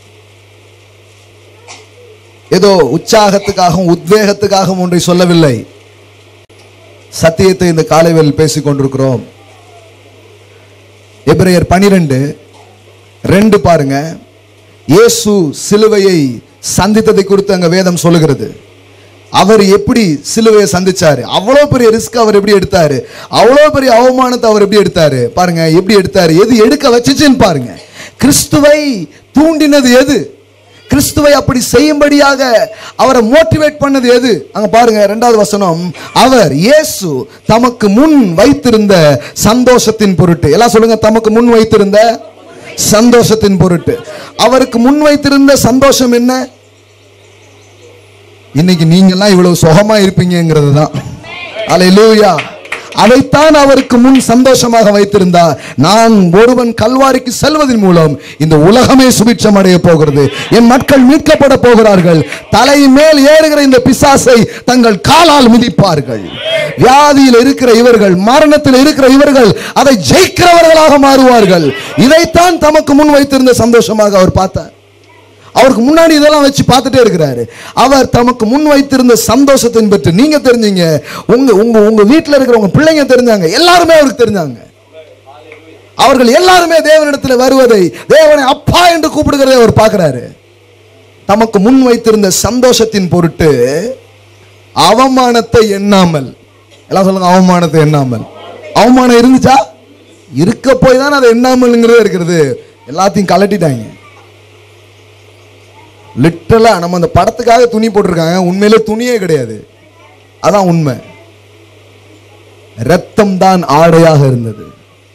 ஏதோ உற்சாகத்துக்காகவும் உத்வேகத்துக்காகவும் ஒன்றை சொல்லவில்லை சத்தியத்தை இந்த காலைவில் பேசிக் கொண்டிருக்கிறோம் எபிரேயர் பனிரெண்டு ரெண்டு பாருங்க இயேசு சிலுவையை சந்தித்ததை குறித்து அங்க வேதம் சொல்லுகிறது அவர் எப்படி சிலுவையை சந்திச்சாரு அவ்வளோ பெரிய ரிஸ்க் அவர் எப்படி எடுத்தாரு அவ்வளோ பெரிய அவமானத்தை அவர் எப்படி எடுத்தாரு பாருங்க எப்படி எடுத்தாரு எது எடுக்க வச்சுச்சுன்னு பாருங்க கிறிஸ்துவை தூண்டினது எது கிறிஸ்துவை அப்படி செய்யும்படியாக அவரை மோட்டிவேட் பண்ணது எது அங்க பாருங்க ரெண்டாவது வசனம் அவர் இயேசு தமக்கு முன் வைத்திருந்த சந்தோஷத்தின் பொருட்டு எல்லாம் சொல்லுங்க தமக்கு முன் வைத்திருந்த சந்தோஷத்தின் பொருட்டு அவருக்கு முன் வைத்திருந்த சந்தோஷம் என்ன இன்னைக்கு நீங்கெல்லாம் இவ்வளவு சுகமா இருப்பீங்கிறது தான் அலையிலூயா அதைத்தான் அவருக்கு முன் சந்தோஷமாக வைத்திருந்தார் நான் ஒருவன் கல்வாரிக்கு செல்வதன் மூலம் இந்த உலகமே சுபிட்சம் அடைய போகிறது என் மக்கள் மீட்கப்பட போகிறார்கள் தலை மேல் ஏறுகிற இந்த பிசாசை தங்கள் காலால் மிதிப்பார்கள் வியாதியில் இருக்கிற இவர்கள் மரணத்தில் இருக்கிற இவர்கள் அதை ஜெயிக்கிறவர்களாக மாறுவார்கள் இதைத்தான் தமக்கு முன் வைத்திருந்த சந்தோஷமாக அவர் பார்த்தார் அவருக்கு முன்னாடி இதெல்லாம் வச்சு பார்த்துட்டே இருக்கிறாரு அவர் தமக்கு முன் வைத்திருந்த சந்தோஷத்தின் பற்றி நீங்க தெரிஞ்சீங்க உங்க உங்க உங்க வீட்டில் இருக்கிற உங்க பிள்ளைங்க தெரிஞ்சாங்க எல்லாருமே அவருக்கு தெரிஞ்சாங்க அவர்கள் எல்லாருமே தேவனிடத்தில் வருவதை தேவனை அப்பா என்று கூப்பிடுகிறதை அவர் பார்க்கிறாரு தமக்கு முன் வைத்திருந்த சந்தோஷத்தின் பொருட்டு அவமானத்தை எண்ணாமல் எல்லாம் சொல்லுங்க அவமானத்தை எண்ணாமல் அவமானம் இருந்துச்சா இருக்க போய் தான் அதை எண்ணாமல்ங்கிறதே இருக்கிறது எல்லாத்தையும் கலட்டிட்டாங்க லிட்டரலா நம்ம அந்த படத்துக்காக துணி போட்டிருக்காங்க உண்மையிலே துணியே கிடையாது அதான் உண்மை ரத்தம் தான் ஆடையாக இருந்தது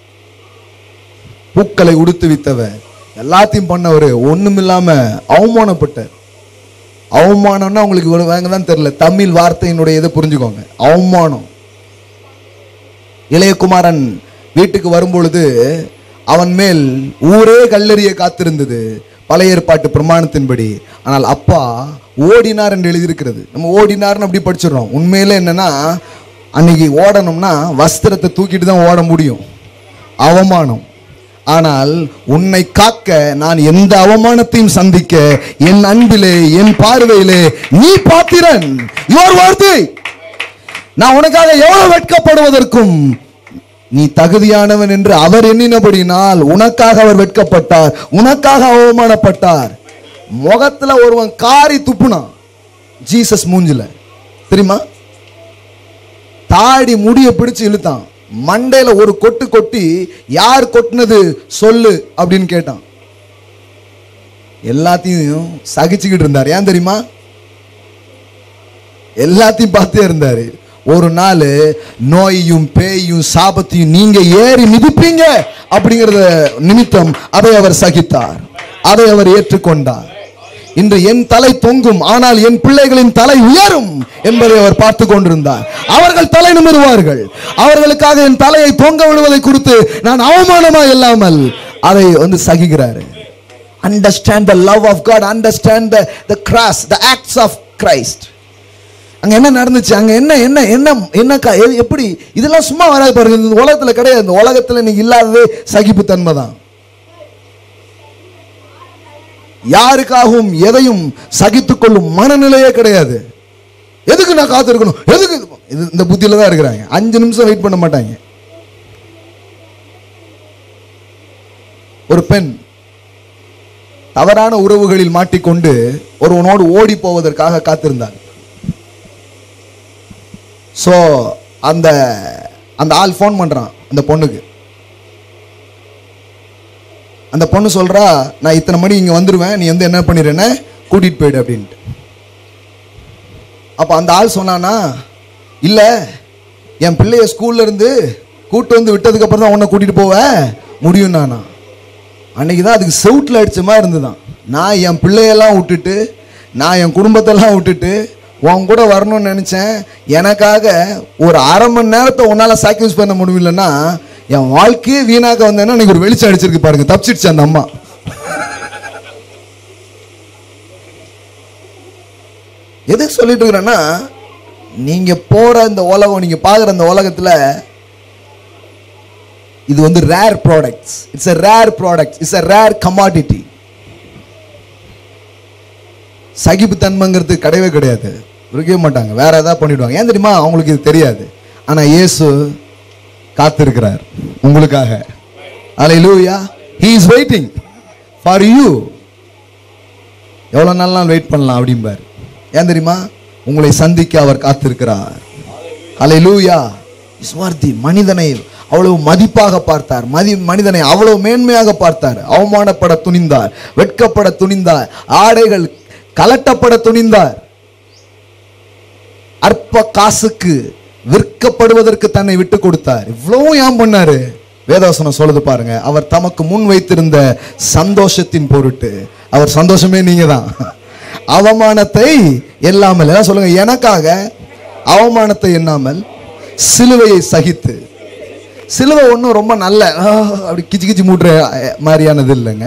பூக்களை உடுத்து வித்தவன் எல்லாத்தையும் பண்ணவர் ஒண்ணுமில்லாம அவமானப்பட்டார் அவமானம்னா உங்களுக்கு இவ்வளவு வாங்க தான் தெரியல தமிழ் வார்த்தையினுடைய இதை புரிஞ்சுக்கோங்க அவமானம் இளையகுமாரன் வீட்டுக்கு வரும்பொழுது அவன் மேல் ஊரே கல்லெறிய காத்திருந்தது பழைய ஏற்பாட்டு பிரமாணத்தின்படி ஆனால் அப்பா ஓடினார் என்று எழுதியிருக்கிறது நம்ம ஓடினார்னு அப்படி படிச்சிடுறோம் உண்மையில என்னன்னா அன்னைக்கு ஓடணும்னா வஸ்திரத்தை தூக்கிட்டு தான் ஓட முடியும் அவமானம் ஆனால் உன்னை காக்க நான் எந்த அவமானத்தையும் சந்திக்க என் அன்பிலே என் பார்வையிலே நீ பாத்திரன் யுவர் worthy நான் உனக்காக எவ்வளவு வெட்கப்படுவதற்கும் நீ தகுதியானவன் என்று அவர் எண்ணினபடினால் உனக்காக அவர் வெட்கப்பட்டார் உனக்காக அவமானப்பட்டார் முகத்துல ஒருவன் காரி துப்புனான் ஜீசஸ் மூஞ்சில தெரியுமா தாடி முடிய பிடிச்சு இழுத்தான் மண்டையில ஒரு கொட்டு கொட்டி யார் கொட்டினது சொல்லு அப்படின்னு கேட்டான் எல்லாத்தையும் சகிச்சுக்கிட்டு இருந்தார் ஏன் தெரியுமா எல்லாத்தையும் பார்த்தே இருந்தாரு ஒரு நாள் நோயையும் பேயும் சாபத்தையும் நீங்க ஏறி மிதிப்பீங்க அப்படிங்கறத நிமித்தம் அதை அவர் சகித்தார் அதை அவர் ஏற்றுக்கொண்டார் இன்று என் தலை தொங்கும் ஆனால் என் பிள்ளைகளின் தலை உயரும் என்பதை அவர் பார்த்து கொண்டிருந்தார் அவர்கள் தலை நிமிருவார்கள் அவர்களுக்காக என் தலையை தொங்க விடுவதை குறித்து நான் அவமானமா இல்லாமல் அதை வந்து சகிக்கிறாரு understand the love of God understand the the cross the acts of Christ அங்க என்ன நடந்துச்சு அங்க என்ன என்ன என்ன என்ன க- எது- எப்படி இதெல்லாம் சும்மா வராது பாருங்க இந்த உலகத்துல கிடையாது இந்த உலகத்துல இன்னைக்கு இல்லாததே சகிப்புத்தன்மை தான் யாருக்காகவும் எதையும் சகித்துக் கொள்ளும் மனநிலையே கிடையாது எதுக்கு நான் காத்திருக்கணும் எதுக்கு இது? இது இந்த புத்தியில தான் இருக்கிறாங்க அஞ்சு நிமிஷம் வெயிட் பண்ண மாட்டாங்க ஒரு பெண் தவறான உறவுகளில் மாட்டிக்கொண்டு ஒருவனோடு ஓடி போவதற்காக காத்திருந்தாள் ஸோ அந்த அந்த ஆள் ஃபோன் பண்ணுறான் அந்த பொண்ணுக்கு அந்த பொண்ணு சொல்றா நான் இத்தனை மணி இங்கே வந்துடுவேன் நீ வந்து என்ன பண்ணிடுறேன்னு கூட்டிகிட்டு போயிடு அப்படின்ட்டு அப்போ அந்த ஆள் சொன்னானா இல்லை என் பிள்ளைய ஸ்கூல்ல இருந்து கூட்டு வந்து விட்டதுக்கு அப்புறம் தான் உன்னை கூட்டிகிட்டு போவ முடியும் நானா அன்னைக்கு தான் அதுக்கு செவுட்டில் அடிச்ச மாதிரி இருந்துதான் நான் என் பிள்ளையெல்லாம் விட்டுட்டு நான் என் குடும்பத்தெல்லாம் விட்டுட்டு உன் கூட வரணும்னு நினச்சேன் எனக்காக ஒரு அரை மணி நேரத்தை உன்னால் சாக்ரிஃபைஸ் பண்ண முடியலன்னா என் வாழ்க்கையே வீணாக்க வந்தேன்னா எனக்கு ஒரு வெளிச்சம் அடிச்சிருக்கு பாருங்க தப்பிச்சிடுச்சு அந்த அம்மா எதுக்கு சொல்லிட்டு இருக்கிறேன்னா நீங்க போற இந்த உலகம் நீங்க பார்க்குற இந்த உலகத்துல இது வந்து rare products it's a rare products it's a rare commodity சகிப்புத்தன்மைங்கிறது கிடையவே கிடையாது இருக்கவே மாட்டாங்க வேற ஏதாவது பண்ணிடுவாங்க ஏன் தெரியுமா அவங்களுக்கு இது தெரியாது ஆனா இயேசு காத்திருக்கிறார் உங்களுக்காக அல்லேலூயா he is waiting for you எவ்வளோ நாள் நாள் வெயிட் பண்ணலாம் அப்படிம்பார் ஏன் தெரியுமா உங்களை சந்திக்க அவர் காத்திருக்கிறார் அல்லேலூயா ஸ்வார்த்தி மனிதனை அவ்வளவு மதிப்பாக பார்த்தார் மதி மனிதனை அவ்வளவு மேன்மையாக பார்த்தார் அவமானப்பட துணிந்தார் வெட்கப்பட துணிந்தார் ஆடைகள் கலட்டப்பட துணிந்தார் அற்ப காசுக்கு விற்கப்படுவதற்கு தன்னை விட்டு கொடுத்தார் இவ்வளவும் ஏன் பண்ணாரு வேதவசனம் சொல்லுது பாருங்க அவர் தமக்கு முன் வைத்திருந்த சந்தோஷத்தின் பொருட்டு அவர் சந்தோஷமே நீங்க தான் அவமானத்தை எல்லாமல் எல்லாம் சொல்லுங்க எனக்காக அவமானத்தை எண்ணாமல் சிலுவையை சகித்து சிலுவை ஒன்றும் ரொம்ப நல்ல ஆ, அப்படி கிச்சு கிச்சு மூட்டுற அஹ், மாதிரியானது இல்லைங்க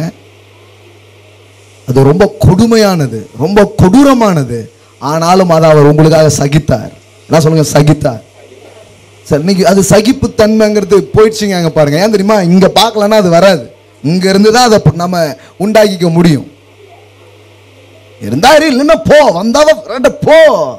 அது ரொம்ப கொடுமையானது ரொம்ப கொடூரமானது ஆனாலும் அதை அவர் உங்களுக்காக சகித்தார் என்ன சொல்லுங்க சகித்தார் சரி இன்னைக்கு அது சகிப்பு தன்மைங்கிறது போயிடுச்சுங்க அங்க பாருங்க ஏன் தெரியுமா இங்க பார்க்கலன்னா அது வராது இங்க இருந்து தான் அதை நம்ம உண்டாக்கிக்க முடியும் இருந்தாரு இல்லைன்னா போ வந்தாவ ரெண்ட போ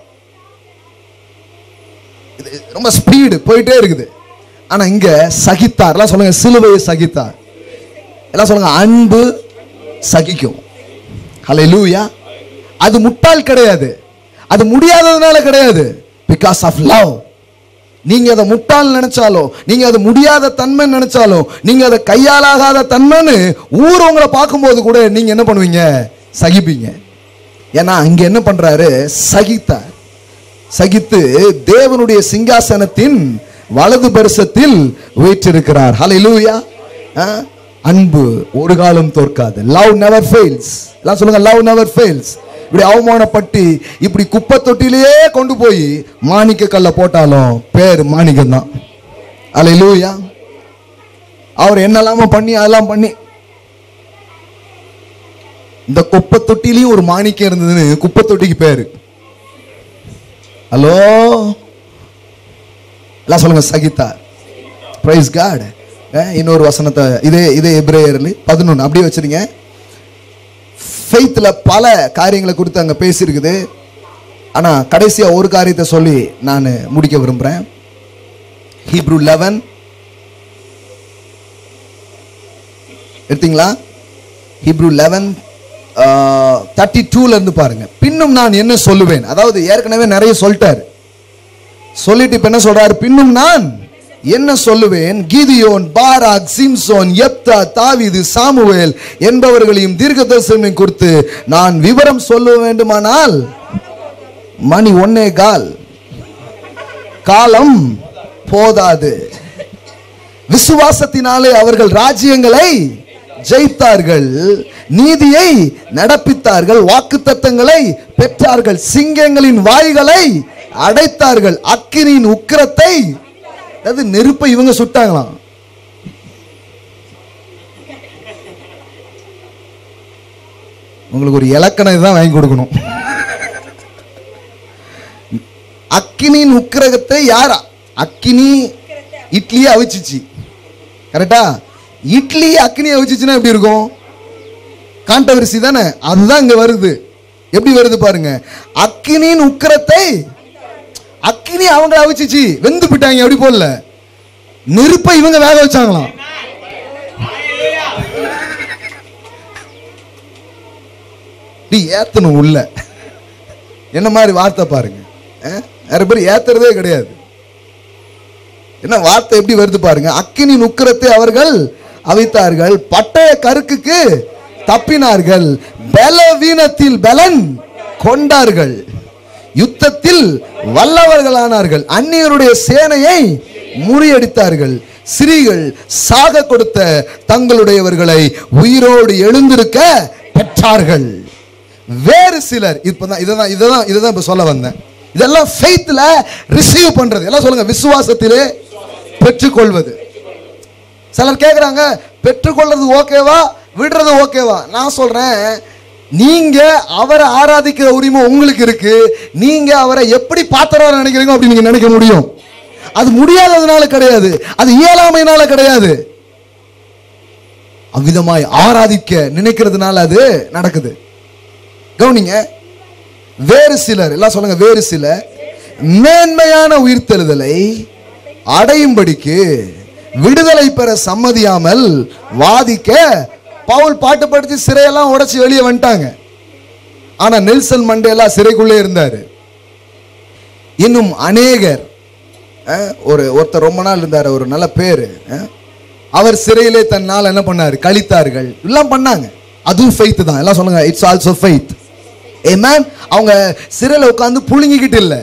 இது ரொம்ப ஸ்பீடு போயிட்டே இருக்குது ஆனா இங்க சகித்தார் எல்லாம் சொல்லுங்க சிலுவையை சகித்தார் எல்லாம் சொல்லுங்க அன்பு சகிக்கும் ஹலே லூயா அது முட்டாள் கிடையாது அது முடியாததுனால கிடையாது பிகாஸ் ஆஃப் லவ் நீங்க அதை முட்டாள் நினைச்சாலோ நீங்க அது முடியாத தன்மை நினைச்சாலோ நீங்க அதை கையாலாகாத தன்மைன்னு ஊர் உங்களை பார்க்கும்போது கூட நீங்க என்ன பண்ணுவீங்க சகிப்பீங்க ஏன்னா அங்க என்ன பண்றாரு சகித்தார் சகித்து தேவனுடைய சிங்காசனத்தின் வலது பரிசத்தில் வீற்றிருக்கிறார் ஹalleluya ஆ? அன்பு ஒரு காலம் தோற்காது லவ் நெவர் ஃபெயில்ஸ் எல்லாம் சொல்லுங்க லவ் நெவர் ஃபெயில்ஸ் இப்படி அவமானப்பட்டு இப்படி குப்பை தொட்டிலேயே கொண்டு போய் மாணிக்க கல்ல போட்டாலும் பேர் மாணிக்கம் தான் ஹalleluya அவர் என்னெல்லாமோ பண்ணி அதெல்லாம் பண்ணி இந்த குப்பை தொட்டிலையும் ஒரு மாணிக்கம் இருந்ததுன்னு குப்பை தொட்டிக்கு பேரு ஹலோ எல்லாம் சொல்லுங்க சகித்தார் பிரைஸ் காட் இன்னொரு வசனத்தை இதே இதே எப்ரேயர்ல பதினொன்று அப்படியே வச்சிருங்க ஃபெய்த்தில் பல காரியங்களை குறித்து அங்கே பேசியிருக்குது ஆனால் கடைசியாக ஒரு காரியத்தை சொல்லி நான் முடிக்க விரும்புகிறேன் ஹீப்ரூ லெவன் எடுத்தீங்களா ஹீப்ரூ லெவன் தேர்ட்டி டூலேருந்து பாருங்க பின்னும் நான் என்ன சொல்லுவேன் அதாவது ஏற்கனவே நிறைய சொல்லிட்டாரு சொல்லிட்டு இப்ப என்ன சொல்றாரு பின்னும் நான் என்ன சொல்லுவேன் கீதியோன் பாராக் சிம்சோன் எப்தா தாவீது சாமுவேல் என்பவர்களையும் தீர்க்கதரிசனம் குறித்து நான் விவரம் சொல்ல வேண்டுமானால் மணி ஒன்னே கால் காலம் போதாது விசுவாசத்தினாலே அவர்கள் ராஜ்யங்களை ஜெயித்தார்கள் நீதியை நடப்பித்தார்கள் வாக்குத்தத்தங்களை பெற்றார்கள் சிங்கங்களின் வாய்களை அடைத்தார்கள் அக்கினியின் உக்கிரத்தை அதாவது நெருப்பை இவங்க சுட்டாங்களாம் உங்களுக்கு ஒரு இலக்கணம் இதுதான் வாங்கி கொடுக்கணும் அக்கினியின் உக்கிரகத்தை யாரா அக்கினி இட்லியை அவிச்சிச்சு கரெக்டா இட்லி அக்கினி அவிச்சிச்சுன்னா எப்படி இருக்கும் காண்டவரிசி தானே அதுதான் இங்க வருது எப்படி வருது பாருங்க அக்கினியின் உக்கிரத்தை அக்கினி அவங்க அவிச்சிச்சு வெந்து போயிட்டாங்க எப்படி போடல நெருப்பை இவங்க வேக வச்சாங்களாம் இப்படி ஏத்தணும் உள்ள என்ன மாதிரி வார்த்தை பாருங்க அஹ்? நிறைய பேர் ஏத்துறதே கிடையாது என்ன வார்த்தை எப்படி வருது பாருங்க அக்கினி நுக்கரத்தை அவர்கள் அவித்தார்கள் பட்டய கருக்குக்கு தப்பினார்கள் பலவீனத்தில் பலன் கொண்டார்கள் யுத்தத்தில் வல்லவர்களானார்கள் அந்நியருடைய சேனையை முறியடித்தார்கள் ஸ்திரீகள் சாக கொடுத்த தங்களுடையவர்களை உயிரோடு எழுந்திருக்க பெற்றார்கள் வேறு சிலர் இப்பதான் இதுதான் இதுதான் இதுதான் இப்ப சொல்ல வந்தேன் இதெல்லாம் ஃபெய்த்ல ரிசீவ் பண்றது எல்லாம் சொல்லுங்க விசுவாசத்திலே பெற்றுக்கொள்வது சிலர் கேட்குறாங்க பெற்றுக்கொள்றது ஓகேவா விடுறது ஓகேவா நான் சொல்றேன் நீங்க அவரை ஆராதிக்கிற உரிமை உங்களுக்கு இருக்கு நீங்க அவரை எப்படி பாத்திரம் நினைக்கிறீங்க அப்படி நீங்க நினைக்க முடியும் அது முடியாததுனால கிடையாது அது இயலாமையினால கிடையாது அவ்விதமாய் ஆராதிக்க நினைக்கிறதுனால அது நடக்குது கவனிங்க வேறு சிலர் எல்லாம் சொல்லுங்க வேறு சிலர் மேன்மையான உயிர்த்தெழுதலை அடையும்படிக்கு விடுதலை பெற சம்மதியாமல் வாதிக்க பவுல் பாட்டு படிச்சு சிறையெல்லாம் உடைச்சு வெளியே வந்துட்டாங்க ஆனா நெல்சன் மண்டேலா சிறைக்குள்ளே இருந்தாரு இன்னும் அநேகர் அஹ், ஒரு ஒருத்தர் ரொம்ப நாள் இருந்தார் ஒரு நல்ல பேரு அஹ், அவர் சிறையிலே தன் நாள் என்ன பண்ணாரு கழித்தார்கள் எல்லாம் பண்ணாங்க அதுவும் ஃபெய்த் தான் எல்லாம் சொல்லுங்க it's also faith a man அவங்க சிறையில் உட்காந்து புழுங்கிக்கிட்டு இல்லை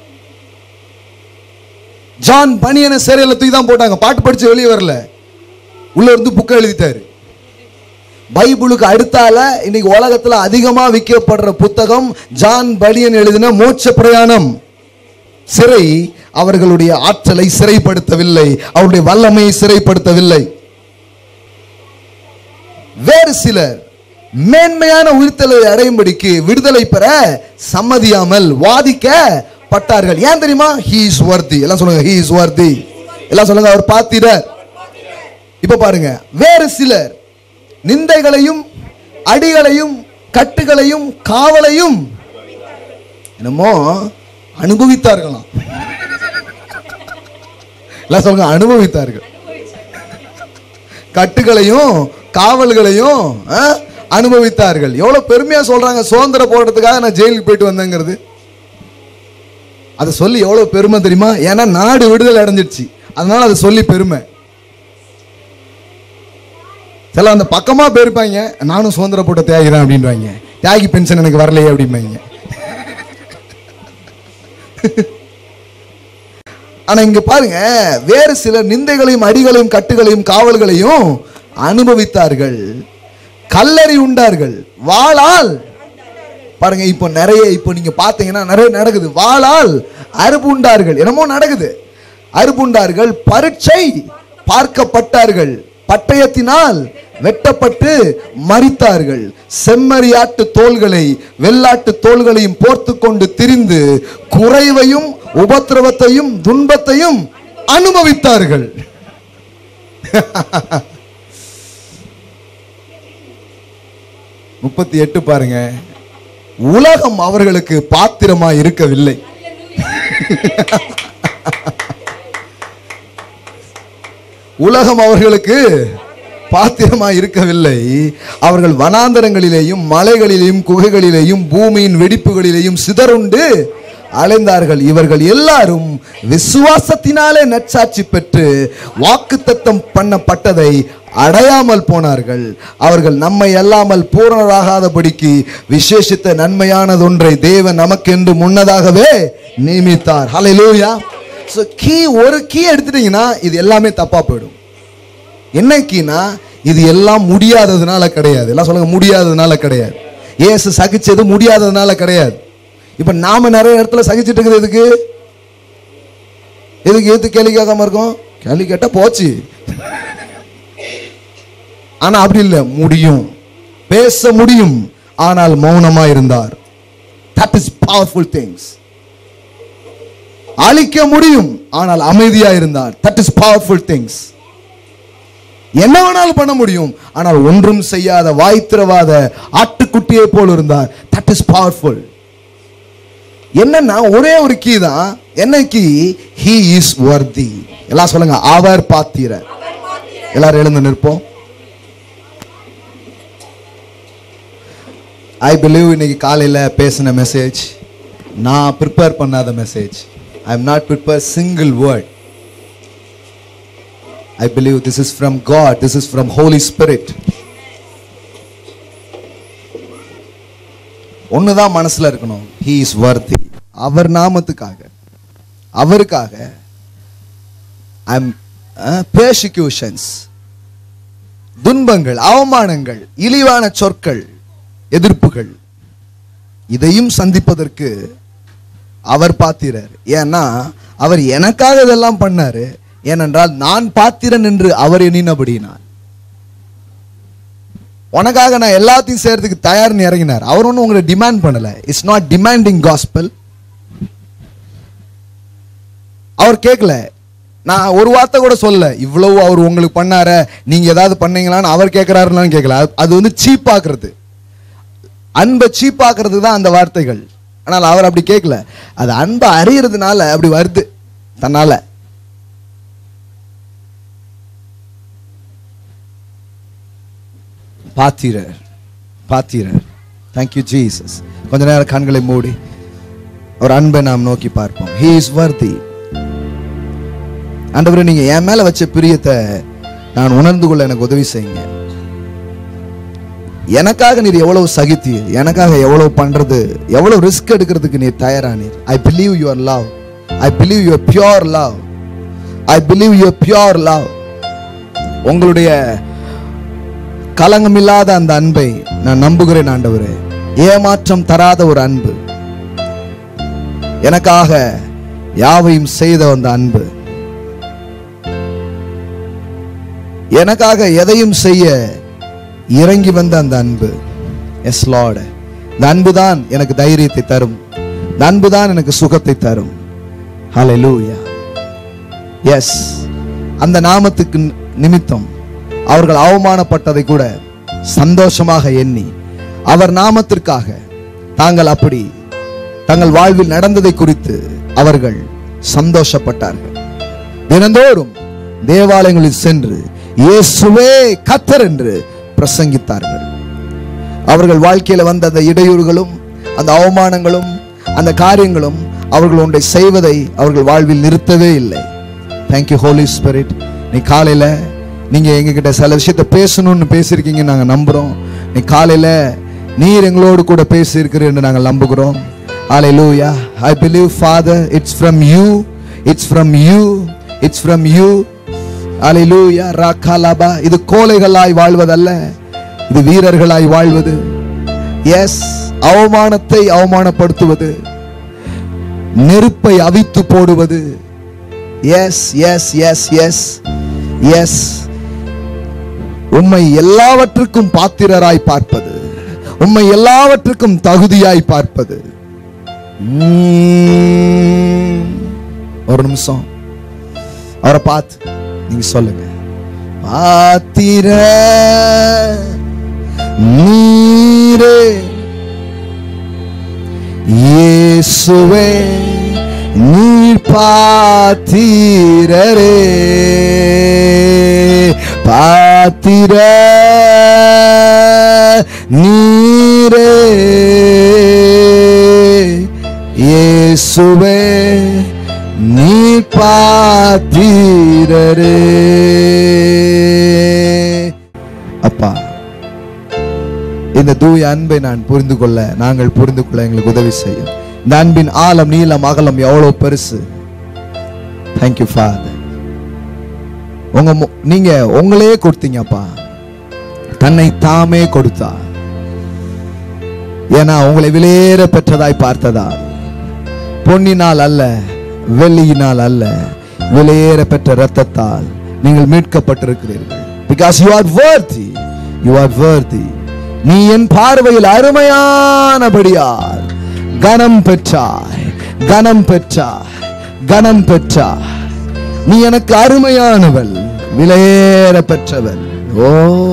ஜான் பனியனை சிறையில் தூக்கி தான் போட்டாங்க பாட்டு படிச்சு வெளியே வரல உள்ள இருந்து புக்கை எழுதிட்டாரு பைபிளுக்கு அடுத்தால இன்னைக்கு உலகத்துல அதிகமா விற்கப்படுற புத்தகம் ஜான் பனியன் எழுதின மோட்ச பிரயாணம் சிறை அவர்களுடைய ஆற்றலை சிறைப்படுத்தவில்லை அவருடைய வல்லமையை சிறைப்படுத்தவில்லை வேறு சிலர் மேன்மையான உயிர்த்தலை அடையும்படிக்கு விடுதலை பெற சம்மதியாமல் வாதிக்க பட்டார்கள் ஏன் தெரியுமா ஹீ இஸ் வர்தி எல்லாம் சொல்லுங்க ஹீ இஸ் வர்தி எல்லாம் சொல்லுங்க அவர் பாத்திரர் இப்ப பாருங்க வேறு சிலர் நிந்தைகளையும் அடிகளையும் கட்டுகளையும் காவலையும் என்னமோ அனுபவித்தார்களாம் எல்லாம் சொல்லுங்க அனுபவித்தார்கள் கட்டுகளையும் காவல்களையும் ஆ, அனுபவித்தார்கள் எவ்வளவு பெருமையா சொல்றாங்க சுதந்திர போடுறதுக்காக நான் ஜெயிலுக்கு போயிட்டு வந்தேங்கிறது அதை சொல்லி எவ்வளவு பெருமை தெரியுமா ஏன்னா நாடு விடுதலை அடைஞ்சிடுச்சு அதனால அதை சொல்லி பெருமை சில அந்த பக்கமா போயிருப்பாங்க நானும் சுதந்திர போட்ட தியாகி தான் அப்படின்வாங்க தியாகி பென்ஷன் எனக்கு வரலையே அப்படிம்பாங்க ஆனா இங்க பாருங்க வேறு சிலர் நிந்தைகளையும் அடிகளையும் கட்டுகளையும் காவல்களையும் அனுபவித்தார்கள் கல்லறி உண்டார்கள் வாளால் பாருங்க இப்போ நிறைய இப்போ நீங்க பாத்தீங்கன்னா நிறைய நடக்குது வாளால் அறுப்புண்டார்கள் என்னமோ நடக்குது அறுப்புண்டார்கள் பரீட்சை பார்க்கப்பட்டார்கள் பட்டயத்தினால் வெட்டப்பட்டு மரித்தார்கள் செம்மறியாட்டு தோள்களை வெள்ளாட்டு தோள்களையும் போர்த்து கொண்டு திரிந்து குறைவையும் உபத்திரவத்தையும் துன்பத்தையும் அனுபவித்தார்கள் முப்பத்தி எட்டு பாருங்க உலகம் அவர்களுக்கு பாத்திரமா இருக்கவில்லை உலகம் அவர்களுக்கு பாத்திரமா இருக்கவில்லை அவர்கள் வனாந்தரங்களிலேயும் மலைகளிலேயும் குகைகளிலேயும் பூமியின் வெடிப்புகளிலேயும் சிதறுண்டு அலைந்தார்கள் இவர்கள் எல்லாரும் விசுவாசத்தினாலே நற்சாட்சி பெற்று வாக்குத்தத்தம் பண்ணப்பட்டதை அடையாமல் போனார்கள் அவர்கள் நம்மை அல்லாமல் பூரணராகாதபடிக்கு விசேஷித்த நன்மையானதொன்றை தேவன் நமக்கென்று முன்னதாகவே நியமித்தார் ஹalleluya ஸோ கீ ஒரு கீ எடுத்துட்டீங்கன்னா இது எல்லாமே தப்பா போயிடும் என்ன கீனா இது எல்லாம் முடியாததுனால கிடையாது எல்லாம் சொல்லுங்க முடியாததுனால கிடையாது இயேசு சகிச்சது முடியாததுனால கிடையாது இப்ப நாம நிறைய இடத்துல சகிச்சிட்டு இருக்குது எதுக்கு எதுக்கு எதுக்கு கேள்வி கேட்காம இருக்கோம் கேள்வி கேட்டா போச்சு ஆனா அப்படி இல்லை முடியும் பேச முடியும் ஆனால் மௌனமா இருந்தார் தட் இஸ் பவர்ஃபுல் திங்ஸ் அழிக்க முடியும் ஆனால் அமைதியா இருந்தார் தட் இஸ் பவர்ஃபுல் திங்ஸ் என்ன வேணாலும் பண்ண முடியும் ஆனால் ஒன்றும் செய்யாத வாய்த்திரவாத ஆட்டுக்குட்டியை போல் இருந்தார் தட் இஸ் பவர்ஃபுல் என்னன்னா ஒரே ஒரு கீ தான் என்ன கீ ஹி இஸ் வர்தி எல்லாம் சொல்லுங்க அவர் பாத்திரர் எல்லாரும் எழுந்து நிற்போம் ஐ பிலீவ் இன்னைக்கு காலையில் பேசின மெசேஜ் நான் ப்ரிப்பேர் பண்ணாத message I am not prepare single word I believe this is from God this is from Holy Spirit ஒன்று தான் மனசில் இருக்கணும் ஹீ இஸ் வர்தி அவர் நாமத்துக்காக அவருக்காக ஐம் பேர்சிக்யூஷன்ஸ் துன்பங்கள் அவமானங்கள் இழிவான சொற்கள் எதிர்ப்புகள் இதையும் சந்திப்பதற்கு அவர் பாத்திரர் ஏன்னா அவர் எனக்காக இதெல்லாம் பண்ணாரு ஏனென்றால் நான் பாத்திரன் என்று அவர் எண்ணினபடினார் உனக்காக நான் எல்லாத்தையும் செய்யறதுக்கு தயார்னு இறங்கினார் அவர் ஒன்றும் உங்களை டிமாண்ட் பண்ணல இட்ஸ் நாட் டிமாண்டிங் காஸ்பல் அவர் கேட்கல நான் ஒரு வார்த்தை கூட சொல்லல இவ்வளவு அவர் உங்களுக்கு பண்ணார நீங்க ஏதாவது பண்ணீங்களான்னு அவர் கேட்கிறாருன்னு கேட்கல அது- அது வந்து சீப்பாக்குறது அன்பை சீப்பாக்குறது தான் அந்த வார்த்தைகள் ஆனால் அவர் அப்படி கேட்கல அது அன்பை அறியறதுனால அப்படி வருது தன்னால பாத்திரர் பாத்திரர் தேங்க்யூ ஜீசஸ் கொஞ்ச நேரம் கண்களை மூடி ஒரு அன்பை நாம் நோக்கி பார்ப்போம் ஹீ இஸ் வர்தி ஆண்டவரே நீங்க என் மேல வச்ச பிரியத்தை நான் உணர்ந்து கொள்ள எனக்கு உதவி செய்யுங்க எனக்காக நீர் எவ்வளவு சகித்தீர் எனக்காக எவ்வளவு பண்றது எவ்வளவு ரிஸ்க் எடுக்கிறதுக்கு நீர் தயாரானீர் I believe your love I believe your pure love I believe your pure love உங்களுடைய கலங்கமில்லாத அந்த அன்பை நான் நம்புகிறேன் ஆண்டவரே ஏமாற்றம் தராத ஒரு அன்பு எனக்காக யாவையும் செய்த அந்த அன்பு எனக்காக எதையும் செய்ய இறங்கி வந்த அந்த அன்பு எஸ் லார்ட் இந்த அன்பு தான் எனக்கு தைரியத்தை தரும் இந்த அன்பு தான் எனக்கு சுகத்தை தரும் ஹalleluya எஸ் அந்த நாமத்துக்கு நிமித்தம் அவர்கள் அவமானப்பட்டதை கூட சந்தோஷமாக எண்ணி அவர் நாமத்திற்காக தாங்கள் அப்படி தங்கள் வாழ்வில் நடந்ததை குறித்து அவர்கள் சந்தோஷப்பட்டார்கள் தினந்தோறும் தேவாலயங்களில் சென்று இயேசுவே கத்தர் என்று பிரசங்கித்தார்கள் அவர்கள் வாழ்க்கையில வந்த அந்த இடையூறுகளும் அந்த அவமானங்களும் அந்த காரியங்களும் அவர்கள் ஒன்றை செய்வதை அவர்கள் வாழ்வில் நிறுத்தவே இல்லை தேங்க்யூ ஹோலி ஸ்பிரிட் நீ காலையில நீங்க எங்ககிட்ட சில விஷயத்த பேசணும்னு பேசியிருக்கீங்க நாங்க நம்புறோம் நீ காலையில நீர் எங்களோடு கூட பேசியிருக்கிறீர் என்று நாங்கள் நம்புகிறோம் Hallelujah. I believe, Father, it's from you. It's from you. It's from you. Hallelujah. Rakalaba. இது கோலைகளாய் வாழ்வதல்ல இது வீரர்களாய் வாழ்வது எஸ் அவமானத்தை அவமானப்படுத்துவது நெருப்பை அவித்து போடுவது yes yes yes yes yes உம்மை எல்லாவற்றுக்கும் பாத்திரராய் பார்ப்பது உம்மை எல்லாவற்றுக்கும் தகுதியாய் பார்ப்பது உம். ஒரு நிமிஷம் அவரை பார்த்து நீங்க சொல்லுங்க பாத்திர நீரே இயேசுவே நீர் பாத்திரரே பாத்திர நீரே இயேசுவே நீர் பாத்திரரே அப்பா இந்த தூய அன்பை நான் புரிந்து கொள்ள நாங்கள் புரிந்து கொள்ள எங்களுக்கு உதவி செய்யும் இந்த அன்பின் ஆழம் நீளம் அகலம் எவ்வளவு பெருசு தேங்க்யூ ஃபாதர் உங்க மு- நீங்க உங்களே கொடுத்தீங்கப்பா தன்னை தாமே கொடுத்தா ஏன்னா உங்களை விலையேற பெற்றதாய் பார்த்ததா பொன்னினால் அல்ல வெள்ளியினால் அல்ல விலையேற பெற்ற இரத்தத்தால் நீங்கள் மீட்கப்பட்டிருக்கிறீர்கள் because you are worthy you are worthy நீ என் பார்வையில் அருமையானபடியால் கனம் பெற்றாய் கனம் பெற்றாய் கனம் பெற்றாய் நீ எனக்கு அருமையானவள் விலையேற பெற்றவள் ஓ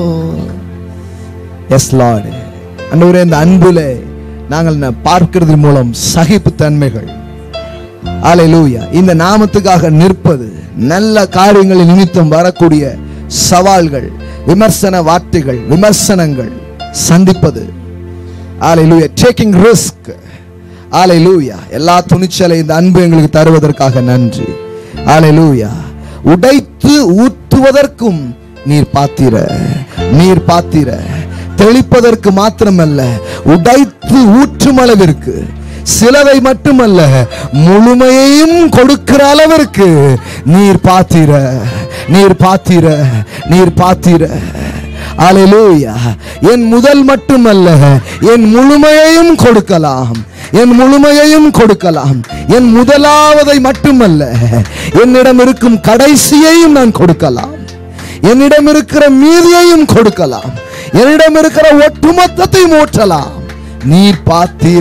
எஸ் லார்டு அன்றுவரே இந்த அன்புல நாங்கள் ந- பார்க்கிறது மூலம் சகிப்பு தன்மைகள் அல்லேலூயா இந்த நாமத்துக்காக நிற்பது நல்ல காரியங்களின் நிமித்தம் வரக்கூடிய சவால்கள் விமர்சன வார்த்தைகள் விமர்சனங்கள் சந்திப்பது ஹalleluya டேக்கிங் ரிஸ்க் ஹalleluya எல்லா துணிச்சலை இந்த அன்பு எங்களுக்கு தருவதற்காக நன்றி ஹalleluya உடைத்து ஊற்றுவதற்கும் நீர் பாத்திர நீர் பாத்திர தெளிப்பதற்கு மாத்திரமல்ல உடைத்து ஊற்றும் அளவிற்கு சிலவை மட்டுமல்ல முழுமையையும் கொடுக்கிற அளவிற்கு நீர் பாத்திர நீர் பாத்திர நீர் பாத்திர அலையூயா என் முதல் மட்டுமல்ல என் முழுமையையும் கொடுக்கலாம் என் முழுமையையும் கொடுக்கலாம் என் முதலாவதை மட்டுமல்ல என்னிடம் இருக்கும் கடைசியையும் நான் கொடுக்கலாம் என்னிடம் இருக்கிற மீதியையும் கொடுக்கலாம் என்னிடம் இருக்கிற ஒட்டுமொத்தத்தையும் ஊற்றலாம் நீர் பாத்திர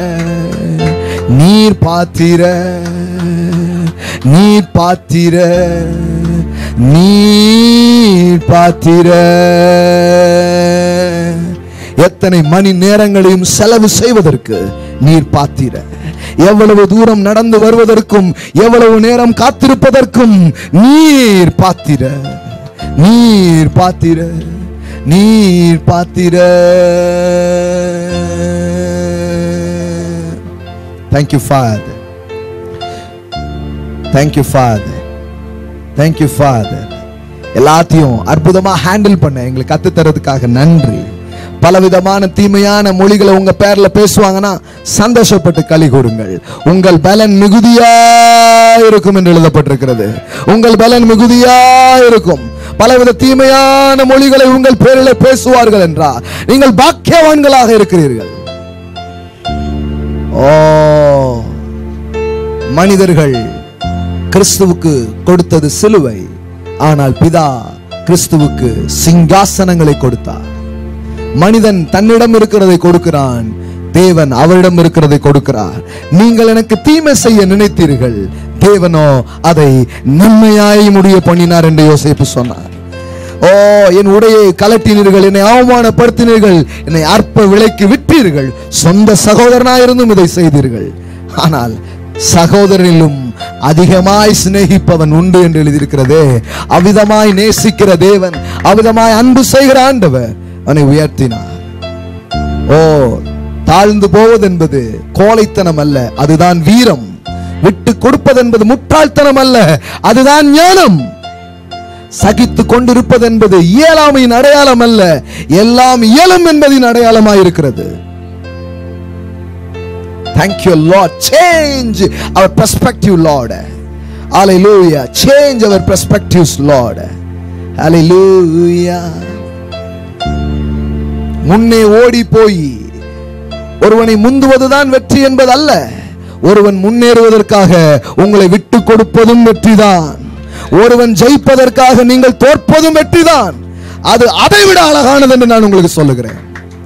நீர் பாத்திர நீர் பாத்திர நீர் பாத்திர எத்தனை மணி நேரங்களையும் செலவு செய்வதற்கு நீர் பாத்திர எவ்வளவு தூரம் நடந்து வருவதற்கும் எவ்வளவு நேரம் காத்திருப்பதற்கும் நீர் பாத்திர நீர் பாத்திர நீர் பாத்திர thank you father thank you father thank you father எல்லாத்தையும் அற்புதமா ஹேண்டில் பண்ண எங்களுக்கு கத்து தரதுக்காக நன்றி பலவிதமான தீமையான மொழிகளை உங்க பேர்ல பேசுவாங்கன்னா சந்தோஷப்பட்டு களி கூறுங்கள் உங்கள் பலன் மிகுதியா இருக்கும் என்று எழுதப்பட்டிருக்கிறது உங்கள் பலன் மிகுதியா இருக்கும் பலவித தீமையான மொழிகளை உங்கள் பேரில் பேசுவார்கள் என்றால் நீங்கள் பாக்கியவான்களாக இருக்கிறீர்கள் ஓ மனிதர்கள் கிறிஸ்துவுக்கு கொடுத்தது சிலுவை ஆனால் பிதா கிறிஸ்துவுக்கு சிங்காசனங்களை கொடுத்தார் மனிதன் தன்னிடம் இருக்கிறதை கொடுக்கிறான் தேவன் அவரிடம் இருக்கிறதை கொடுக்கிறார் நீங்கள் எனக்கு தீமை செய்ய நினைத்தீர்கள் தேவனோ அதை நன்மையாய் முடிய பண்ணினார் என்று யோசிப்பு சொன்னார் ஓ என் உடையை கலட்டினீர்கள் என்னை அவமானப்படுத்தினீர்கள் என்னை அற்ப விலைக்கு விற்றீர்கள் சொந்த சகோதரனாயிருந்தும் இதை செய்தீர்கள் ஆனால் சகோதரனிலும் அதிகமாய் சிநேகிப்பவன் உண்டு என்று எழுதியிருக்கிறதே அவிதமாய் நேசிக்கிற தேவன் அவிதமாய் அன்பு செய்கிற ஆண்டவர் அவனை உயர்த்தினார் ஓ தாழ்ந்து போவது என்பது கோழைத்தனம் அல்ல அதுதான் வீரம் விட்டு கொடுப்பது என்பது முட்டாள்தனம் அல்ல அதுதான் ஞானம் சகித்து கொண்டிருப்பது என்பது இயலாமையின் அடையாளம் அல்ல எல்லாம் இயலும் என்பதின் அடையாளமாய் இருக்கிறது Thank you, Lord. Change our perspective, Lord. Hallelujah. Change our perspectives, Lord. Hallelujah. முன்னே ஓடி போய் ஒருவனை முந்துவதுதான் வெற்றி என்பது அல்ல ஒருவன் முன்னேறுவதற்காக உங்களை விட்டு கொடுப்பதும் வெற்றிதான் ஒருவன் ஜெயிப்பதற்காக நீங்கள் தோற்பதும் வெற்றிதான் அது அதைவிட அழகானது என்று நான் உங்களுக்கு சொல்லுகிறேன்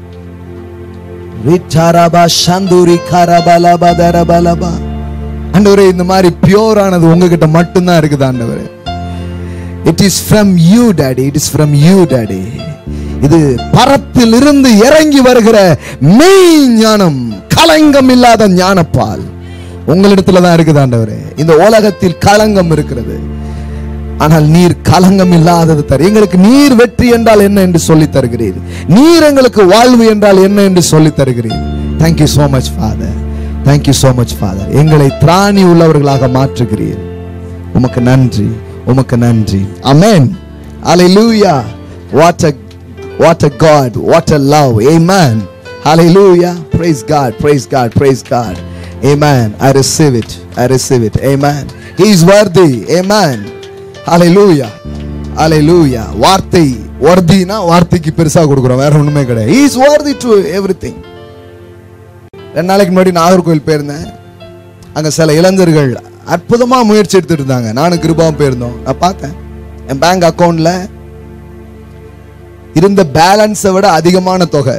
ரிச்சாரபா சந்தூரி கரபலபா தரபலபா ஆண்டவரே இந்த மாதிரி பியூரானது உங்ககிட்ட மட்டும்தான் இருக்குது ஆண்டவரே it is from you daddy it is from you daddy இது பரத்தில் இருந்து இறங்கி வருகிற மெய் ஞானம் கலங்கம் இல்லாத ஞானப்பால் உங்களிடத்துல தான் இருக்குது ஆண்டவரே இந்த உலகத்தில் களங்கம் இருக்கிறது ஆனால் நீர் கலங்கம் இல்லாதது தர எங்களுக்கு நீர் வெற்றி என்றால் என்ன என்று சொல்லி தருகிறீர் நீர் எங்களுக்கு வாழ்வு என்றால் என்ன என்று சொல்லி தருகிறீர் thank you so much father thank you so much father எங்களை திராணி உள்ளவர்களாக மாற்றுகிறீர் உமக்கு நன்றி உமக்கு நன்றி அமேன் ஹalleluya what a what a god what a love amen hallelujah praise god praise god praise god amen i receive it i receive it amen he is worthy amen hallelujah hallelujah வார்த்தை worthyனா வார்த்தைக்கு பெருசா கொடுக்குறோம் வேற ஒண்ணுமே கிடையாது he is worthy to everything ரெண்டு நாளைக்கு முன்னாடி நாகர்கோவில் போயிருந்தேன் அங்க சில இளைஞர்கள் அற்புதமா முயற்சி எடுத்துட்டு இருந்தாங்க நானும் கிருபாவும் போயிருந்தோம் நான் பார்த்தேன் என் பேங்க் அக்கவுண்ட்ல இருந்த பேலன்ஸை விட அதிகமான தொகை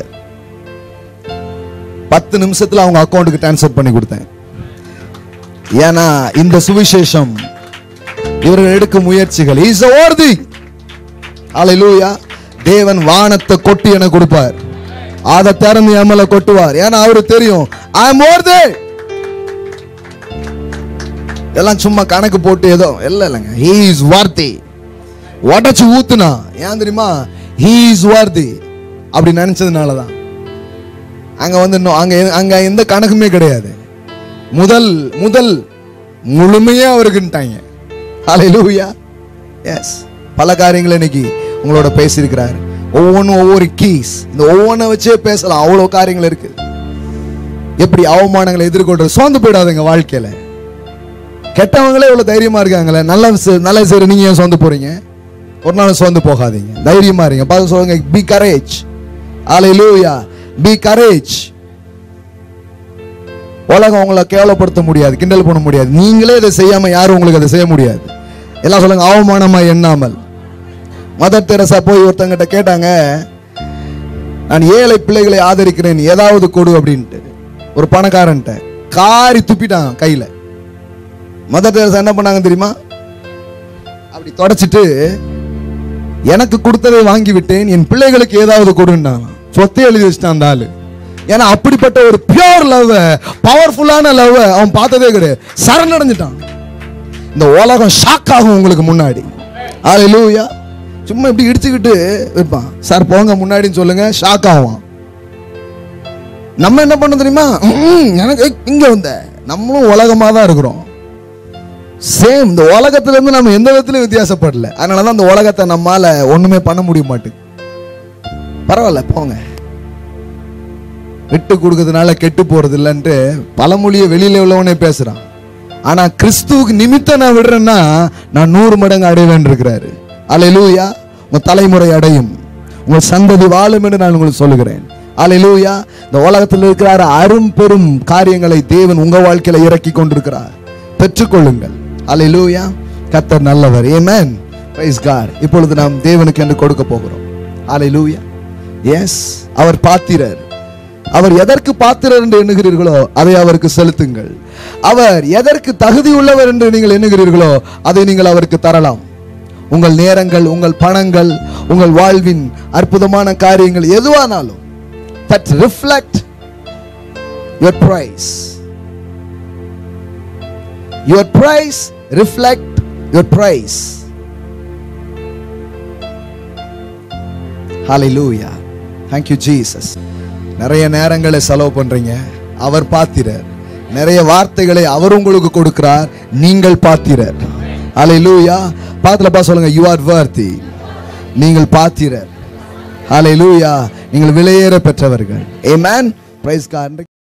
பத்து நிமிஷத்துல அவங்க அக்கௌண்ட்டுக்கு டிரான்ஸ்ஃபர் பண்ணி கொடுத்தேன் ஏன்னா இந்த சுவிசேஷம் இவர்கள் எடுக்கும் முயற்சிகள் இஸ் worthy ஹalleluya தேவன் வானத்தை கொட்டி என கொடுப்பார் அதை திறந்து எம்மல கொட்டுவார் ஏன்னா அவருக்கு தெரியும் ஐ அம் worthy எல்லாம் சும்மா கணக்கு போட்டு ஏதோ இல்ல இல்லைங்க ஹீ இஸ் worthy உடச்சு ஊத்துனா ஏன் தெரியுமா ஹீ இஸ் worthy அப்படி நினைச்சதுனால தான் அங்க வந்து இன்னும் அங்க அங்க எந்த கணக்குமே கிடையாது முதல் முதல் முழுமையா அவருக்குன்ட்டாங்க ஹalleluya எஸ் பல காரியங்களை இன்னைக்கு உங்களோட பேசியிருக்கிறார் ஒவ்வொன்றும் ஒவ்வொரு கீஸ் இந்த ஒவ்வொன்றை வச்சே பேசலாம் அவ்வளோ காரியங்கள் இருக்கு எப்படி அவமானங்களை எதிர்கொள்றது சோர்ந்து போயிடாதுங்க வாழ்க்கையில கெட்டவங்களே இவ்வளவு தைரியமா இருக்காங்களே நல்ல செ- நல்ல சரி நீங்க ஏன் சோர்ந்து போறீங்க ஒரு நாள் சோர்ந்து போகாதீங்க தைரியமா இருங்க பார்த்து சொல்லுங்க பி கரேஜ் ஹalleluya பி கரேஜ் உலகம் உங்களை கேவலப்படுத்த முடியாது கிண்டல் பண்ண முடியாது நீங்களே இதை செய்யாம யாரும் உங்களுக்கு அதை செய்ய முடியாது எல்லாம் சொல்லுங்க அவமானமா எண்ணாமல் மதர் தெரசா போய் ஒருத்தங்கிட்ட கேட்டாங்க நான் ஏழை பிள்ளைகளை ஆதரிக்கிறேன் ஏதாவது கொடு அப்படின்ட்டு ஒரு பணக்காரன்ட்ட காரி துப்பிட்டான் கையில மதர் தெரசா என்ன பண்ணாங்க தெரியுமா அப்படி தொடச்சிட்டு எனக்கு கொடுத்ததை வாங்கி விட்டேன் என் பிள்ளைகளுக்கு ஏதாவது கொடுன்னாங்க சொத்தை எழுதி வச்சிட்டான் அந்த ஆளு ஏன்னா அப்படிப்பட்ட ஒரு பியோர் லவ் பவர்ஃபுல்லான லவ் அவன் பார்த்ததே கிடையாது சரணடைஞ்சிட்டான் இந்த உலகம் ஷாக் ஆகும் உங்களுக்கு முன்னாடி ஹalleluya சும்மா இப்படி இடிச்சுக்கிட்டு இருப்பான் சார் போங்க முன்னாடின்னு சொல்லுங்க ஷாக் ஆகும் நம்ம என்ன பண்ண தெரியுமா ம்ம், எனக்கு ஏய், இங்க வந்த நம்மளும் உலகமா தான் இருக்கிறோம் சேம் இந்த உலகத்துல இருந்து நம்ம எந்த விதத்திலும் வித்தியாசப்படல அதனாலதான் இந்த உலகத்தை நம்மால ஒண்ணுமே பண்ண முடிய மாட்டேங்குது பரவாயில்ல போங்க விட்டு கொடுக்கறதுனால கெட்டு போறது இல்லைன்ட்டு பழமொழியை வெளியில உள்ளவனே பேசுறான் ஆனா கிறிஸ்துவுக்கு நிமித்தம் நான் விடுறேன்னா நான் நூறு மடங்கு அடைவேன் இருக்கிறாரு அலையிலூயா உங்க தலைமுறை அடையும் உங்கள் சந்ததி வாழும் என்று நான் உங்களுக்கு சொல்லுகிறேன் அலையிலூயா இந்த உலகத்தில் இருக்கிறார் அரும் பெரும் காரியங்களை தேவன் உங்க வாழ்க்கையில இறக்கி கொண்டிருக்கிறார் பெற்றுக்கொள்ளுங்கள் அலையிலூயா கத்தர் நல்லவர் ஏமேன் பிரைஸ் காட் இப்பொழுது நாம் தேவனுக்கு என்று கொடுக்க போகிறோம் அலையிலூயா எஸ் அவர் பாத்திரர் அவர் எதற்கு பாத்திரர் என்று எண்ணுகிறீர்களோ அதை அவருக்கு செலுத்துங்கள் அவர் எதற்கு தகுதி உள்ளவர் என்று நீங்கள் எண்ணுகிறீர்களோ அதை நீங்கள் அவருக்கு தரலாம் உங்கள் நேரங்கள் உங்கள் பணங்கள் உங்கள் வாழ்வின் அற்புதமான காரியங்கள் எதுவானாலும் that reflect your price your price reflect your price hallelujah thank you jesus நிறைய நேரங்களை செலவு பண்றீங்க அவர் பாத்திரர் நிறைய வார்த்தைகளை அவர் உங்களுக்கு கொடுக்கிறார் நீங்கள் பாத்திரர் ஹalleluya பாத்துல பா சொல்லுங்க you are worthy நீங்கள் பாத்திரர் ஹalleluya நீங்கள் விலையேற பெற்றவர்கள் amen praise god